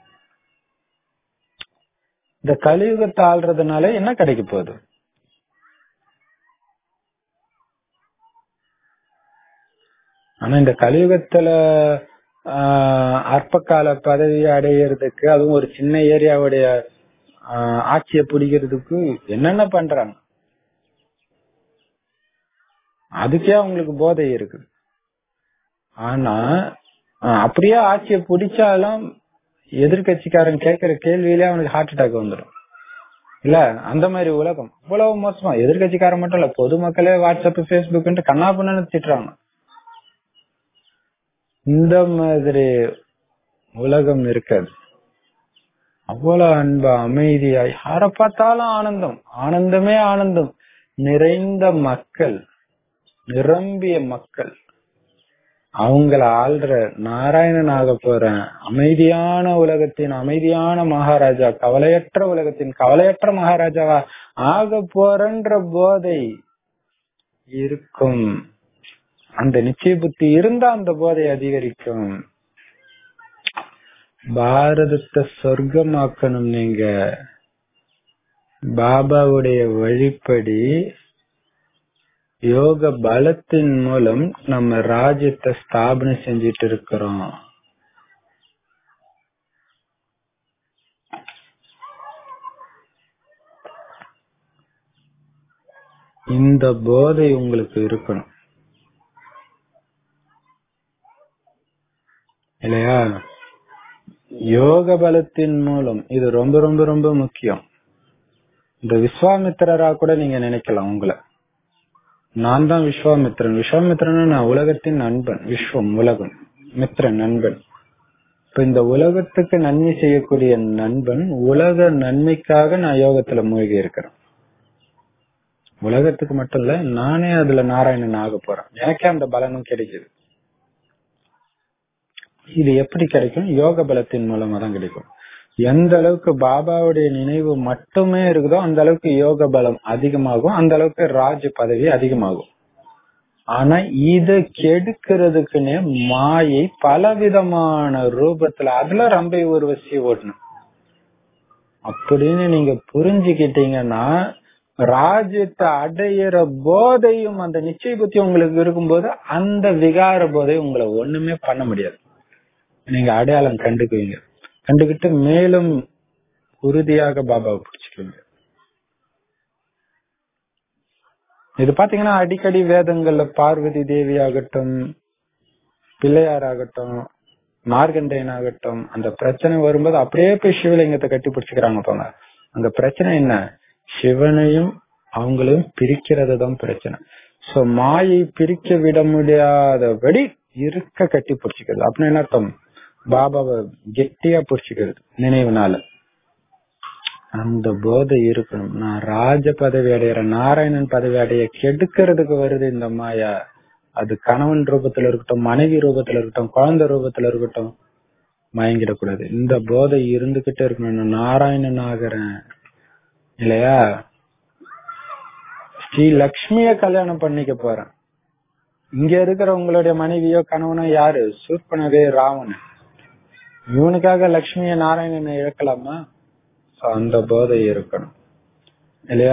இந்த கலியுகத்தை ஆள்றதுனால என்ன கிடைக்க போகுது ஆனா இந்த கலியுகத்துல ஆஹ் அற்பகால பதவி அடையிறதுக்கு அதுவும் ஒரு சின்ன ஏரியாவுடைய ஆஹ் ஆட்சியை பிடிக்கிறதுக்கு என்னென்ன பண்றாங்க அதுக்கே அவங்களுக்கு போதை இருக்கு ஆனா ஆஹ் அப்படியே ஆட்சியை பிடிச்சாலும் எதிர்கட்சிக்காரன் கேட்கிற கேள்வியிலே அவனுக்கு ஹார்ட் அட்டாக் வந்துடும் இல்ல அந்த மாதிரி உலகம் இவ்வளவு மோசமா எதிர்கட்சிக்காரன் மட்டும் இல்ல பொதுமக்களே வாட்ஸ்அப் பேஸ்புக் கண்ணா பண்ணு திட்டுறாங்க இந்த மாதிரி உலகம் இருக்காது அவ்வளவு அன்பு அமைதியா யார பார்த்தாலும் ஆனந்தம் ஆனந்தமே ஆனந்தம் நிறைந்த மக்கள் நிரம்பிய மக்கள் அவங்கள ஆள்ற நாராயணன் ஆக போறேன் அமைதியான உலகத்தின் அமைதியான மகாராஜா கவலையற்ற உலகத்தின் கவலையற்ற மகாராஜாவா ஆக போறன்ற போதை இருக்கும் அந்த நிச்சய புத்தி இருந்தா அந்த போதை அதிகரிக்கும் பாரதத்தை சொர்க்கமாக்கணும் நீங்க பாபாவுடைய வழிப்படி யோக பலத்தின் மூலம் நம்ம ராஜ்யத்தை ஸ்தாபனை செஞ்சிட்டு இருக்கிறோம் இந்த போதை உங்களுக்கு இருக்கணும் இல்லையா யோக பலத்தின் மூலம் இது ரொம்ப ரொம்ப ரொம்ப முக்கியம் இந்த விஸ்வாமித்திரரா கூட நீங்க நினைக்கலாம் உங்களை நான் தான் விஸ்வாமித்திரன் விஸ்வாமித்திரன் நான் உலகத்தின் நண்பன் விஸ்வம் உலகம் மித்திரன் நண்பன் இப்ப இந்த உலகத்துக்கு நன்மை செய்யக்கூடிய நண்பன் உலக நன்மைக்காக நான் யோகத்துல மூழ்கி இருக்கிறேன் உலகத்துக்கு மட்டும் இல்ல நானே அதுல நாராயணன் ஆக போறேன் எனக்கே அந்த பலனும் கிடைக்குது இது எப்படி கிடைக்கும் யோக பலத்தின் மூலமா தான் கிடைக்கும் எந்த அளவுக்கு பாபாவுடைய நினைவு மட்டுமே இருக்குதோ அந்த அளவுக்கு யோக பலம் அதிகமாகும் அந்த அளவுக்கு ராஜ பதவி அதிகமாகும் ஆனா இத கெடுக்கிறதுக்குன்னே மாயை பலவிதமான ரூபத்துல அதுல ரம்பை உருவசி ஓடணும் அப்படின்னு நீங்க புரிஞ்சுக்கிட்டீங்கன்னா ராஜ்யத்தை அடையிற போதையும் அந்த நிச்சய புத்தி உங்களுக்கு இருக்கும்போது அந்த விகார போதை உங்களை ஒண்ணுமே பண்ண முடியாது நீங்க அடையாளம் கண்டுக்குவீங்க கண்டுகிட்டு மேலும் உறுதியாக பாபாவை பிடிச்சுக்குவீங்க இது பாத்தீங்கன்னா அடிக்கடி வேதங்கள்ல பார்வதி தேவி ஆகட்டும் பிள்ளையார் ஆகட்டும் மார்கண்டேயன் ஆகட்டும் அந்த பிரச்சனை வரும்போது அப்படியே போய் சிவலிங்கத்தை கட்டி பிடிச்சுக்கிறாங்க போங்க அந்த பிரச்சனை என்ன சிவனையும் அவங்களையும் பிரிக்கிறது தான் பிரச்சனை சோ மாயை பிரிக்க விட முடியாதபடி இருக்க கட்டி பிடிச்சிக்கிறது அப்படின்னு என்ன அர்த்தம் பாபாவை கெட்டியா பிடிச்சிக்கிறது நினைவுனால அந்த போதை இருக்கணும் நான் ராஜ பதவி அடையிற நாராயணன் பதவி அடைய கெடுக்கிறதுக்கு வருது இந்த மாயா அது கணவன் ரூபத்துல இருக்கட்டும் மனைவி ரூபத்துல இருக்கட்டும் குழந்தை ரூபத்துல இருக்கட்டும் மயங்கிடக்கூடாது இந்த போதை இருந்துகிட்டே இருக்கணும் நான் நாராயணன் ஆகிறேன் இல்லையா ஸ்ரீ லக்ஷ்மிய கல்யாணம் பண்ணிக்க போறேன் இங்க இருக்கிற உங்களுடைய மனைவியோ கணவனோ யாரு சூர்பனகே ராவணன் இவனுக்காக லக்ஷ்மிய நாராயணனை இழக்கலாமா So, அந்த போதை இருக்கணும் இல்லையா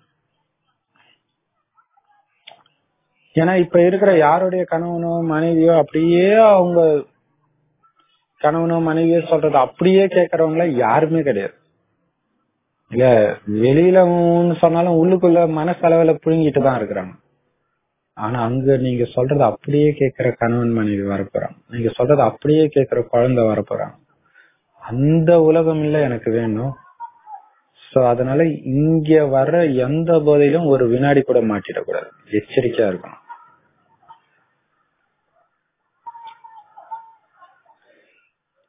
ஏன்னா இப்ப இருக்கிற யாருடைய கணவனோ மனைவியோ அப்படியே அவங்க கணவனோ மனைவியோ சொல்றது அப்படியே கேக்குறவங்கள யாருமே கிடையாது இல்ல வெளியில ஊன்னு சொன்னாலும் உள்ளுக்குள்ள மனசளவுல புழுங்கிட்டு தான் இருக்கிறாங்க ஆனா அங்க நீங்க சொல்றது அப்படியே கேக்குற கணவன் மனைவி வரப்போறாங்க நீங்க சொல்றது அப்படியே கேக்குற குழந்தை வரப்போறாங்க அந்த உலகம் இல்ல எனக்கு வேணும் சோ அதனால இங்க வர்ற எந்த போதையிலும் ஒரு வினாடி கூட மாட்டிடக்கூடாது எச்சரிக்கையா இருக்கணும்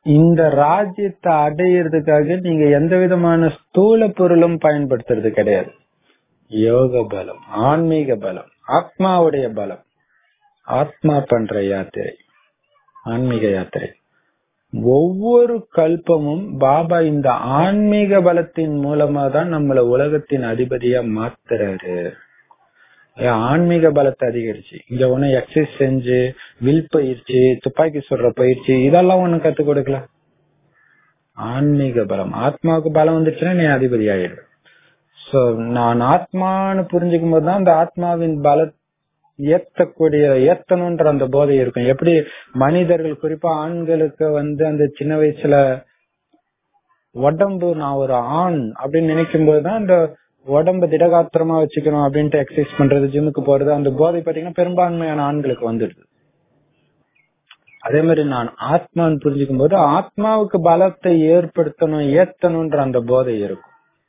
இந்த ராஜ்யத்தை அடையிறதுக்காக நீங்க எந்த விதமான ஸ்தூல பொருளும் பயன்படுத்துறது கிடையாது யோக பலம் ஆன்மீக பலம் ஆத்மாவுடைய பலம் ஆத்மா பண்ற யாத்திரை ஆன்மீக யாத்திரை ஒவ்வொரு கல்பமும் பாபா இந்த ஆன்மீக பலத்தின் மூலமா தான் நம்மள உலகத்தின் அதிபதியா மாத்துறாரு ஏன் ஆன்மீக பலத்தை அதிகரிச்சு இங்க ஒண்ணு எக்ஸசைஸ் செஞ்சு வில் பயிற்சி துப்பாக்கி சுடுற பயிற்சி இதெல்லாம் ஒண்ணு கத்து கொடுக்கல ஆன்மீக பலம் ஆத்மாவுக்கு பலம் வந்துச்சுன்னா நீ அதிபதி ஆயிடுவ சோ நான் ஆத்மான்னு புரிஞ்சுக்கும் போது தான் அந்த ஆத்மாவின் பல ஏத்தக்கூடிய ஏத்தணும்ன்ற அந்த போதை இருக்கும் எப்படி மனிதர்கள் குறிப்பா ஆண்களுக்கு வந்து அந்த சின்ன வயசுல உடம்பு நான் ஒரு ஆண் அப்படின்னு நினைக்கும் போதுதான் அந்த உடம்ப திடகாத்திரமா வச்சுக்கணும் அப்படின்ட்டு எக்ஸசைஸ் பண்றது ஜிம்முக்கு போறது அந்த போதை பாத்தீங்கன்னா பெரும்பான்மையான ஆண்களுக்கு வந்துடுது அதே மாதிரி நான் ஆத்மான்னு புரிஞ்சுக்கும் போது ஆத்மாவுக்கு பலத்தை ஏற்படுத்தணும் ஏத்தணும்ன்ற அந்த போதை இருக்கும்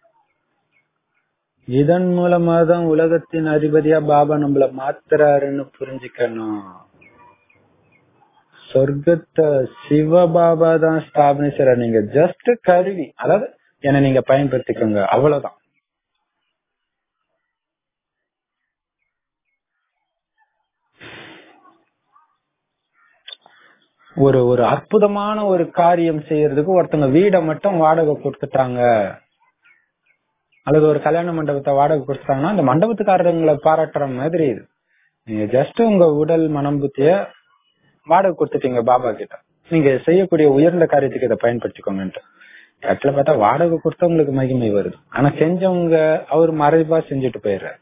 இதன் மூலமா தான் உலகத்தின் அதிபதியா பாபா நம்மள மாத்துறாருன்னு புரிஞ்சுக்கணும் சொர்க்கத்தை சிவபாபா தான் ஸ்தாபனை செய்யற நீங்க ஜஸ்ட் கருவி அதாவது என்ன நீங்க பயன்படுத்திக்கோங்க அவ்வளவுதான் ஒரு ஒரு அற்புதமான ஒரு காரியம் செய்யறதுக்கு ஒருத்தங்க வீடை மட்டும் வாடகை கொடுத்துட்டாங்க அல்லது ஒரு கல்யாண மண்டபத்தை வாடகை கொடுத்துட்டாங்கன்னா அந்த மண்டபத்துக்காரங்களை பாராட்டுற மாதிரி இது நீங்க ஜஸ்ட் உங்க உடல் மனம் புத்திய வாடகை கொடுத்துட்டீங்க பாபா கிட்ட நீங்க செய்யக்கூடிய உயர்ந்த காரியத்துக்கு இதை பயன்படுத்திக்கோங்கன்ட்டு இடத்துல பார்த்தா வாடகை கொடுத்தவங்களுக்கு மகிமை வருது ஆனா செஞ்சவங்க அவர் மறைவா செஞ்சுட்டு போயிடுறாரு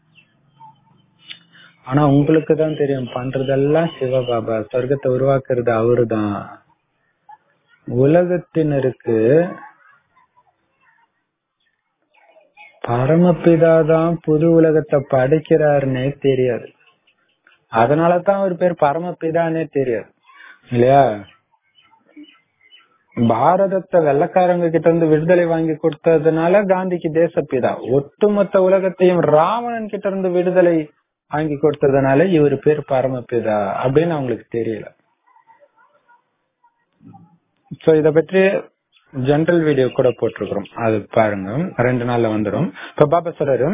ஆனா உங்களுக்கு தான் தெரியும் பண்றதெல்லாம் சிவபாபா சொர்க்கத்தை உருவாக்குறது அவருதான் உலகத்தினருக்கு பரமபிதா தான் புது உலகத்தை படைக்கிறாருன்னே தெரியாது அதனாலதான் அவர் பேர் பரமபிதானே தெரியாது இல்லையா பாரதத்தை வெள்ளக்காரங்க கிட்ட இருந்து விடுதலை வாங்கி கொடுத்ததுனால காந்திக்கு தேசப்பிதா ஒட்டுமொத்த உலகத்தையும் ராவணன் கிட்ட இருந்து விடுதலை வாங்கி கொடுத்ததுனால இவர் பேர் பரமபிதா அப்படின்னு அவங்களுக்கு தெரியல சோ இத பற்றி ஜென்ரல் வீடியோ கூட போட்டிருக்கிறோம் அது பாருங்க ரெண்டு நாள்ல வந்துடும் இப்ப பாபா சொல்றாரு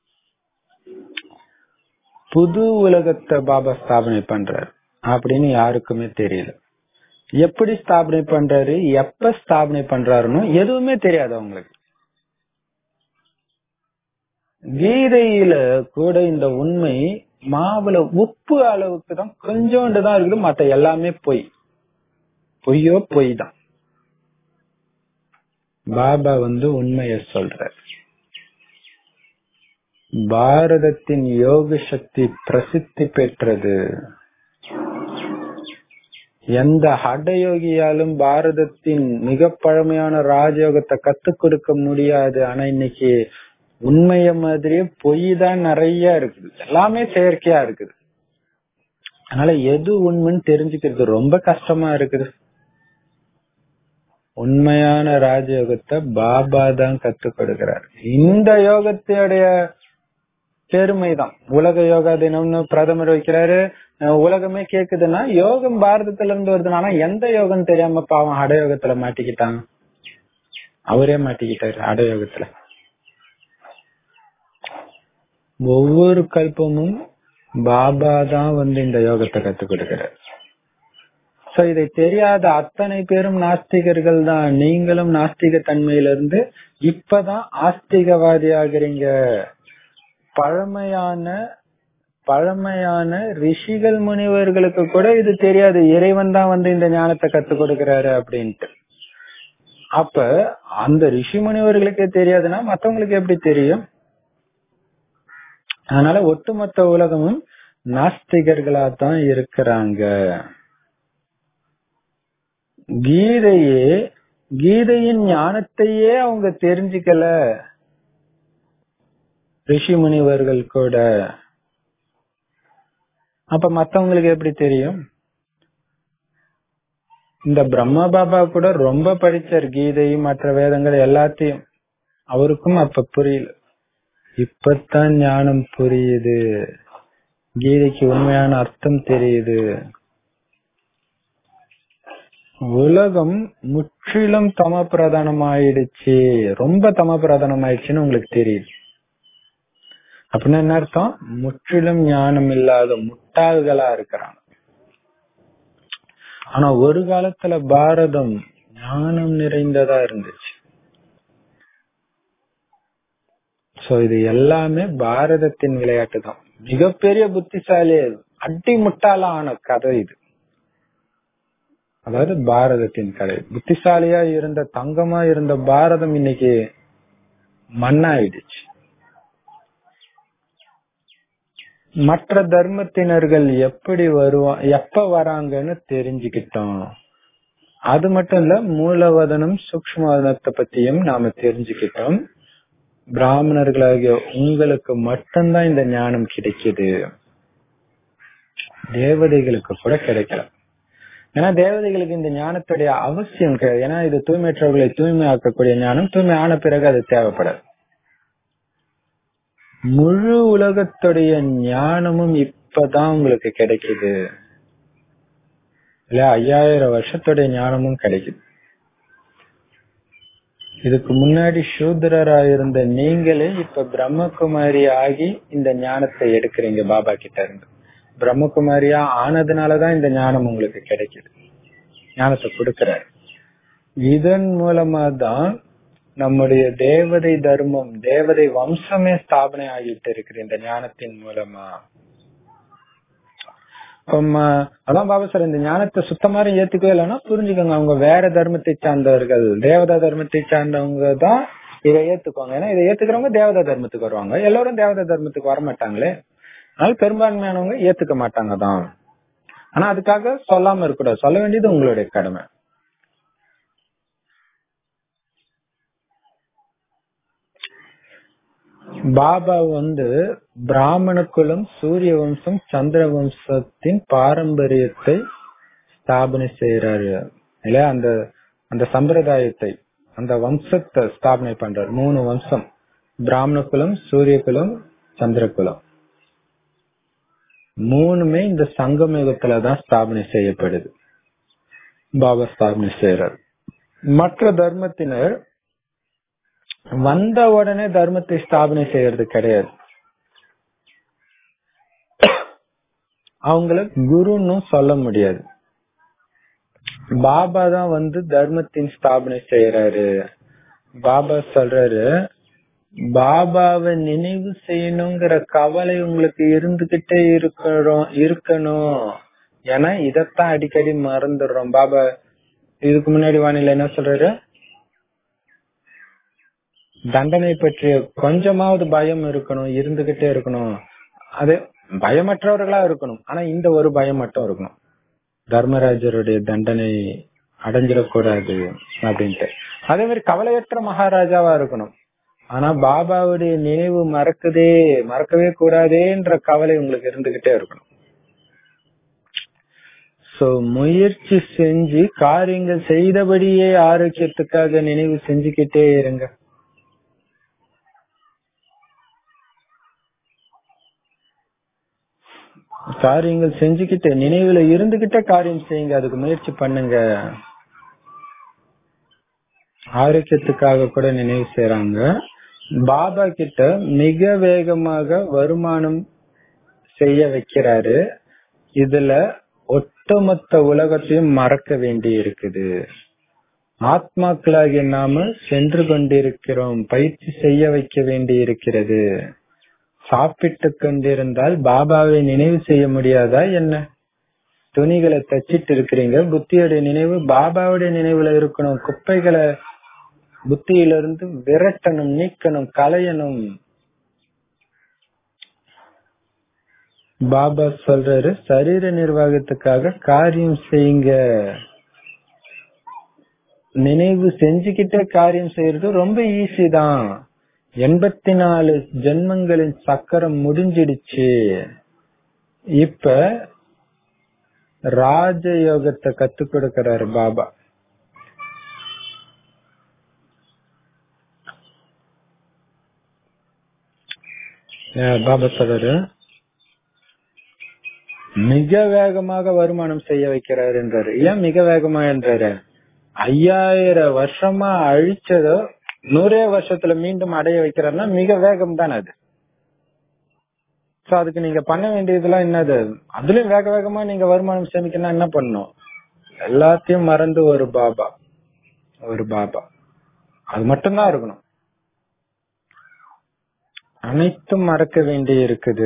புது உலகத்தை பாபா ஸ்தாபனை பண்றாரு அப்படின்னு யாருக்குமே தெரியல எப்படி ஸ்தாபனை பண்றாரு எப்ப ஸ்தாபனை பண்றாருன்னு எதுவுமே தெரியாது அவங்களுக்கு கீதையில கூட இந்த உண்மை மாவுல உப்பு அளவுக்கு தான் கொஞ்சோண்டு தான் இருக்குது மத்த எல்லாமே பொய் பொய்யோ பொய் தான் பாபா வந்து உண்மைய சொல்றார் பாரதத்தின் யோக சக்தி பிரசித்தி பெற்றது எந்த ஹடயோகியாலும் பாரதத்தின் மிக பழமையான ராஜயோகத்தை கத்துக் கொடுக்க முடியாது ஆனா இன்னைக்கு உண்மைய மாதிரியே பொய் தான் நிறைய இருக்குது எல்லாமே செயற்கையா இருக்குது அதனால எது உண்மைன்னு தெரிஞ்சுக்கிறது ரொம்ப கஷ்டமா இருக்குது உண்மையான ராஜயோகத்தை பாபா தான் கத்துக் கொடுக்கிறார் இந்த யோகத்தையுடைய பெருமைதான் உலக யோகா தினம்னு பிரதமர் வைக்கிறாரு உலகமே கேக்குதுன்னா யோகம் பாரதத்துல இருந்து வருதுன்னா ஆனா எந்த யோகம் தெரியாம பாவம் அடயோகத்துல மாட்டிக்கிட்டாங்க அவரே மாட்டிக்கிட்டாரு அடயோகத்துல ஒவ்வொரு கல்பமும் பாபா தான் வந்து இந்த யோகத்தை கத்துக் கொடுக்கிறார் சோ இதை தெரியாத அத்தனை பேரும் நாஸ்திகர்கள் தான் நீங்களும் நாஸ்திக தன்மையிலிருந்து இப்பதான் ஆஸ்திகவாதி ஆகுறீங்க பழமையான பழமையான ரிஷிகள் முனிவர்களுக்கு கூட இது தெரியாது இறைவன் தான் வந்து இந்த ஞானத்தை கத்துக் கொடுக்கிறாரு அப்படின்ட்டு அப்ப அந்த ரிஷி முனிவர்களுக்கே தெரியாதுன்னா மத்தவங்களுக்கு எப்படி தெரியும் அதனால ஒட்டுமொத்த உலகமும் நாஸ்திகர்களா தான் இருக்கிறாங்க கீதையே கீதையின் ஞானத்தையே அவங்க தெரிஞ்சுக்கல ரிஷி முனிவர்கள் கூட அப்ப மத்தவங்களுக்கு எப்படி தெரியும் இந்த பிரம்ம பாபா கூட ரொம்ப படிச்சார் கீதை மற்ற வேதங்கள் எல்லாத்தையும் அவருக்கும் அப்ப புரியல இப்பத்தான் ஞானம் புரியுது கீதைக்கு உண்மையான அர்த்தம் தெரியுது உலகம் முற்றிலும் தம பிரதானமாயிடுச்சு ரொம்ப தம பிரதானமாயிடுச்சுன்னு உங்களுக்கு தெரியுது அப்படின்னா என்ன அர்த்தம் முற்றிலும் ஞானம் இல்லாத முட்டாள்களா இருக்கிறாங்க ஆனா ஒரு காலத்துல பாரதம் ஞானம் நிறைந்ததா இருந்துச்சு சோ இது எல்லாமே பாரதத்தின் விளையாட்டு தான் மிகப்பெரிய புத்திசாலி அடி முட்டாளான கதை இது அதாவது பாரதத்தின் கதை புத்திசாலியா இருந்த தங்கமா இருந்த பாரதம் இன்னைக்கு மண்ணாயிடுச்சு மற்ற தர்மத்தினர்கள் எப்படி வருவா எப்ப வராங்கன்னு தெரிஞ்சுக்கிட்டோம் அது மட்டும் இல்ல மூலவதனம் சூக்மவதனத்தை பத்தியும் நாம தெரிஞ்சுக்கிட்டோம் பிராமணர்களாகிய உங்களுக்கு மட்டும்தான் இந்த ஞானம் கிடைக்குது தேவதைகளுக்கு கூட கிடைக்கல ஏன்னா தேவதைகளுக்கு இந்த ஞானத்துடைய அவசியம் கிடையாது ஏன்னா இது தூய்மையற்றவர்களை தூய்மையாக்கக்கூடிய ஞானம் தூய்மை ஆன பிறகு அது தேவைப்படாது முழு உலகத்துடைய ஞானமும் இப்பதான் உங்களுக்கு கிடைக்குது இல்ல ஐயாயிரம் வருஷத்துடைய ஞானமும் கிடைக்குது இதுக்கு முன்னாடி சூத்திரரா இருந்த நீங்களே இப்ப பிரம்மகுமாரி ஆகி இந்த ஞானத்தை எடுக்கிறீங்க பாபா கிட்ட இருந்து பிரம்மகுமாரியா ஆனதுனாலதான் இந்த ஞானம் உங்களுக்கு கிடைக்குது ஞானத்தை கொடுக்கிறார் இதன் மூலமா தான் நம்முடைய தேவதை தர்மம் தேவதை வம்சமே ஸ்தாபனை ஆகிட்டு இருக்குது இந்த ஞானத்தின் மூலமா அதான் பாபா சார் இந்த ஞானத்தை சுத்தமாக ஏத்துக்கவே இல்லைன்னா புரிஞ்சுக்கோங்க அவங்க வேற தர்மத்தை சார்ந்தவர்கள் தேவதா தர்மத்தை சார்ந்தவங்க தான் இதை ஏத்துக்குவாங்க ஏன்னா இதை ஏத்துக்கிறவங்க தேவதா தர்மத்துக்கு வருவாங்க எல்லாரும் தேவதா தர்மத்துக்கு வர மாட்டாங்களே அதனால பெரும்பான்மையானவங்க ஏத்துக்க மாட்டாங்க தான் ஆனா அதுக்காக சொல்லாம இருக்கக்கூடாது சொல்ல வேண்டியது உங்களுடைய கடமை பாபா வந்து பிராமண குலம் சூரிய வம்சம் சந்திர வம்சத்தின் பாரம்பரியத்தை ஸ்தாபனை செய்யறாரு இல்லையா அந்த அந்த சம்பிரதாயத்தை அந்த வம்சத்தை ஸ்தாபனை பண்றாரு மூணு வம்சம் பிராமண குலம் சூரிய குலம் சந்திர குலம் மூணுமே இந்த சங்கம் யுகத்துலதான் ஸ்தாபனை செய்யப்படுது பாபா ஸ்தாபனை செய்யறாரு மற்ற தர்மத்தினர் வந்த உடனே தர்மத்தை ஸ்தாபனை செய்யறது கிடையாது அவங்கள குருன்னு சொல்ல முடியாது பாபா தான் வந்து தர்மத்தின் ஸ்தாபனை செய்யறாரு பாபா சொல்றாரு பாபாவை நினைவு செய்யணுங்கிற கவலை உங்களுக்கு இருந்துகிட்டே இருக்கணும் இருக்கணும் ஏன்னா இதத்தான் அடிக்கடி மறந்துடுறோம் பாபா இதுக்கு முன்னாடி வானிலை என்ன சொல்றாரு தண்டனை பற்றிய கொஞ்சமாவது பயம் இருக்கணும் இருந்துகிட்டே இருக்கணும் அது பயமற்றவர்களா இருக்கணும் ஆனா இந்த ஒரு பயம் மட்டும் இருக்கணும் தர்மராஜருடைய தண்டனை அடைஞ்சிடக்கூடாது அப்படின்ட்டு அதே மாதிரி கவலையற்ற மகாராஜாவா இருக்கணும் ஆனா பாபாவுடைய நினைவு மறக்குதே மறக்கவே கூடாதேன்ற கவலை உங்களுக்கு இருந்துகிட்டே இருக்கணும் சோ முயற்சி செஞ்சு காரியங்கள் செய்தபடியே ஆரோக்கியத்துக்காக நினைவு செஞ்சுக்கிட்டே இருங்க காரியங்கள் செஞ்சுக்கிட்டு நினைவுல இருந்துகிட்ட காரியம் செய்யுங்க அதுக்கு முயற்சி பண்ணுங்க ஆரோக்கியத்துக்காக கூட நினைவு செய்யறாங்க பாபா கிட்ட மிக வேகமாக வருமானம் செய்ய வைக்கிறாரு இதுல ஒட்டுமொத்த உலகத்தையும் மறக்க வேண்டி இருக்குது ஆத்மாக்களாகிய நாம சென்று கொண்டிருக்கிறோம் பயிற்சி செய்ய வைக்க வேண்டி இருக்கிறது சாப்பிட்டு கொண்டிருந்தால் பாபாவை நினைவு செய்ய முடியாதா என்ன துணிகளை தச்சிட்டு இருக்கிறீங்க புத்தியோட நினைவு பாபாவுடைய நினைவுல இருக்கணும் குப்பைகளை புத்தியிலிருந்து விரட்டணும் நீக்கணும் களையணும் பாபா சொல்றாரு சரீர நிர்வாகத்துக்காக காரியம் செய்யுங்க நினைவு செஞ்சுக்கிட்டே காரியம் செய்யறது ரொம்ப ஈஸி தான் எண்பத்தி நாலு ஜென்மங்களின் சக்கரம் முடிஞ்சிடுச்சு இப்ப ராஜயோகத்தை கத்து கொடுக்கிறாரு பாபா பாபா சொல்றாரு மிக வேகமாக வருமானம் செய்ய வைக்கிறாரு என்றாரு ஏன் மிக வேகமா என்றாரு ஐயாயிரம் வருஷமா அழிச்சதோ நூறே வருஷத்துல மீண்டும் அடைய வைக்கிறாருன்னா மிக வேகம் தானே அது சோ அதுக்கு நீங்க பண்ண வேண்டியதெல்லாம் என்னது அதுலயும் வேக வேகமா நீங்க வருமானம் சேமிக்கணும்னா என்ன பண்ணணும் எல்லாத்தையும் மறந்து ஒரு பாபா ஒரு பாபா அது மட்டும்தான் இருக்கணும் அனைத்தும் மறக்க வேண்டி இருக்குது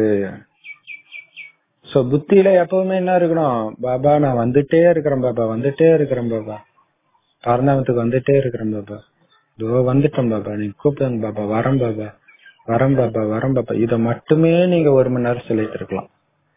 சோ புத்தியில எப்பவுமே என்ன இருக்கணும் பாபா நான் வந்துட்டே இருக்கிறேன் பாபா வந்துட்டே இருக்கிறேன் பாபா பரந்தாமத்துக்கு வந்துட்டே இருக்கிறேன் பாபா இதோ வந்துட்டேன் பாபா நீ கூப்பிடுங்க பாபா வரேன் பாபா வரேன் பாபா வரேன் பாபா இத மட்டுமே நீங்க ஒரு மணி நேரம் சொல்லிட்டு இருக்கலாம்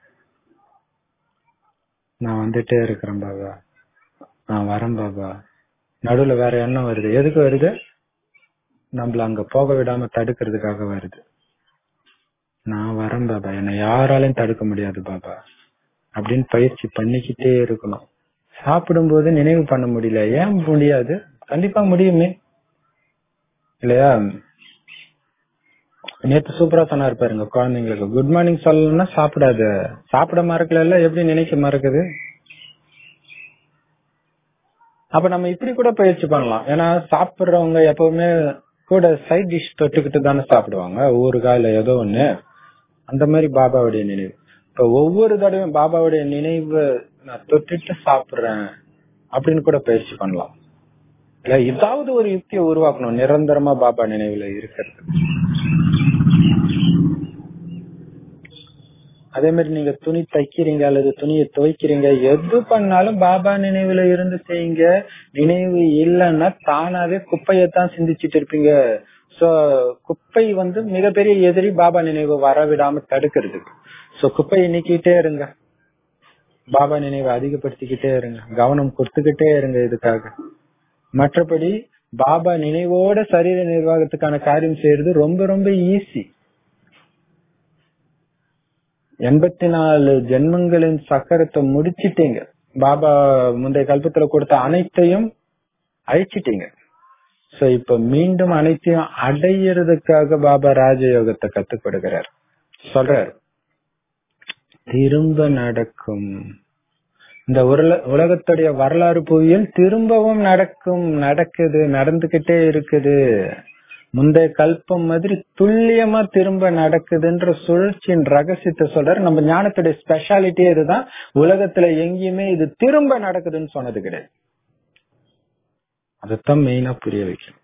நான் வந்துட்டே இருக்கிறேன் பாபா நான் வரேன் பாபா நடுவுல வேற எண்ணம் வருது எதுக்கு வருது நம்மள அங்க போக விடாம தடுக்கிறதுக்காக வருது நான் வரேன் பாபா என்னை யாராலையும் தடுக்க முடியாது பாபா அப்படின்னு பயிற்சி பண்ணிக்கிட்டே இருக்கணும் சாப்பிடும்போது நினைவு பண்ண முடியல ஏன் முடியாது கண்டிப்பா முடியுமே இல்லையா நேத்து சூப்பரா சொன்னாரு பாருங்க குழந்தைங்களுக்கு குட் மார்னிங் சொல்லணும்னா சாப்பிடாது சாப்பிட மறக்கல எப்படி நினைக்க மறக்குது அப்ப நம்ம இப்படி கூட பயிற்சி பண்ணலாம் ஏன்னா சாப்பிடுறவங்க எப்பவுமே கூட சைட் டிஷ் தொட்டுக்கிட்டு தானே சாப்பிடுவாங்க ஊறுகாய் இல்ல ஏதோ ஒண்ணு அந்த மாதிரி பாபாவுடைய நினைவு இப்ப ஒவ்வொரு தடவையும் பாபாவுடைய நினைவு நான் தொட்டுட்டு சாப்பிடுறேன் அப்படின்னு கூட பயிற்சி பண்ணலாம் இல்ல ஏதாவது ஒரு யுக்தியை உருவாக்கணும் நிரந்தரமா பாபா நினைவுல இருக்கிறது அதே மாதிரி நீங்க துணி தைக்கிறீங்க அல்லது துணியை துவைக்கிறீங்க எது பண்ணாலும் பாபா நினைவுல இருந்து செய்யுங்க நினைவு இல்லைன்னா தானாவே குப்பையத்தான் சிந்திச்சிட்டு இருப்பீங்க சோ குப்பை வந்து மிகப்பெரிய எதிரி பாபா நினைவு வர விடாம தடுக்கிறதுக்கு சோ குப்பையை நீக்கிட்டே இருங்க பாபா நினைவை அதிகப்படுத்திக்கிட்டே இருங்க கவனம் கொடுத்துக்கிட்டே இருங்க இதுக்காக மற்றபடி பாபா நினைவோட சரீர நிர்வாகத்துக்கான காரியம் செய்யறது ரொம்ப ரொம்ப ஈஸி எண்பத்தி நாலு ஜென்மங்களின் சக்கரத்தை முடிச்சிட்டீங்க பாபா முந்தைய கல்பத்துல கொடுத்த அனைத்தையும் அழிச்சிட்டீங்க சோ இப்ப மீண்டும் அனைத்தையும் அடையிறதுக்காக பாபா ராஜயோகத்தை கத்துக் கொடுக்கிறார் சொல்றாரு திரும்ப நடக்கும் இந்த உலகத்துடைய வரலாறு புவியில் திரும்பவும் நடக்கும் நடக்குது நடந்துகிட்டே இருக்குது முந்தைய கல்பம் மாதிரி துல்லியமா திரும்ப நடக்குதுன்ற சுழற்சியின் ரகசியத்தை சொல்றாரு நம்ம ஞானத்துடைய ஸ்பெஷாலிட்டி இதுதான் உலகத்துல எங்கேயுமே இது திரும்ப நடக்குதுன்னு சொன்னது கிடையாது அதைத்தான் மெயினா புரிய வைக்கணும்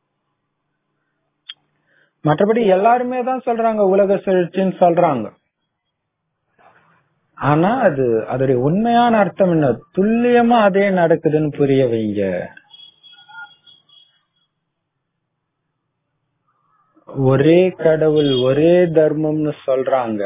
மற்றபடி எல்லாருமே தான் சொல்றாங்க உலக சுழற்சின்னு சொல்றாங்க ஆனா அது அதோடைய உண்மையான அர்த்தம் என்ன துல்லியமா அதே நடக்குதுன்னு புரிய வைங்க ஒரே கடவுள் ஒரே தர்மம்னு சொல்றாங்க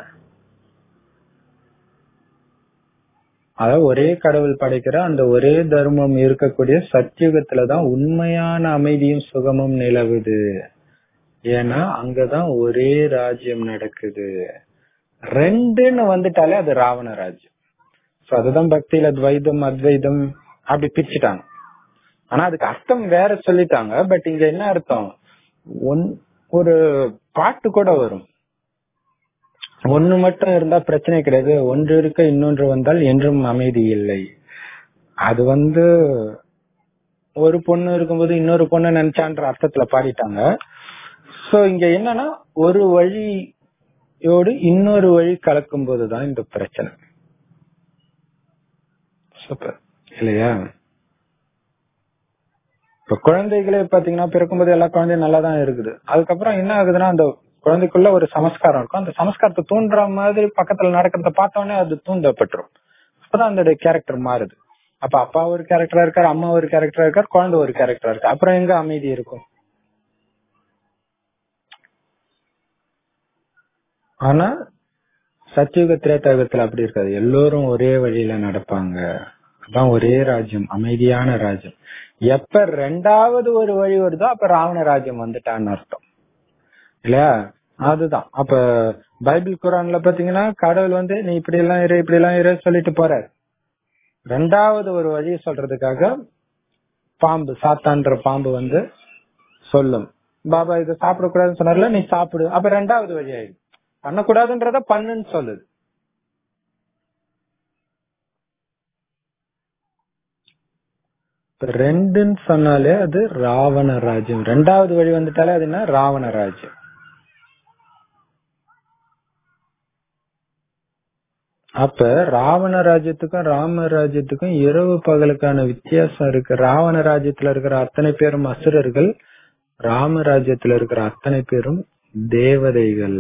அதாவது ஒரே கடவுள் படைக்கிற அந்த ஒரே தர்மம் இருக்கக்கூடிய சத்தியுகத்துலதான் உண்மையான அமைதியும் சுகமும் நிலவுது ஏன்னா அங்கதான் ஒரே ராஜ்யம் நடக்குது ரெண்டுன்னு வந்துட்டாலே அது ராவண ராஜ்யம் சோ அதுதான் பக்தியில துவைதம் அத்வைதம் அப்படி பிரிச்சுட்டாங்க ஆனா அதுக்கு அர்த்தம் வேற சொல்லிட்டாங்க பட் இங்க என்ன அர்த்தம் ஒன் ஒரு பாட்டு கூட வரும் ஒண்ணு மட்டும் இருந்தா பிரச்சனை கிடையாது ஒன்று இருக்க இன்னொன்று வந்தால் என்றும் அமைதி இல்லை அது வந்து ஒரு பொண்ணு இருக்கும்போது இன்னொரு பொண்ணு நினைச்சான்ற அர்த்தத்துல பாடிட்டாங்க சோ இங்க என்னன்னா ஒரு வழியோடு இன்னொரு வழி கலக்கும் போதுதான் இந்த பிரச்சனை சூப்பர் இல்லையா இப்ப குழந்தைகளே பாத்தீங்கன்னா பிறக்கும்போது எல்லா குழந்தையும் நல்லா தான் இருக்குது அதுக்கப்புறம் என்ன ஆகுதுன்னா அந்த குழந்தைக்குள்ள ஒரு சமஸ்காரம் இருக்கும் அந்த சமஸ்காரத்தை தூண்டுற மாதிரி பக்கத்துல நடக்கிறத பார்த்தோன்னே அது தூண்டப்பட்டுரும் அப்பதான் அந்த கேரக்டர் மாறுது அப்ப அப்பா ஒரு கேரக்டரா இருக்காரு அம்மா ஒரு கேரக்டரா இருக்காரு குழந்தை ஒரு கேரக்டரா இருக்கு அப்புறம் எங்க அமைதி இருக்கும் ஆனா சத்தியுக திரேதாயுகத்துல அப்படி இருக்காது எல்லோரும் ஒரே வழியில நடப்பாங்க அதான் ஒரே ராஜ்யம் அமைதியான ராஜ்யம் எப்ப ரெண்டாவது ஒரு வழி வருதோ அப்ப ராவண ராஜ்யம் வந்துட்டான்னு அர்த்தம் இல்லையா அதுதான் அப்ப பைபிள் குரான்ல பாத்தீங்கன்னா கடவுள் வந்து நீ இப்படி எல்லாம் இரு இப்படி எல்லாம் இரு சொல்லிட்டு போறாரு ரெண்டாவது ஒரு வழி சொல்றதுக்காக பாம்பு சாத்தான்ற பாம்பு வந்து சொல்லும் பாபா இதை சாப்பிடக்கூடாதுன்னு சொன்னார்ல நீ சாப்பிடு அப்ப ரெண்டாவது வழி ஆயிடும் பண்ணக்கூடாதுன்றத பண்ணுன்னு சொல்லுது ரெண்டுன்னு சொன்னாலே அது ராவண ராஜ்யம் ரெண்டாவது வழி வந்துட்டாலே அது என்ன ராவண ராஜ்யம் அப்ப ராவண ராஜ்யத்துக்கும் ராம ராஜ்யத்துக்கும் இரவு பகலுக்கான வித்தியாசம் இருக்கு ராவண ராஜ்யத்துல இருக்கிற அத்தனை பேரும் அசுரர்கள் ராம ராஜ்யத்துல இருக்கிற அத்தனை பேரும் தேவதைகள்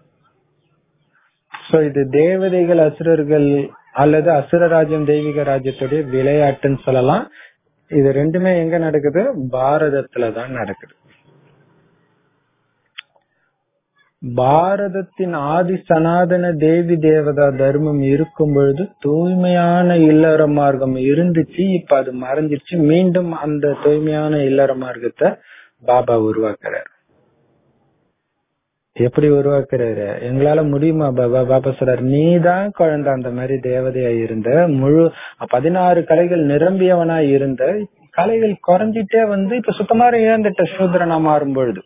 சோ இது தேவதைகள் அசுரர்கள் அல்லது அசுர ராஜ்யம் தெய்வீக ராஜ்யத்துடைய விளையாட்டுன்னு சொல்லலாம் இது ரெண்டுமே எங்க நடக்குது பாரதத்துல தான் நடக்குது பாரதத்தின் ஆதி சனாதன தேவி தேவதா தர்மம் இருக்கும் பொழுது தூய்மையான இல்லற மார்க்கம் இருந்துச்சு இப்ப அது மறைஞ்சிருச்சு மீண்டும் அந்த தூய்மையான இல்லற மார்க்கத்தை பாபா உருவாக்குறாரு எப்படி உருவாக்குறாரு எங்களால முடியுமா பாபா பாபா சொல்றாரு நீதான் குழந்தை அந்த மாதிரி தேவதையா இருந்த முழு பதினாறு கலைகள் நிரம்பியவனா இருந்த கலைகள் குறைஞ்சிட்டே வந்து இப்ப சுத்தமா இழந்துட்ட சூத்திரனா மாறும் பொழுது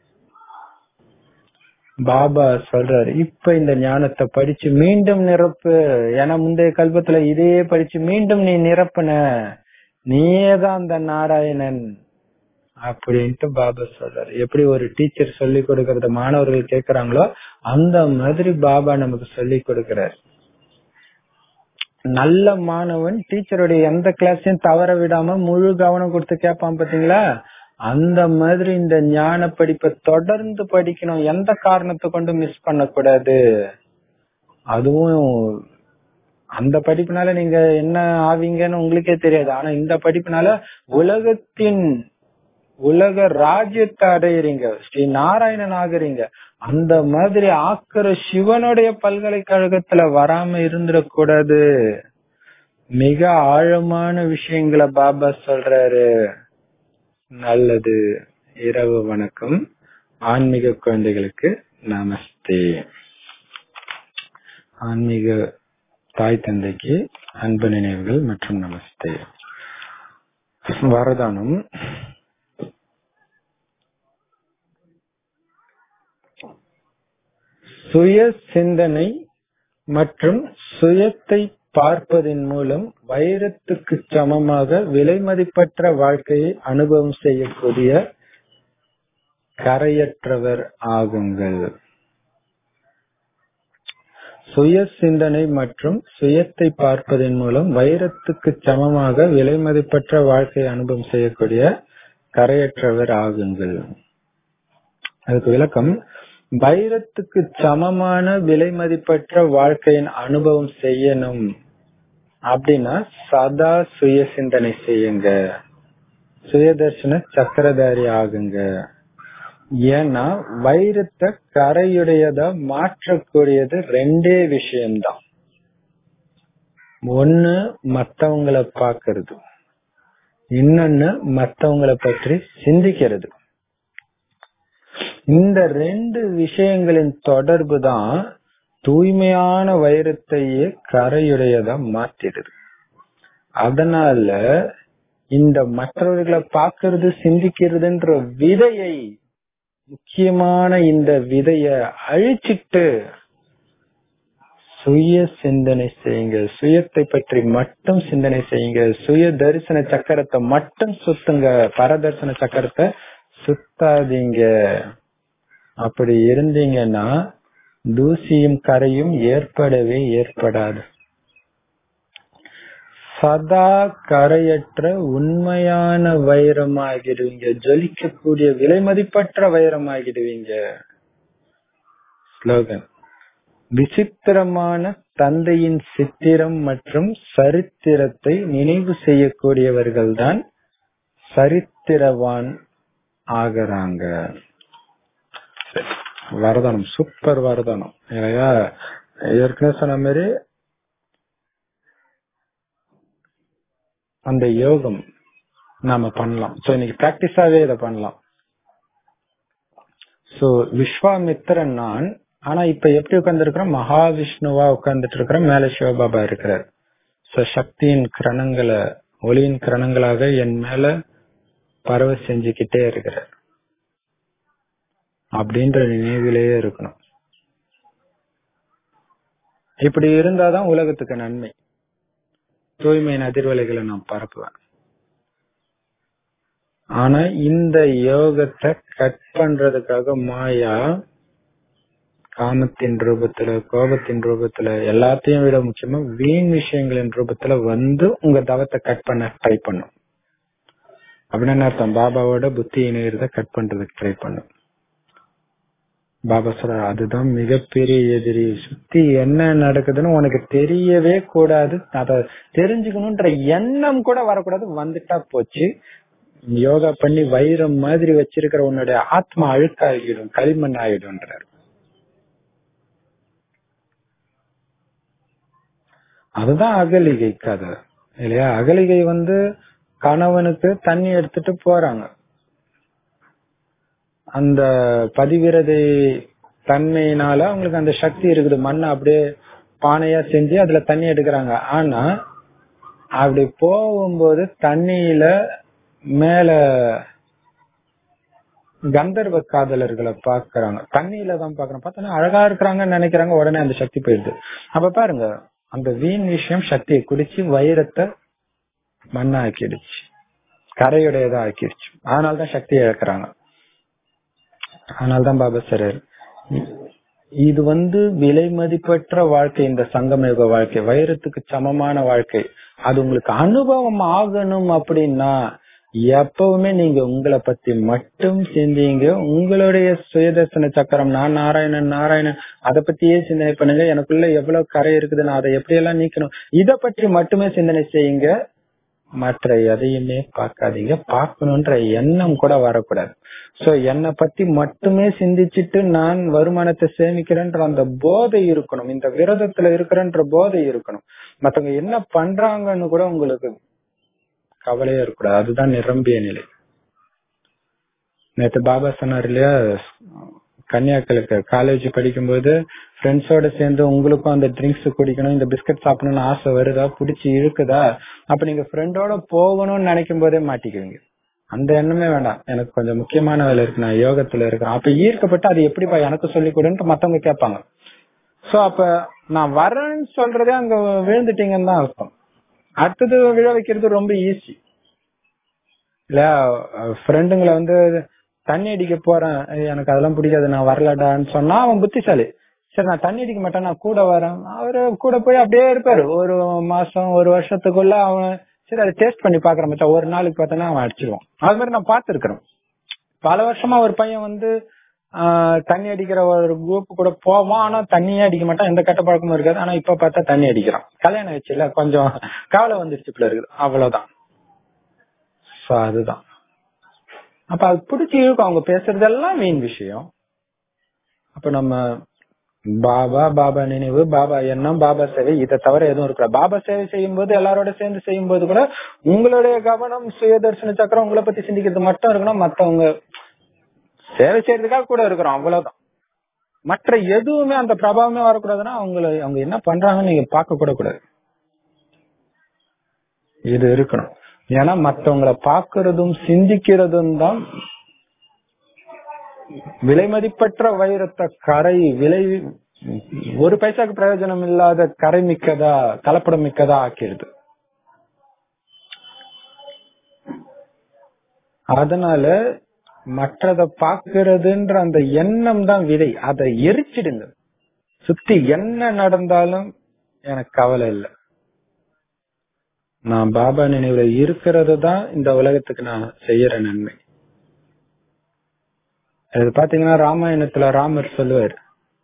பாபா சொல்றாரு இப்ப இந்த ஞானத்தை படிச்சு மீண்டும் நிரப்பு ஏன்னா முந்தைய கல்பத்துல இதையே படிச்சு மீண்டும் நீ நிரப்புன நீயேதான் அந்த நாராயணன் அப்படின்ட்டு பாபா சொல்றாரு எப்படி ஒரு டீச்சர் சொல்லி கொடுக்கறத மாணவர்கள் கேக்குறாங்களோ அந்த மாதிரி பாபா நமக்கு சொல்லி கொடுக்கிறார் நல்ல மாணவன் டீச்சருடைய எந்த கிளாஸையும் தவற விடாம முழு கவனம் கொடுத்து கேட்பான் பாத்தீங்களா அந்த மாதிரி இந்த ஞான படிப்பை தொடர்ந்து படிக்கணும் எந்த காரணத்தை கொண்டு மிஸ் பண்ணக்கூடாது அதுவும் அந்த படிப்புனால நீங்க என்ன ஆவீங்கன்னு உங்களுக்கே தெரியாது ஆனா இந்த படிப்புனால உலகத்தின் உலக ராஜ்யத்தை அடையிறீங்க ஸ்ரீ நாராயணன் ஆகுறீங்க அந்த மாதிரி ஆக்கிற சிவனுடைய பல்கலைக்கழகத்துல வராம இருந்துடக்கூடாது மிக ஆழமான விஷயங்களை பாபா சொல்றாரு நல்லது இரவு வணக்கம் ஆன்மீக குழந்தைகளுக்கு நமஸ்தே ஆன்மீக தாய் தந்தைக்கு அன்பு நினைவுகள் மற்றும் நமஸ்தே வரதானம் சுய சிந்தனை மற்றும் சுயத்தை பார்ப்பதன் மூலம் வைரத்துக்கு சமமாக விலை மதிப்பற்ற வாழ்க்கையை அனுபவம் செய்யக்கூடிய கரையற்றவர் ஆகுங்கள் சுய சிந்தனை மற்றும் சுயத்தை பார்ப்பதன் மூலம் வைரத்துக்கு சமமாக விலை மதிப்பற்ற வாழ்க்கையை அனுபவம் செய்யக்கூடிய கரையற்றவர் ஆகுங்கள் அதுக்கு விளக்கம் வைரத்துக்கு சமமான விலை மதிப்பற்ற வாழ்க்கையின் அனுபவம் செய்யணும் அப்படின்னா சதா சுய சிந்தனை செய்யுங்க சுயதர்ஷன சக்கரதாரி ஆகுங்க ஏன்னா வைரத்தை கரையுடையதா மாற்றக்கூடியது ரெண்டே விஷயம்தான் ஒண்ணு மத்தவங்களை பாக்குறது இன்னொன்னு மத்தவங்களை பற்றி சிந்திக்கிறது இந்த ரெண்டு விஷயங்களின் தொடர்பு தான் தூய்மையான வைரத்தையே கரையுடையதா மாத்திடுது அதனால இந்த மற்றவர்களை பார்க்கறது சிந்திக்கிறதுன்ற விதையை முக்கியமான இந்த விதைய அழிச்சிட்டு சுய சிந்தனை செய்யுங்க சுயத்தை பற்றி மட்டும் சிந்தனை செய்யுங்க சுய தரிசன சக்கரத்தை மட்டும் சுத்துங்க பரதர்சன சக்கரத்தை சுத்தாதீங்க அப்படி இருந்தீங்கன்னா தூசியும் கரையும் ஏற்படவே ஏற்படாது சதா கரையற்ற உண்மையான வைரமாகிடுவீங்க ஜொலிக்கக்கூடிய விலை மதிப்பற்ற வைரமாகிடுவீங்க ஸ்லோகன் விசித்திரமான தந்தையின் சித்திரம் மற்றும் சரித்திரத்தை நினைவு செய்யக்கூடியவர்கள்தான் சரித்திரவான் ஆகிறாங்க வரதானம் சூப்பர் வரதானம் இல்லையா ஏற்கனவே சொன்ன மாதிரி அந்த யோகம் நாம பண்ணலாம் சோ இன்னைக்கு பிராக்டிஸாவே இதை பண்ணலாம் சோ விஸ்வாமித்திரன் நான் ஆனா இப்ப எப்படி உட்கார்ந்து மகாவிஷ்ணுவா உட்கார்ந்துட்டு இருக்கிற மேல சிவபாபா இருக்கிறார் சோ சக்தியின் கிரணங்களை ஒளியின் கிரணங்களாக என் மேல பரவ செஞ்சுக்கிட்டே இருக்கிறார் அப்படின்ற நினைவிலேயே இருக்கணும் இப்படி இருந்தாதான் உலகத்துக்கு நன்மை தூய்மையின் அதிர்வலைகளை நான் பரப்புவேன் ஆனா இந்த யோகத்தை கட் பண்றதுக்காக மாயா காமத்தின் ரூபத்துல கோபத்தின் ரூபத்துல எல்லாத்தையும் விட முக்கியமா வீண் விஷயங்களின் ரூபத்துல வந்து உங்க தவத்தை கட் பண்ண ட்ரை பண்ணும் அப்படின்னு என்ன அர்த்தம் பாபாவோட புத்தி இணையறத கட் பண்றதுக்கு ட்ரை பண்ணும் பாபா சொல்ற அதுதான் மிகப்பெரிய எதிரி சுத்தி என்ன நடக்குதுன்னு உனக்கு தெரியவே கூடாது அத தெரிஞ்சுக்கணும்ன்ற எண்ணம் கூட வரக்கூடாது வந்துட்டா போச்சு யோகா பண்ணி வைரம் மாதிரி வச்சிருக்கிற உன்னுடைய ஆத்மா அழுக்காகிடும் களிமண் ஆகிடும்ன்றாரு அதுதான் அகலிகை கதை இல்லையா அகலிகை வந்து கணவனுக்கு தண்ணி எடுத்துட்டு போறாங்க அந்த பதிவிரதை தன்மையினால அவங்களுக்கு அந்த சக்தி இருக்குது மண்ணை அப்படியே பானையா செஞ்சு அதுல தண்ணி எடுக்கிறாங்க ஆனா அப்படி போகும்போது தண்ணியில மேல கந்தர்வ காதலர்களை பாக்குறாங்க தண்ணியில தான் பாக்குறாங்க பார்த்தா அழகா இருக்கிறாங்கன்னு நினைக்கிறாங்க உடனே அந்த சக்தி போயிடுது அப்ப பாருங்க அந்த வீண் விஷயம் சக்தியை குடிச்சு வைரத்தை மண்ணாக்கிடுச்சு கரையுடையதா ஆக்கிடுச்சு அதனாலதான் சக்தியை இழக்கிறாங்க அதனால்தான் பாபா சரர் இது வந்து விலை மதிப்பற்ற வாழ்க்கை இந்த சங்கமயுக வாழ்க்கை வைரத்துக்கு சமமான வாழ்க்கை அது உங்களுக்கு அனுபவம் ஆகணும் அப்படின்னா எப்பவுமே நீங்க உங்களை பத்தி மட்டும் சிந்திங்க உங்களுடைய சுயதர்சன சக்கரம் நான் நாராயணன் நாராயணன் அதை பத்தியே சிந்தனை பண்ணுங்க எனக்குள்ள எவ்வளவு கரை இருக்குது நான் அதை எப்படியெல்லாம் நீக்கணும் இத பற்றி மட்டுமே சிந்தனை செய்யுங்க மற்ற எதையுமே பார்க்காதீங்க பார்க்கணுன்ற எண்ணம் கூட வரக்கூடாது சோ என்னை பத்தி மட்டுமே சிந்திச்சுட்டு நான் வருமானத்தை சேமிக்கிறேன்ற அந்த போதை இருக்கணும் இந்த விரதத்துல இருக்கிறன்ற போதை இருக்கணும் மத்தவங்க என்ன பண்றாங்கன்னு கூட உங்களுக்கு கவலையே இருக்கக்கூடாது அதுதான் நிரம்பிய நிலை நேத்து பாபா சொன்னார் இல்லையா கன்னியாக்களுக்கு காலேஜ் படிக்கும்போது ஃப்ரெண்ட்ஸோட சேர்ந்து உங்களுக்கும் அந்த ட்ரிங்க்ஸ் குடிக்கணும் இந்த பிஸ்கட் சாப்பிடணும்னு ஆசை வருதா பிடிச்சி இருக்குதா அப்ப நீங்க ஃப்ரெண்டோட போகணும்னு நினைக்கும் போதே மாட்டிக்குவீங்க அந்த எண்ணமே வேண்டாம் எனக்கு கொஞ்சம் முக்கியமான வேலை இருக்கு நான் யோகத்துல இருக்கிறேன் அப்ப ஈர்க்கப்பட்டு அது எப்படிப்பா எனக்கு சொல்லி கொடுன்ட்டு மத்தவங்க கேட்பாங்க சோ அப்ப நான் வரேன்னு சொல்றதே அங்க விழுந்துட்டீங்கன்னு தான் அர்த்தம் அடுத்தது விழ வைக்கிறது ரொம்ப ஈஸி இல்ல ஃப்ரெண்டுங்களை வந்து தண்ணி அடிக்க போறேன் எனக்கு அதெல்லாம் பிடிக்காது நான் வரலடான்னு சொன்னா அவன் புத்திசாலி சரி நான் தண்ணி அடிக்க மாட்டேன் நான் கூட வரேன் அவரு கூட போய் அப்படியே இருப்பாரு ஒரு மாசம் ஒரு வருஷத்துக்குள்ள அவன் சரி அதை டேஸ்ட் பண்ணி பாக்குறேன் மச்சான் ஒரு நாளுக்கு பார்த்தோன்னா அவன் அடிச்சிருவான் அது மாதிரி நான் பாத்துருக்கிறேன் பல வருஷமா ஒரு பையன் வந்து தண்ணி அடிக்கிற ஒரு குரூப் கூட போவான் ஆனா தண்ணியே அடிக்க மாட்டான் எந்த கட்ட பழக்கமும் இருக்காது ஆனா இப்ப பார்த்தா தண்ணி அடிக்கிறான் கல்யாணம் வச்சுல கொஞ்சம் கவலை வந்துருச்சு பிள்ளை இருக்குது அவ்வளவுதான் சோ அதுதான் அப்ப அது பிடிச்சி இருக்கும் அவங்க பேசுறதெல்லாம் மெயின் விஷயம் அப்ப நம்ம பாபா பாபா நினைவு பாபா எண்ணம் பாபா சேவை இதை தவிர எதுவும் இருக்கல பாபா சேவை செய்யும் போது எல்லாரோட சேர்ந்து செய்யும் போது கூட உங்களுடைய கவனம் சுயதர்சன சக்கரம் உங்களை பத்தி சிந்திக்கிறது மட்டும் இருக்கணும் மத்தவங்க சேவை செய்யறதுக்காக கூட இருக்கிறோம் அவ்வளவுதான் மற்ற எதுவுமே அந்த பிரபாவமே வரக்கூடாதுன்னா அவங்கள அவங்க என்ன பண்றாங்கன்னு நீங்க பார்க்க கூட கூடாது இது இருக்கணும் ஏன்னா மத்தவங்களை பாக்குறதும் சிந்திக்கிறதும் தான் விலை மதிப்பற்ற வைரத்தை கரை விலை ஒரு பைசாக்கு பிரயோஜனம் இல்லாத கரை மிக்கதா கலப்படம் மிக்கதா ஆக்கிடுது அதனால மற்றத பாக்குறதுன்ற அந்த எண்ணம் தான் விதை அதை எரிச்சிடுங்க சுத்தி என்ன நடந்தாலும் எனக்கு கவலை இல்லை நான் பாபா நினைவுல இருக்கிறது தான் இந்த உலகத்துக்கு நான் செய்யற நன்மை இது பாத்தீங்கன்னா ராமாயணத்துல ராமர் சொல்லுவார்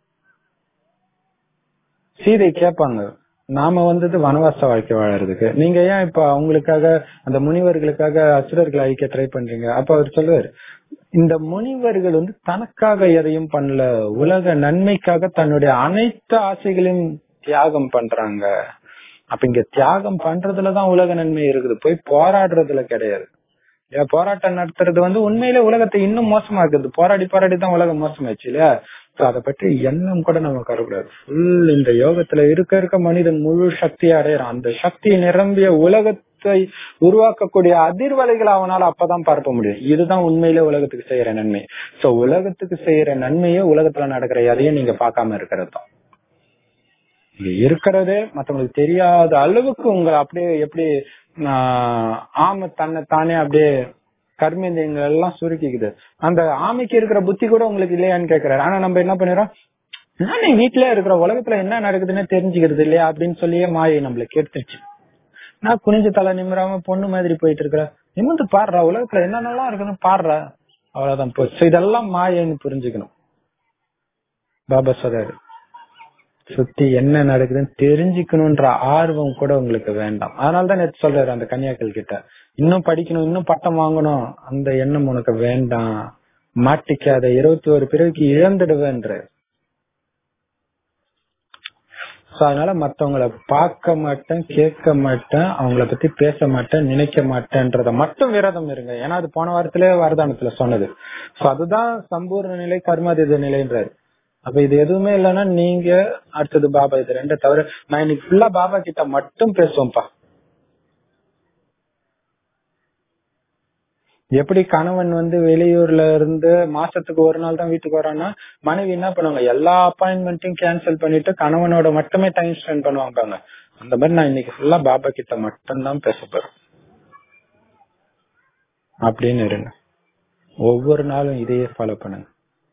சீதை கேட்பாங்க நாம வந்தது வனவாச வாழ்க்கை வாழறதுக்கு நீங்க ஏன் இப்ப அவங்களுக்காக அந்த முனிவர்களுக்காக அசுரர்களை அழிக்க ட்ரை பண்றீங்க அப்ப அவர் சொல்லுவார் இந்த முனிவர்கள் வந்து தனக்காக எதையும் பண்ணல உலக நன்மைக்காக தன்னுடைய அனைத்து ஆசைகளையும் தியாகம் பண்றாங்க அப்ப இங்க தியாகம் பண்றதுலதான் உலக நன்மை இருக்குது போய் போராடுறதுல கிடையாது ஏன் போராட்டம் நடத்துறது வந்து உண்மையில உலகத்தை இன்னும் மோசமாக்குது போராடி போராடி தான் உலகம் மோசமாச்சு இல்லையா அதை பற்றி எண்ணம் கூட நமக்கு வரக்கூடாது ஃபுல் இந்த யோகத்துல இருக்க இருக்க மனிதன் முழு சக்தியை அடையிறான் அந்த சக்தி நிரம்பிய உலகத்தை உருவாக்கக்கூடிய அதிர்வலைகளை அவனால அப்பதான் பார்க்க முடியும் இதுதான் உண்மையில உலகத்துக்கு செய்யற நன்மை சோ உலகத்துக்கு செய்யற நன்மையே உலகத்துல நடக்கிற எதையும் நீங்க பார்க்காம இருக்கிறது தான் இங்க இருக்கிறதே மத்தவங்களுக்கு தெரியாத அளவுக்கு உங்களை அப்படியே எப்படி ஆம தன்னை தானே அப்படியே கர்மேந்திரியங்கள் எல்லாம் சுருக்கிக்குது அந்த ஆமைக்கு இருக்கிற புத்தி கூட உங்களுக்கு இல்லையான்னு கேக்குறாரு ஆனா நம்ம என்ன பண்ணிடுறோம் நான் நீ வீட்டுல இருக்கிற உலகத்துல என்ன நடக்குதுன்னு தெரிஞ்சுக்கிறது இல்லையா அப்படின்னு சொல்லியே மாயை நம்மள கெடுத்துச்சு நான் குனிஞ்ச தலை நிமிராம பொண்ணு மாதிரி போயிட்டு இருக்கிற நிமிந்து பாடுறா உலகத்துல என்னென்னலாம் இருக்குன்னு பாடுறா அவ்வளவுதான் போச்சு இதெல்லாம் மாயைன்னு புரிஞ்சுக்கணும் பாபா சொல்றாரு சுத்தி என்ன நடக்குதுன்னு தெரிஞ்சுக்கணும்ன்ற ஆர்வம் கூட உங்களுக்கு வேண்டாம் அதனாலதான் நேற்று சொல்றாரு அந்த கன்னியாக்கள் கிட்ட இன்னும் படிக்கணும் இன்னும் பட்டம் வாங்கணும் அந்த எண்ணம் உனக்கு வேண்டாம் மாட்டிக்காத இருபத்தி ஒரு பிறவிக்கு இழந்துடுவேன்ற சோ அதனால மத்தவங்கள பார்க்க மாட்டேன் கேட்க மாட்டேன் அவங்கள பத்தி பேச மாட்டேன் நினைக்க மாட்டேன்றத மட்டும் விரதம் இருங்க ஏன்னா அது போன வாரத்திலே வரதானத்துல சொன்னது சோ அதுதான் சம்பூர்ண நிலை கர்மாதீத நிலைன்றாரு அப்ப இது எதுவுமே இல்லைன்னா நீங்க அடுத்தது பாபா இது ரெண்ட தவிர நான் இன்னைக்கு ஃபுல்லா பாபா கிட்ட மட்டும் பேசுவோம்ப்பா எப்படி கணவன் வந்து வெளியூர்ல இருந்து மாசத்துக்கு ஒரு நாள் தான் வீட்டுக்கு வரான்னா மனைவி என்ன பண்ணுவாங்க எல்லா அப்பாயின்மெண்ட்டையும் கேன்சல் பண்ணிட்டு கணவனோட மட்டுமே டைம் ஸ்பெண்ட் பண்ணுவாங்க அந்த மாதிரி நான் இன்னைக்கு ஃபுல்லா பாபா கிட்ட மட்டும்தான் பேச போறேன் அப்படின்னு இருங்க ஒவ்வொரு நாளும் இதையே ஃபாலோ பண்ணுங்க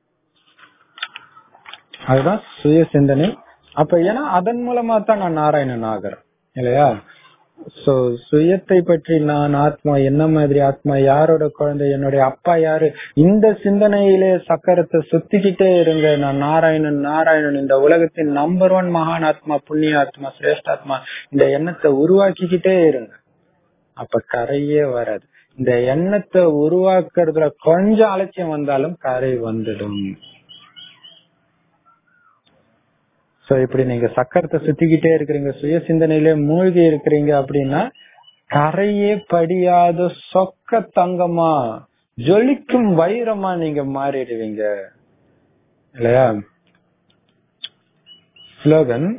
அதுதான் சுய சிந்தனை அப்ப ஏன்னா அதன் மூலமா தான் நான் நாராயணன் ஆகிறேன் இல்லையா சோ சுயத்தை பற்றி நான் ஆத்மா என்ன மாதிரி ஆத்மா யாரோட குழந்தை என்னுடைய அப்பா யாரு இந்த சிந்தனையிலே சக்கரத்தை சுத்திக்கிட்டே இருங்க நான் நாராயணன் நாராயணன் இந்த உலகத்தின் நம்பர் ஒன் மகான் ஆத்மா புண்ணிய ஆத்மா சிரேஷ்டாத்மா இந்த எண்ணத்தை உருவாக்கிக்கிட்டே இருங்க அப்ப கரையே வராது இந்த எண்ணத்தை உருவாக்குறதுல கொஞ்சம் அலட்சியம் வந்தாலும் கரை வந்துடும் சோ இப்படி நீங்க சக்கரத்தை சுத்திக்கிட்டே இருக்கிறீங்க சுய சிந்தனையிலே மூழ்கி இருக்கிறீங்க அப்படின்னா கரையே படியாத சொக்க தங்கமா ஜொலிக்கும் வைரமா நீங்க மாறிடுவீங்க இல்லையா ஸ்லோகன்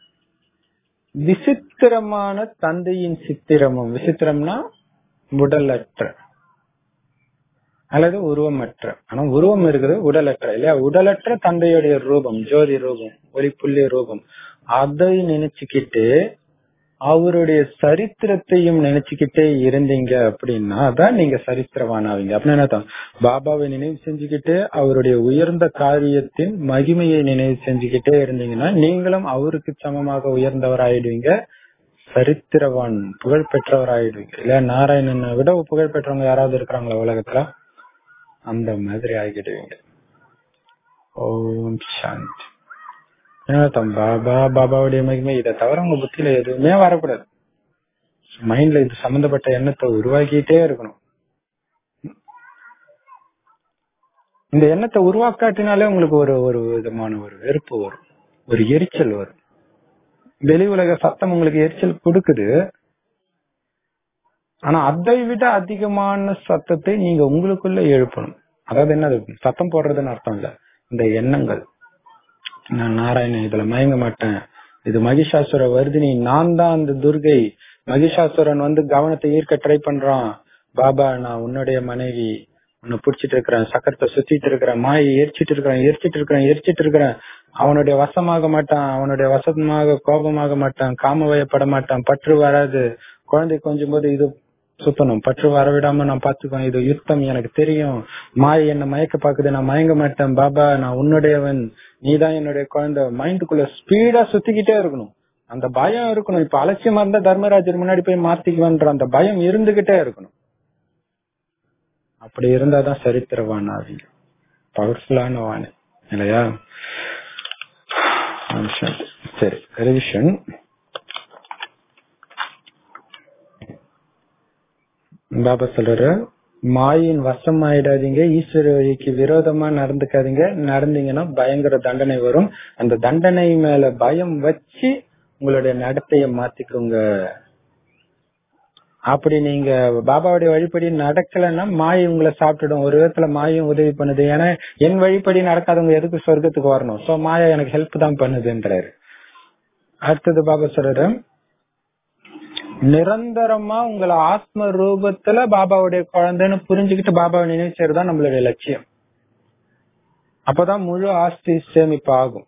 விசித்திரமான தந்தையின் சித்திரமும் விசித்திரம்னா உடலற்ற அல்லது உருவமற்ற ஆனா உருவம் இருக்குது உடலற்ற இல்லையா உடலற்ற தந்தையுடைய ரூபம் ஜோதி ரூபம் ஒளி புள்ளி ரூபம் அதை நினைச்சுக்கிட்டு அவருடைய சரித்திரத்தையும் நினைச்சுக்கிட்டே இருந்தீங்க அப்படின்னா அதான் நீங்க சரித்திரவானாவீங்க அப்படின்னு என்ன அர்த்தம்? பாபாவை நினைவு செஞ்சுக்கிட்டு அவருடைய உயர்ந்த காரியத்தின் மகிமையை நினைவு செஞ்சுக்கிட்டே இருந்தீங்கன்னா நீங்களும் அவருக்கு சமமாக உயர்ந்தவர் ஆயிடுவீங்க சரித்திரவான் புகழ் பெற்றவர் ஆயிடுவீங்க இல்ல நாராயணனை விட புகழ் பெற்றவங்க யாராவது இருக்கிறாங்களா உலகத்துல அந்த மாதிரி ஆகிடுவீங்க ஓம் சாந்தி என்ன அர்த்தம்? பாபா பாபாவுடைய மகிமை இதை தவிர உங்க புத்தியில எதுவுமே வரக்கூடாது மைண்ட்ல இது சம்பந்தப்பட்ட எண்ணத்தை உருவாக்கிட்டே இருக்கணும் இந்த எண்ணத்தை உருவாக்காட்டினாலே உங்களுக்கு ஒரு ஒரு விதமான ஒரு வெறுப்பு வரும் ஒரு எரிச்சல் வரும் வெளி உலக சத்தம் உங்களுக்கு எரிச்சல் கொடுக்குது ஆனா அதை விட அதிகமான சத்தத்தை நீங்க உங்களுக்குள்ள எழுப்பணும் அதாவது என்னது சத்தம் போடுறதுன்னு அர்த்தம் இல்ல இந்த எண்ணங்கள் நான் நாராயணன் இதுல மயங்க மாட்டேன் இது மகிஷாசுர வர்தினி நான் தான் அந்த துர்கை மகிஷாசுரன் வந்து கவனத்தை ஈர்க்க ட்ரை பண்றான் பாபா நான் உன்னுடைய மனைவி உன்னை புடிச்சிட்டு இருக்கிறேன் சக்கரத்தை சுத்திட்டு இருக்கிறேன் மாயை எரிச்சிட்டு இருக்கிறேன் எரிச்சிட்டு இருக்கிறேன் எரிச்சிட்டு இருக்கிறேன் அவனுடைய வசமாக மாட்டான் அவனுடைய வசமாக கோபமாக மாட்டான் காம வயப்பட மாட்டான் பற்று வராது குழந்தை கொஞ்சம் போது இது சுத்தணும் பற்று வரவிடாம நான் பாத்துக்குவேன் இது யுத்தம் எனக்கு தெரியும் மாயை என்ன மயக்க பாக்குது நான் மயங்க மாட்டேன் பாபா நான் உன்னுடையவன் நீதான் என்னுடைய குழந்தை மைண்டுக்குள்ள ஸ்பீடா சுத்திக்கிட்டே இருக்கணும் அந்த பயம் இருக்கணும் இப்ப அலட்சியமா இருந்தா தர்மராஜர் முன்னாடி போய் மாத்திக்குவேன்ற அந்த பயம் இருந்துகிட்டே இருக்கணும் அப்படி இருந்தாதான் சரித்திரவான் ஆவீங்க பவர்ஃபுல்லான வாணி இல்லையா நிமிஷம். சரி ரிவிஷன் பாபா சொல்றாரு மாயின் வசம் ஆயிடாதீங்க ஈஸ்வர வழிக்கு விரோதமா நடந்துக்காதீங்க நடந்தீங்கன்னா பயங்கர தண்டனை வரும் அந்த தண்டனை மேல பயம் வச்சு உங்களுடைய நடத்தைய மாத்திக்கோங்க அப்படி நீங்க பாபாவுடைய வழிப்படி நடக்கலைன்னா மாயை உங்களை சாப்பிட்டுடும் ஒரு விதத்துல மாயும் உதவி பண்ணுது ஏன்னா என் வழிப்படி நடக்காதவங்க எதுக்கு சொர்க்கத்துக்கு வரணும் சோ மாயா எனக்கு ஹெல்ப் தான் பண்ணுதுன்றாரு அடுத்தது பாபா சொல்றாரு நிரந்தரமா உங்களை ஆத்ம ரூபத்துல பாபாவுடைய குழந்தைன்னு புரிஞ்சுக்கிட்டு பாபாவை நினைவு செய்யறதுதான் நம்மளுடைய லட்சியம் அப்பதான் முழு ஆஸ்தி சேமிப்பு ஆகும்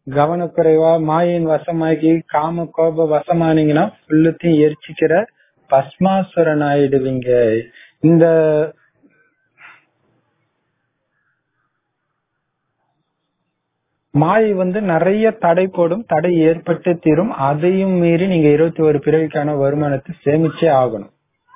கவனக்குறைவா மாயின் வசமாகி காம கோப வசமானீங்கன்னா ஃபுல்லத்தையும் எரிச்சிக்கிற பஸ்மாசுரன் ஆயிடுவீங்க இந்த மாயை வந்து நிறைய தடை போடும் தடை ஏற்பட்டு தீரும் அதையும் மீறி நீங்க இருபத்தி ஒரு பிறவிக்கான வருமானத்தை சேமிச்சே ஆகணும்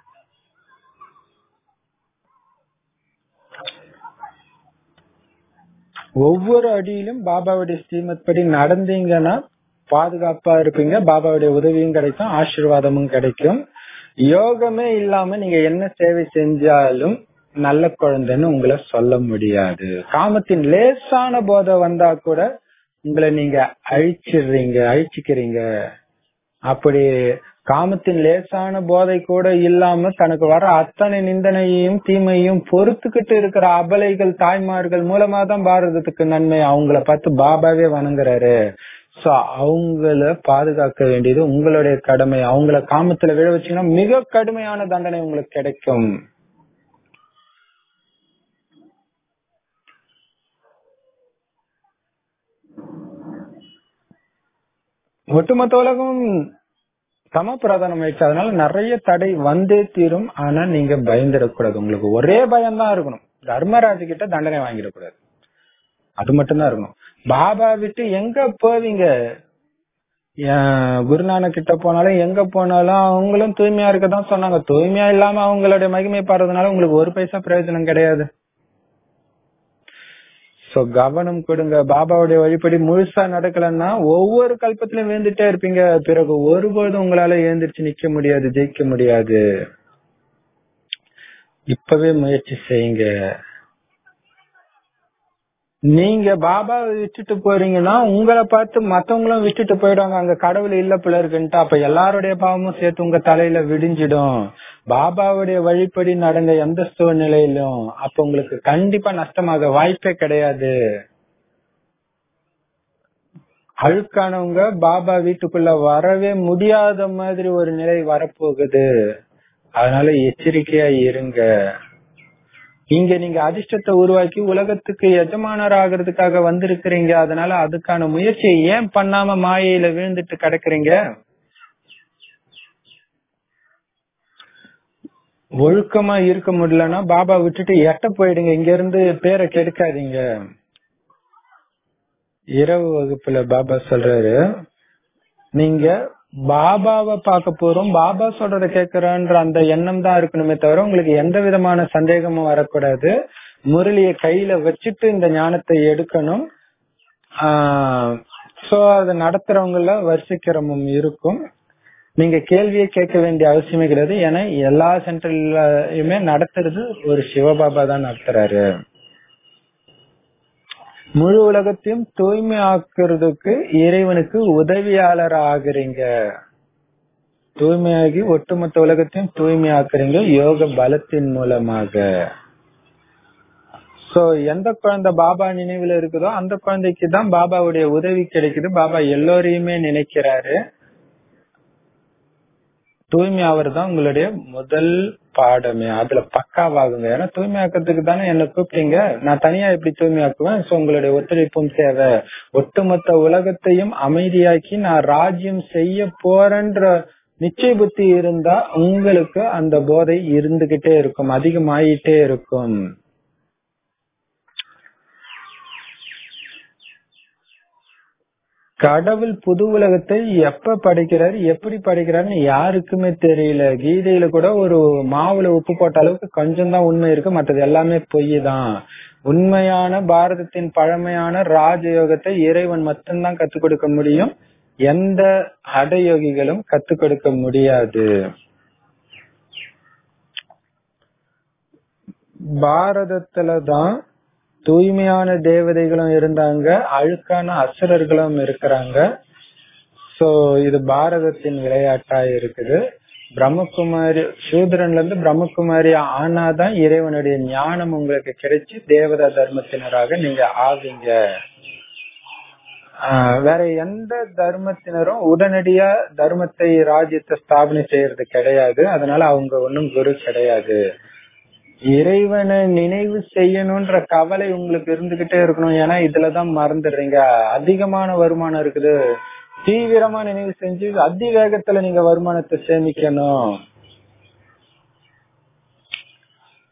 ஒவ்வொரு அடியிலும் பாபாவுடைய ஸ்ரீமத் படி நடந்தீங்கன்னா பாதுகாப்பா இருப்பீங்க பாபாவுடைய உதவியும் கிடைக்கும் ஆசீர்வாதமும் கிடைக்கும் யோகமே இல்லாம நீங்க என்ன சேவை செஞ்சாலும் நல்ல குழந்தைன்னு உங்களை சொல்ல முடியாது காமத்தின் லேசான போதை வந்தா கூட உங்களை நீங்க அழிச்சிடுறீங்க அழிச்சுக்கிறீங்க அப்படி காமத்தின் லேசான போதை கூட இல்லாம தனக்கு வர அத்தனை நிந்தனையையும் தீமையும் பொறுத்துக்கிட்டு இருக்கிற அபலைகள் தாய்மார்கள் மூலமா தான் பாரதத்துக்கு நன்மை அவங்கள பார்த்து பாபாவே வணங்குறாரு சோ அவங்கள பாதுகாக்க வேண்டியது உங்களுடைய கடமை அவங்கள காமத்துல விழ வச்சீங்கன்னா மிக கடுமையான தண்டனை உங்களுக்கு கிடைக்கும் ஒட்டுமொத்த உலகம் சம பிரதானம் ஆயிடுச்சு அதனால நிறைய தடை வந்தே தீரும் ஆனா நீங்க பயந்துடக்கூடாது உங்களுக்கு ஒரே பயம் தான் இருக்கணும் தர்மராஜ் கிட்ட தண்டனை வாங்கிடக்கூடாது அது மட்டும்தான் இருக்கணும் பாபா விட்டு எங்க போவீங்க குருநானக் கிட்ட போனாலும் எங்க போனாலும் அவங்களும் தூய்மையா இருக்கதான் சொன்னாங்க தூய்மையா இல்லாம அவங்களுடைய மகிமை பாடுறதுனால உங்களுக்கு ஒரு பைசா பிரயோஜனம் கிடையாது சோ கவனம் கொடுங்க பாபாவுடைய வழிபடி முழுசா நடக்கலன்னா ஒவ்வொரு கல்பத்திலும் வேந்துட்டே இருப்பீங்க பிறகு ஒருபோதும் உங்களால எழுந்திருச்சு நிக்க முடியாது ஜெயிக்க முடியாது இப்பவே முயற்சி செய்யுங்க நீங்க பாபாவை விட்டுட்டு போறீங்கன்னா உங்களை பார்த்து மத்தவங்களும் விட்டுட்டு போயிடுவாங்க அங்க கடவுள் இல்ல போல இருக்குன்ட்டு அப்ப எல்லாருடைய பாவமும் சேர்த்து உங்க தலையில விடிஞ்சிடும் பாபாவுடைய வழிப்படி நடந்த எந்த சூழ்நிலையிலும் அப்ப உங்களுக்கு கண்டிப்பா நஷ்டமாக வாய்ப்பே கிடையாது அழுக்கானவங்க பாபா வீட்டுக்குள்ள வரவே முடியாத மாதிரி ஒரு நிலை வரப்போகுது அதனால எச்சரிக்கையா இருங்க இங்க நீங்க அதிர்ஷ்டத்தை உருவாக்கி உலகத்துக்கு எஜமானர் ஆகிறதுக்காக வந்திருக்கிறீங்க அதனால அதுக்கான முயற்சியை ஏன் பண்ணாம மாயையில விழுந்துட்டு கிடக்குறீங்க ஒழுக்கமா இருக்க முடியலன்னா பாபா விட்டுட்டு எட்ட போயிடுங்க இங்க இருந்து பேரை கெடுக்காதீங்க இரவு வகுப்புல பாபா சொல்றாரு நீங்க பாபாவை பார்க்க போறோம் பாபா சொல்றத கேக்குறன்ற அந்த எண்ணம் தான் இருக்கணுமே தவிர உங்களுக்கு எந்த விதமான சந்தேகமும் வரக்கூடாது முரளிய கையில வச்சுட்டு இந்த ஞானத்தை எடுக்கணும் சோ அதை நடத்துறவங்கள வரிசைக்கிரமம் இருக்கும் நீங்க கேள்வியை கேட்க வேண்டிய அவசியமே கிடையாது ஏன்னா எல்லா சென்டர்லயுமே நடத்துறது ஒரு சிவபாபா தான் நடத்துறாரு முழு உலகத்தையும் தூய்மை ஆக்குறதுக்கு இறைவனுக்கு உதவியாளர் ஆகுறீங்க தூய்மையாகி ஒட்டுமொத்த உலகத்தையும் தூய்மை ஆக்குறீங்க யோக பலத்தின் மூலமாக சோ எந்த குழந்தை பாபா நினைவுல இருக்குதோ அந்த குழந்தைக்கு தான் பாபாவுடைய உதவி கிடைக்குது பாபா எல்லோரையுமே நினைக்கிறாரு தூய்மை அவர் தான் உங்களுடைய முதல் பாடமே அதுல பக்காவாகுங்க ஏன்னா தூய்மையாக்கிறதுக்கு தானே என்ன கூப்பிட்டீங்க நான் தனியா எப்படி தூய்மையாக்குவேன் சோ உங்களுடைய ஒத்துழைப்பும் தேவை ஒட்டுமொத்த உலகத்தையும் அமைதியாக்கி நான் ராஜ்யம் செய்ய போறேன்ற நிச்சய புத்தி இருந்தா உங்களுக்கு அந்த போதை இருந்துகிட்டே இருக்கும் அதிகமாயிட்டே இருக்கும் கடவுள் புது உலகத்தை எப்ப படைக்கிறாரு எப்படி படைக்கிறாருன்னு யாருக்குமே தெரியல கீதையில கூட ஒரு மாவுல உப்பு போட்ட அளவுக்கு கொஞ்சம் தான் உண்மை இருக்கு மற்றது எல்லாமே பொய் தான் உண்மையான பாரதத்தின் பழமையான ராஜயோகத்தை இறைவன் மட்டும்தான் கத்துக் கொடுக்க முடியும் எந்த அடயோகிகளும் கத்துக் கொடுக்க முடியாது பாரதத்துலதான் தூய்மையான தேவதைகளும் இருந்தாங்க அழுக்கான அசுரர்களும் இருக்கிறாங்க சோ இது பாரதத்தின் விளையாட்டா இருக்குது பிரம்மகுமாரி சூதரன்ல இருந்து பிரம்மகுமாரி ஆனாதான் இறைவனுடைய ஞானம் உங்களுக்கு கிடைச்சு தேவதா தர்மத்தினராக நீங்க ஆவீங்க வேற எந்த தர்மத்தினரும் உடனடியா தர்மத்தை ராஜ்யத்தை ஸ்தாபனை செய்யறது கிடையாது அதனால அவங்க ஒன்னும் குரு கிடையாது இறைவனை நினைவு செய்யணும்ன்ற கவலை உங்களுக்கு இருந்துகிட்டே இருக்கணும் ஏன்னா இதுலதான் மறந்துடுறீங்க அதிகமான வருமானம் இருக்குது தீவிரமா நினைவு செஞ்சு அதிவேகத்துல நீங்க வருமானத்தை சேமிக்கணும்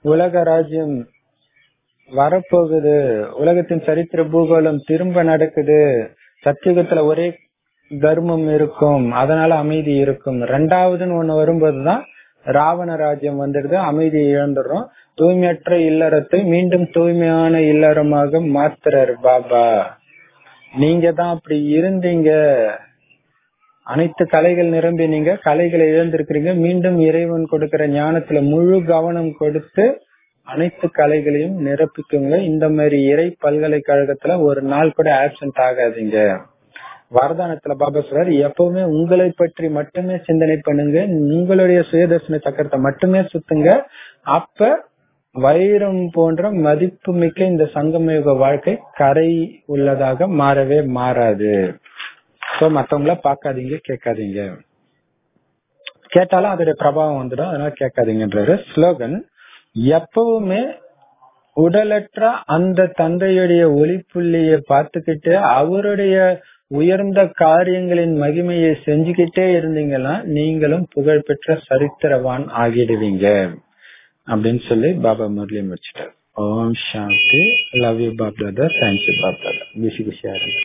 உலக ராஜ்யம் வரப்போகுது உலகத்தின் சரித்திர பூகோளம் திரும்ப நடக்குது சத்தியுகத்துல ஒரே தர்மம் இருக்கும் அதனால அமைதி இருக்கும் ரெண்டாவதுன்னு ஒண்ணு வரும்போதுதான் ராவண ராஜ்யம் வந்துடுது அமைதியை இழந்துடுறோம் தூய்மையற்ற இல்லறத்தை மீண்டும் தூய்மையான இல்லறமாக மாத்துறாரு பாபா நீங்க தான் அப்படி இருந்தீங்க அனைத்து கலைகள் நிரம்பி நீங்க கலைகளை இழந்திருக்கிறீங்க மீண்டும் இறைவன் கொடுக்கிற ஞானத்துல முழு கவனம் கொடுத்து அனைத்து கலைகளையும் நிரப்பிக்குங்க இந்த மாதிரி இறை பல்கலைக்கழகத்துல ஒரு நாள் கூட ஆப்சென்ட் ஆகாதீங்க வரதானத்துல பாபா சொல்றாரு எப்பவுமே உங்களை பற்றி மட்டுமே சிந்தனை பண்ணுங்க உங்களுடைய சுயதர்சன சக்கரத்தை மட்டுமே சுத்துங்க அப்ப வைரம் போன்ற மதிப்பு மிக்க இந்த சங்கமயுக வாழ்க்கை கரை உள்ளதாக மாறவே மாறாது சோ மத்தவங்கள பாக்காதீங்க கேட்காதீங்க கேட்டாலும் அதோட பிரபாவம் வந்துடும் அதனால கேட்காதீங்கன்றாரு ஸ்லோகன் எப்பவுமே உடலற்ற அந்த தந்தையுடைய ஒளிப்புள்ளிய பார்த்துக்கிட்டு அவருடைய உயர்ந்த காரியங்களின் மகிமையை செஞ்சுக்கிட்டே இருந்தீங்கன்னா நீங்களும் புகழ்பெற்ற சரித்திரவான் ஆகிடுவீங்க அப்படின்னு சொல்லி பாபா முரளி முடிச்சிட்டார் ஓம் சாந்தி love you Bob brother thank you Bob brother குஷி குஷியா இருங்க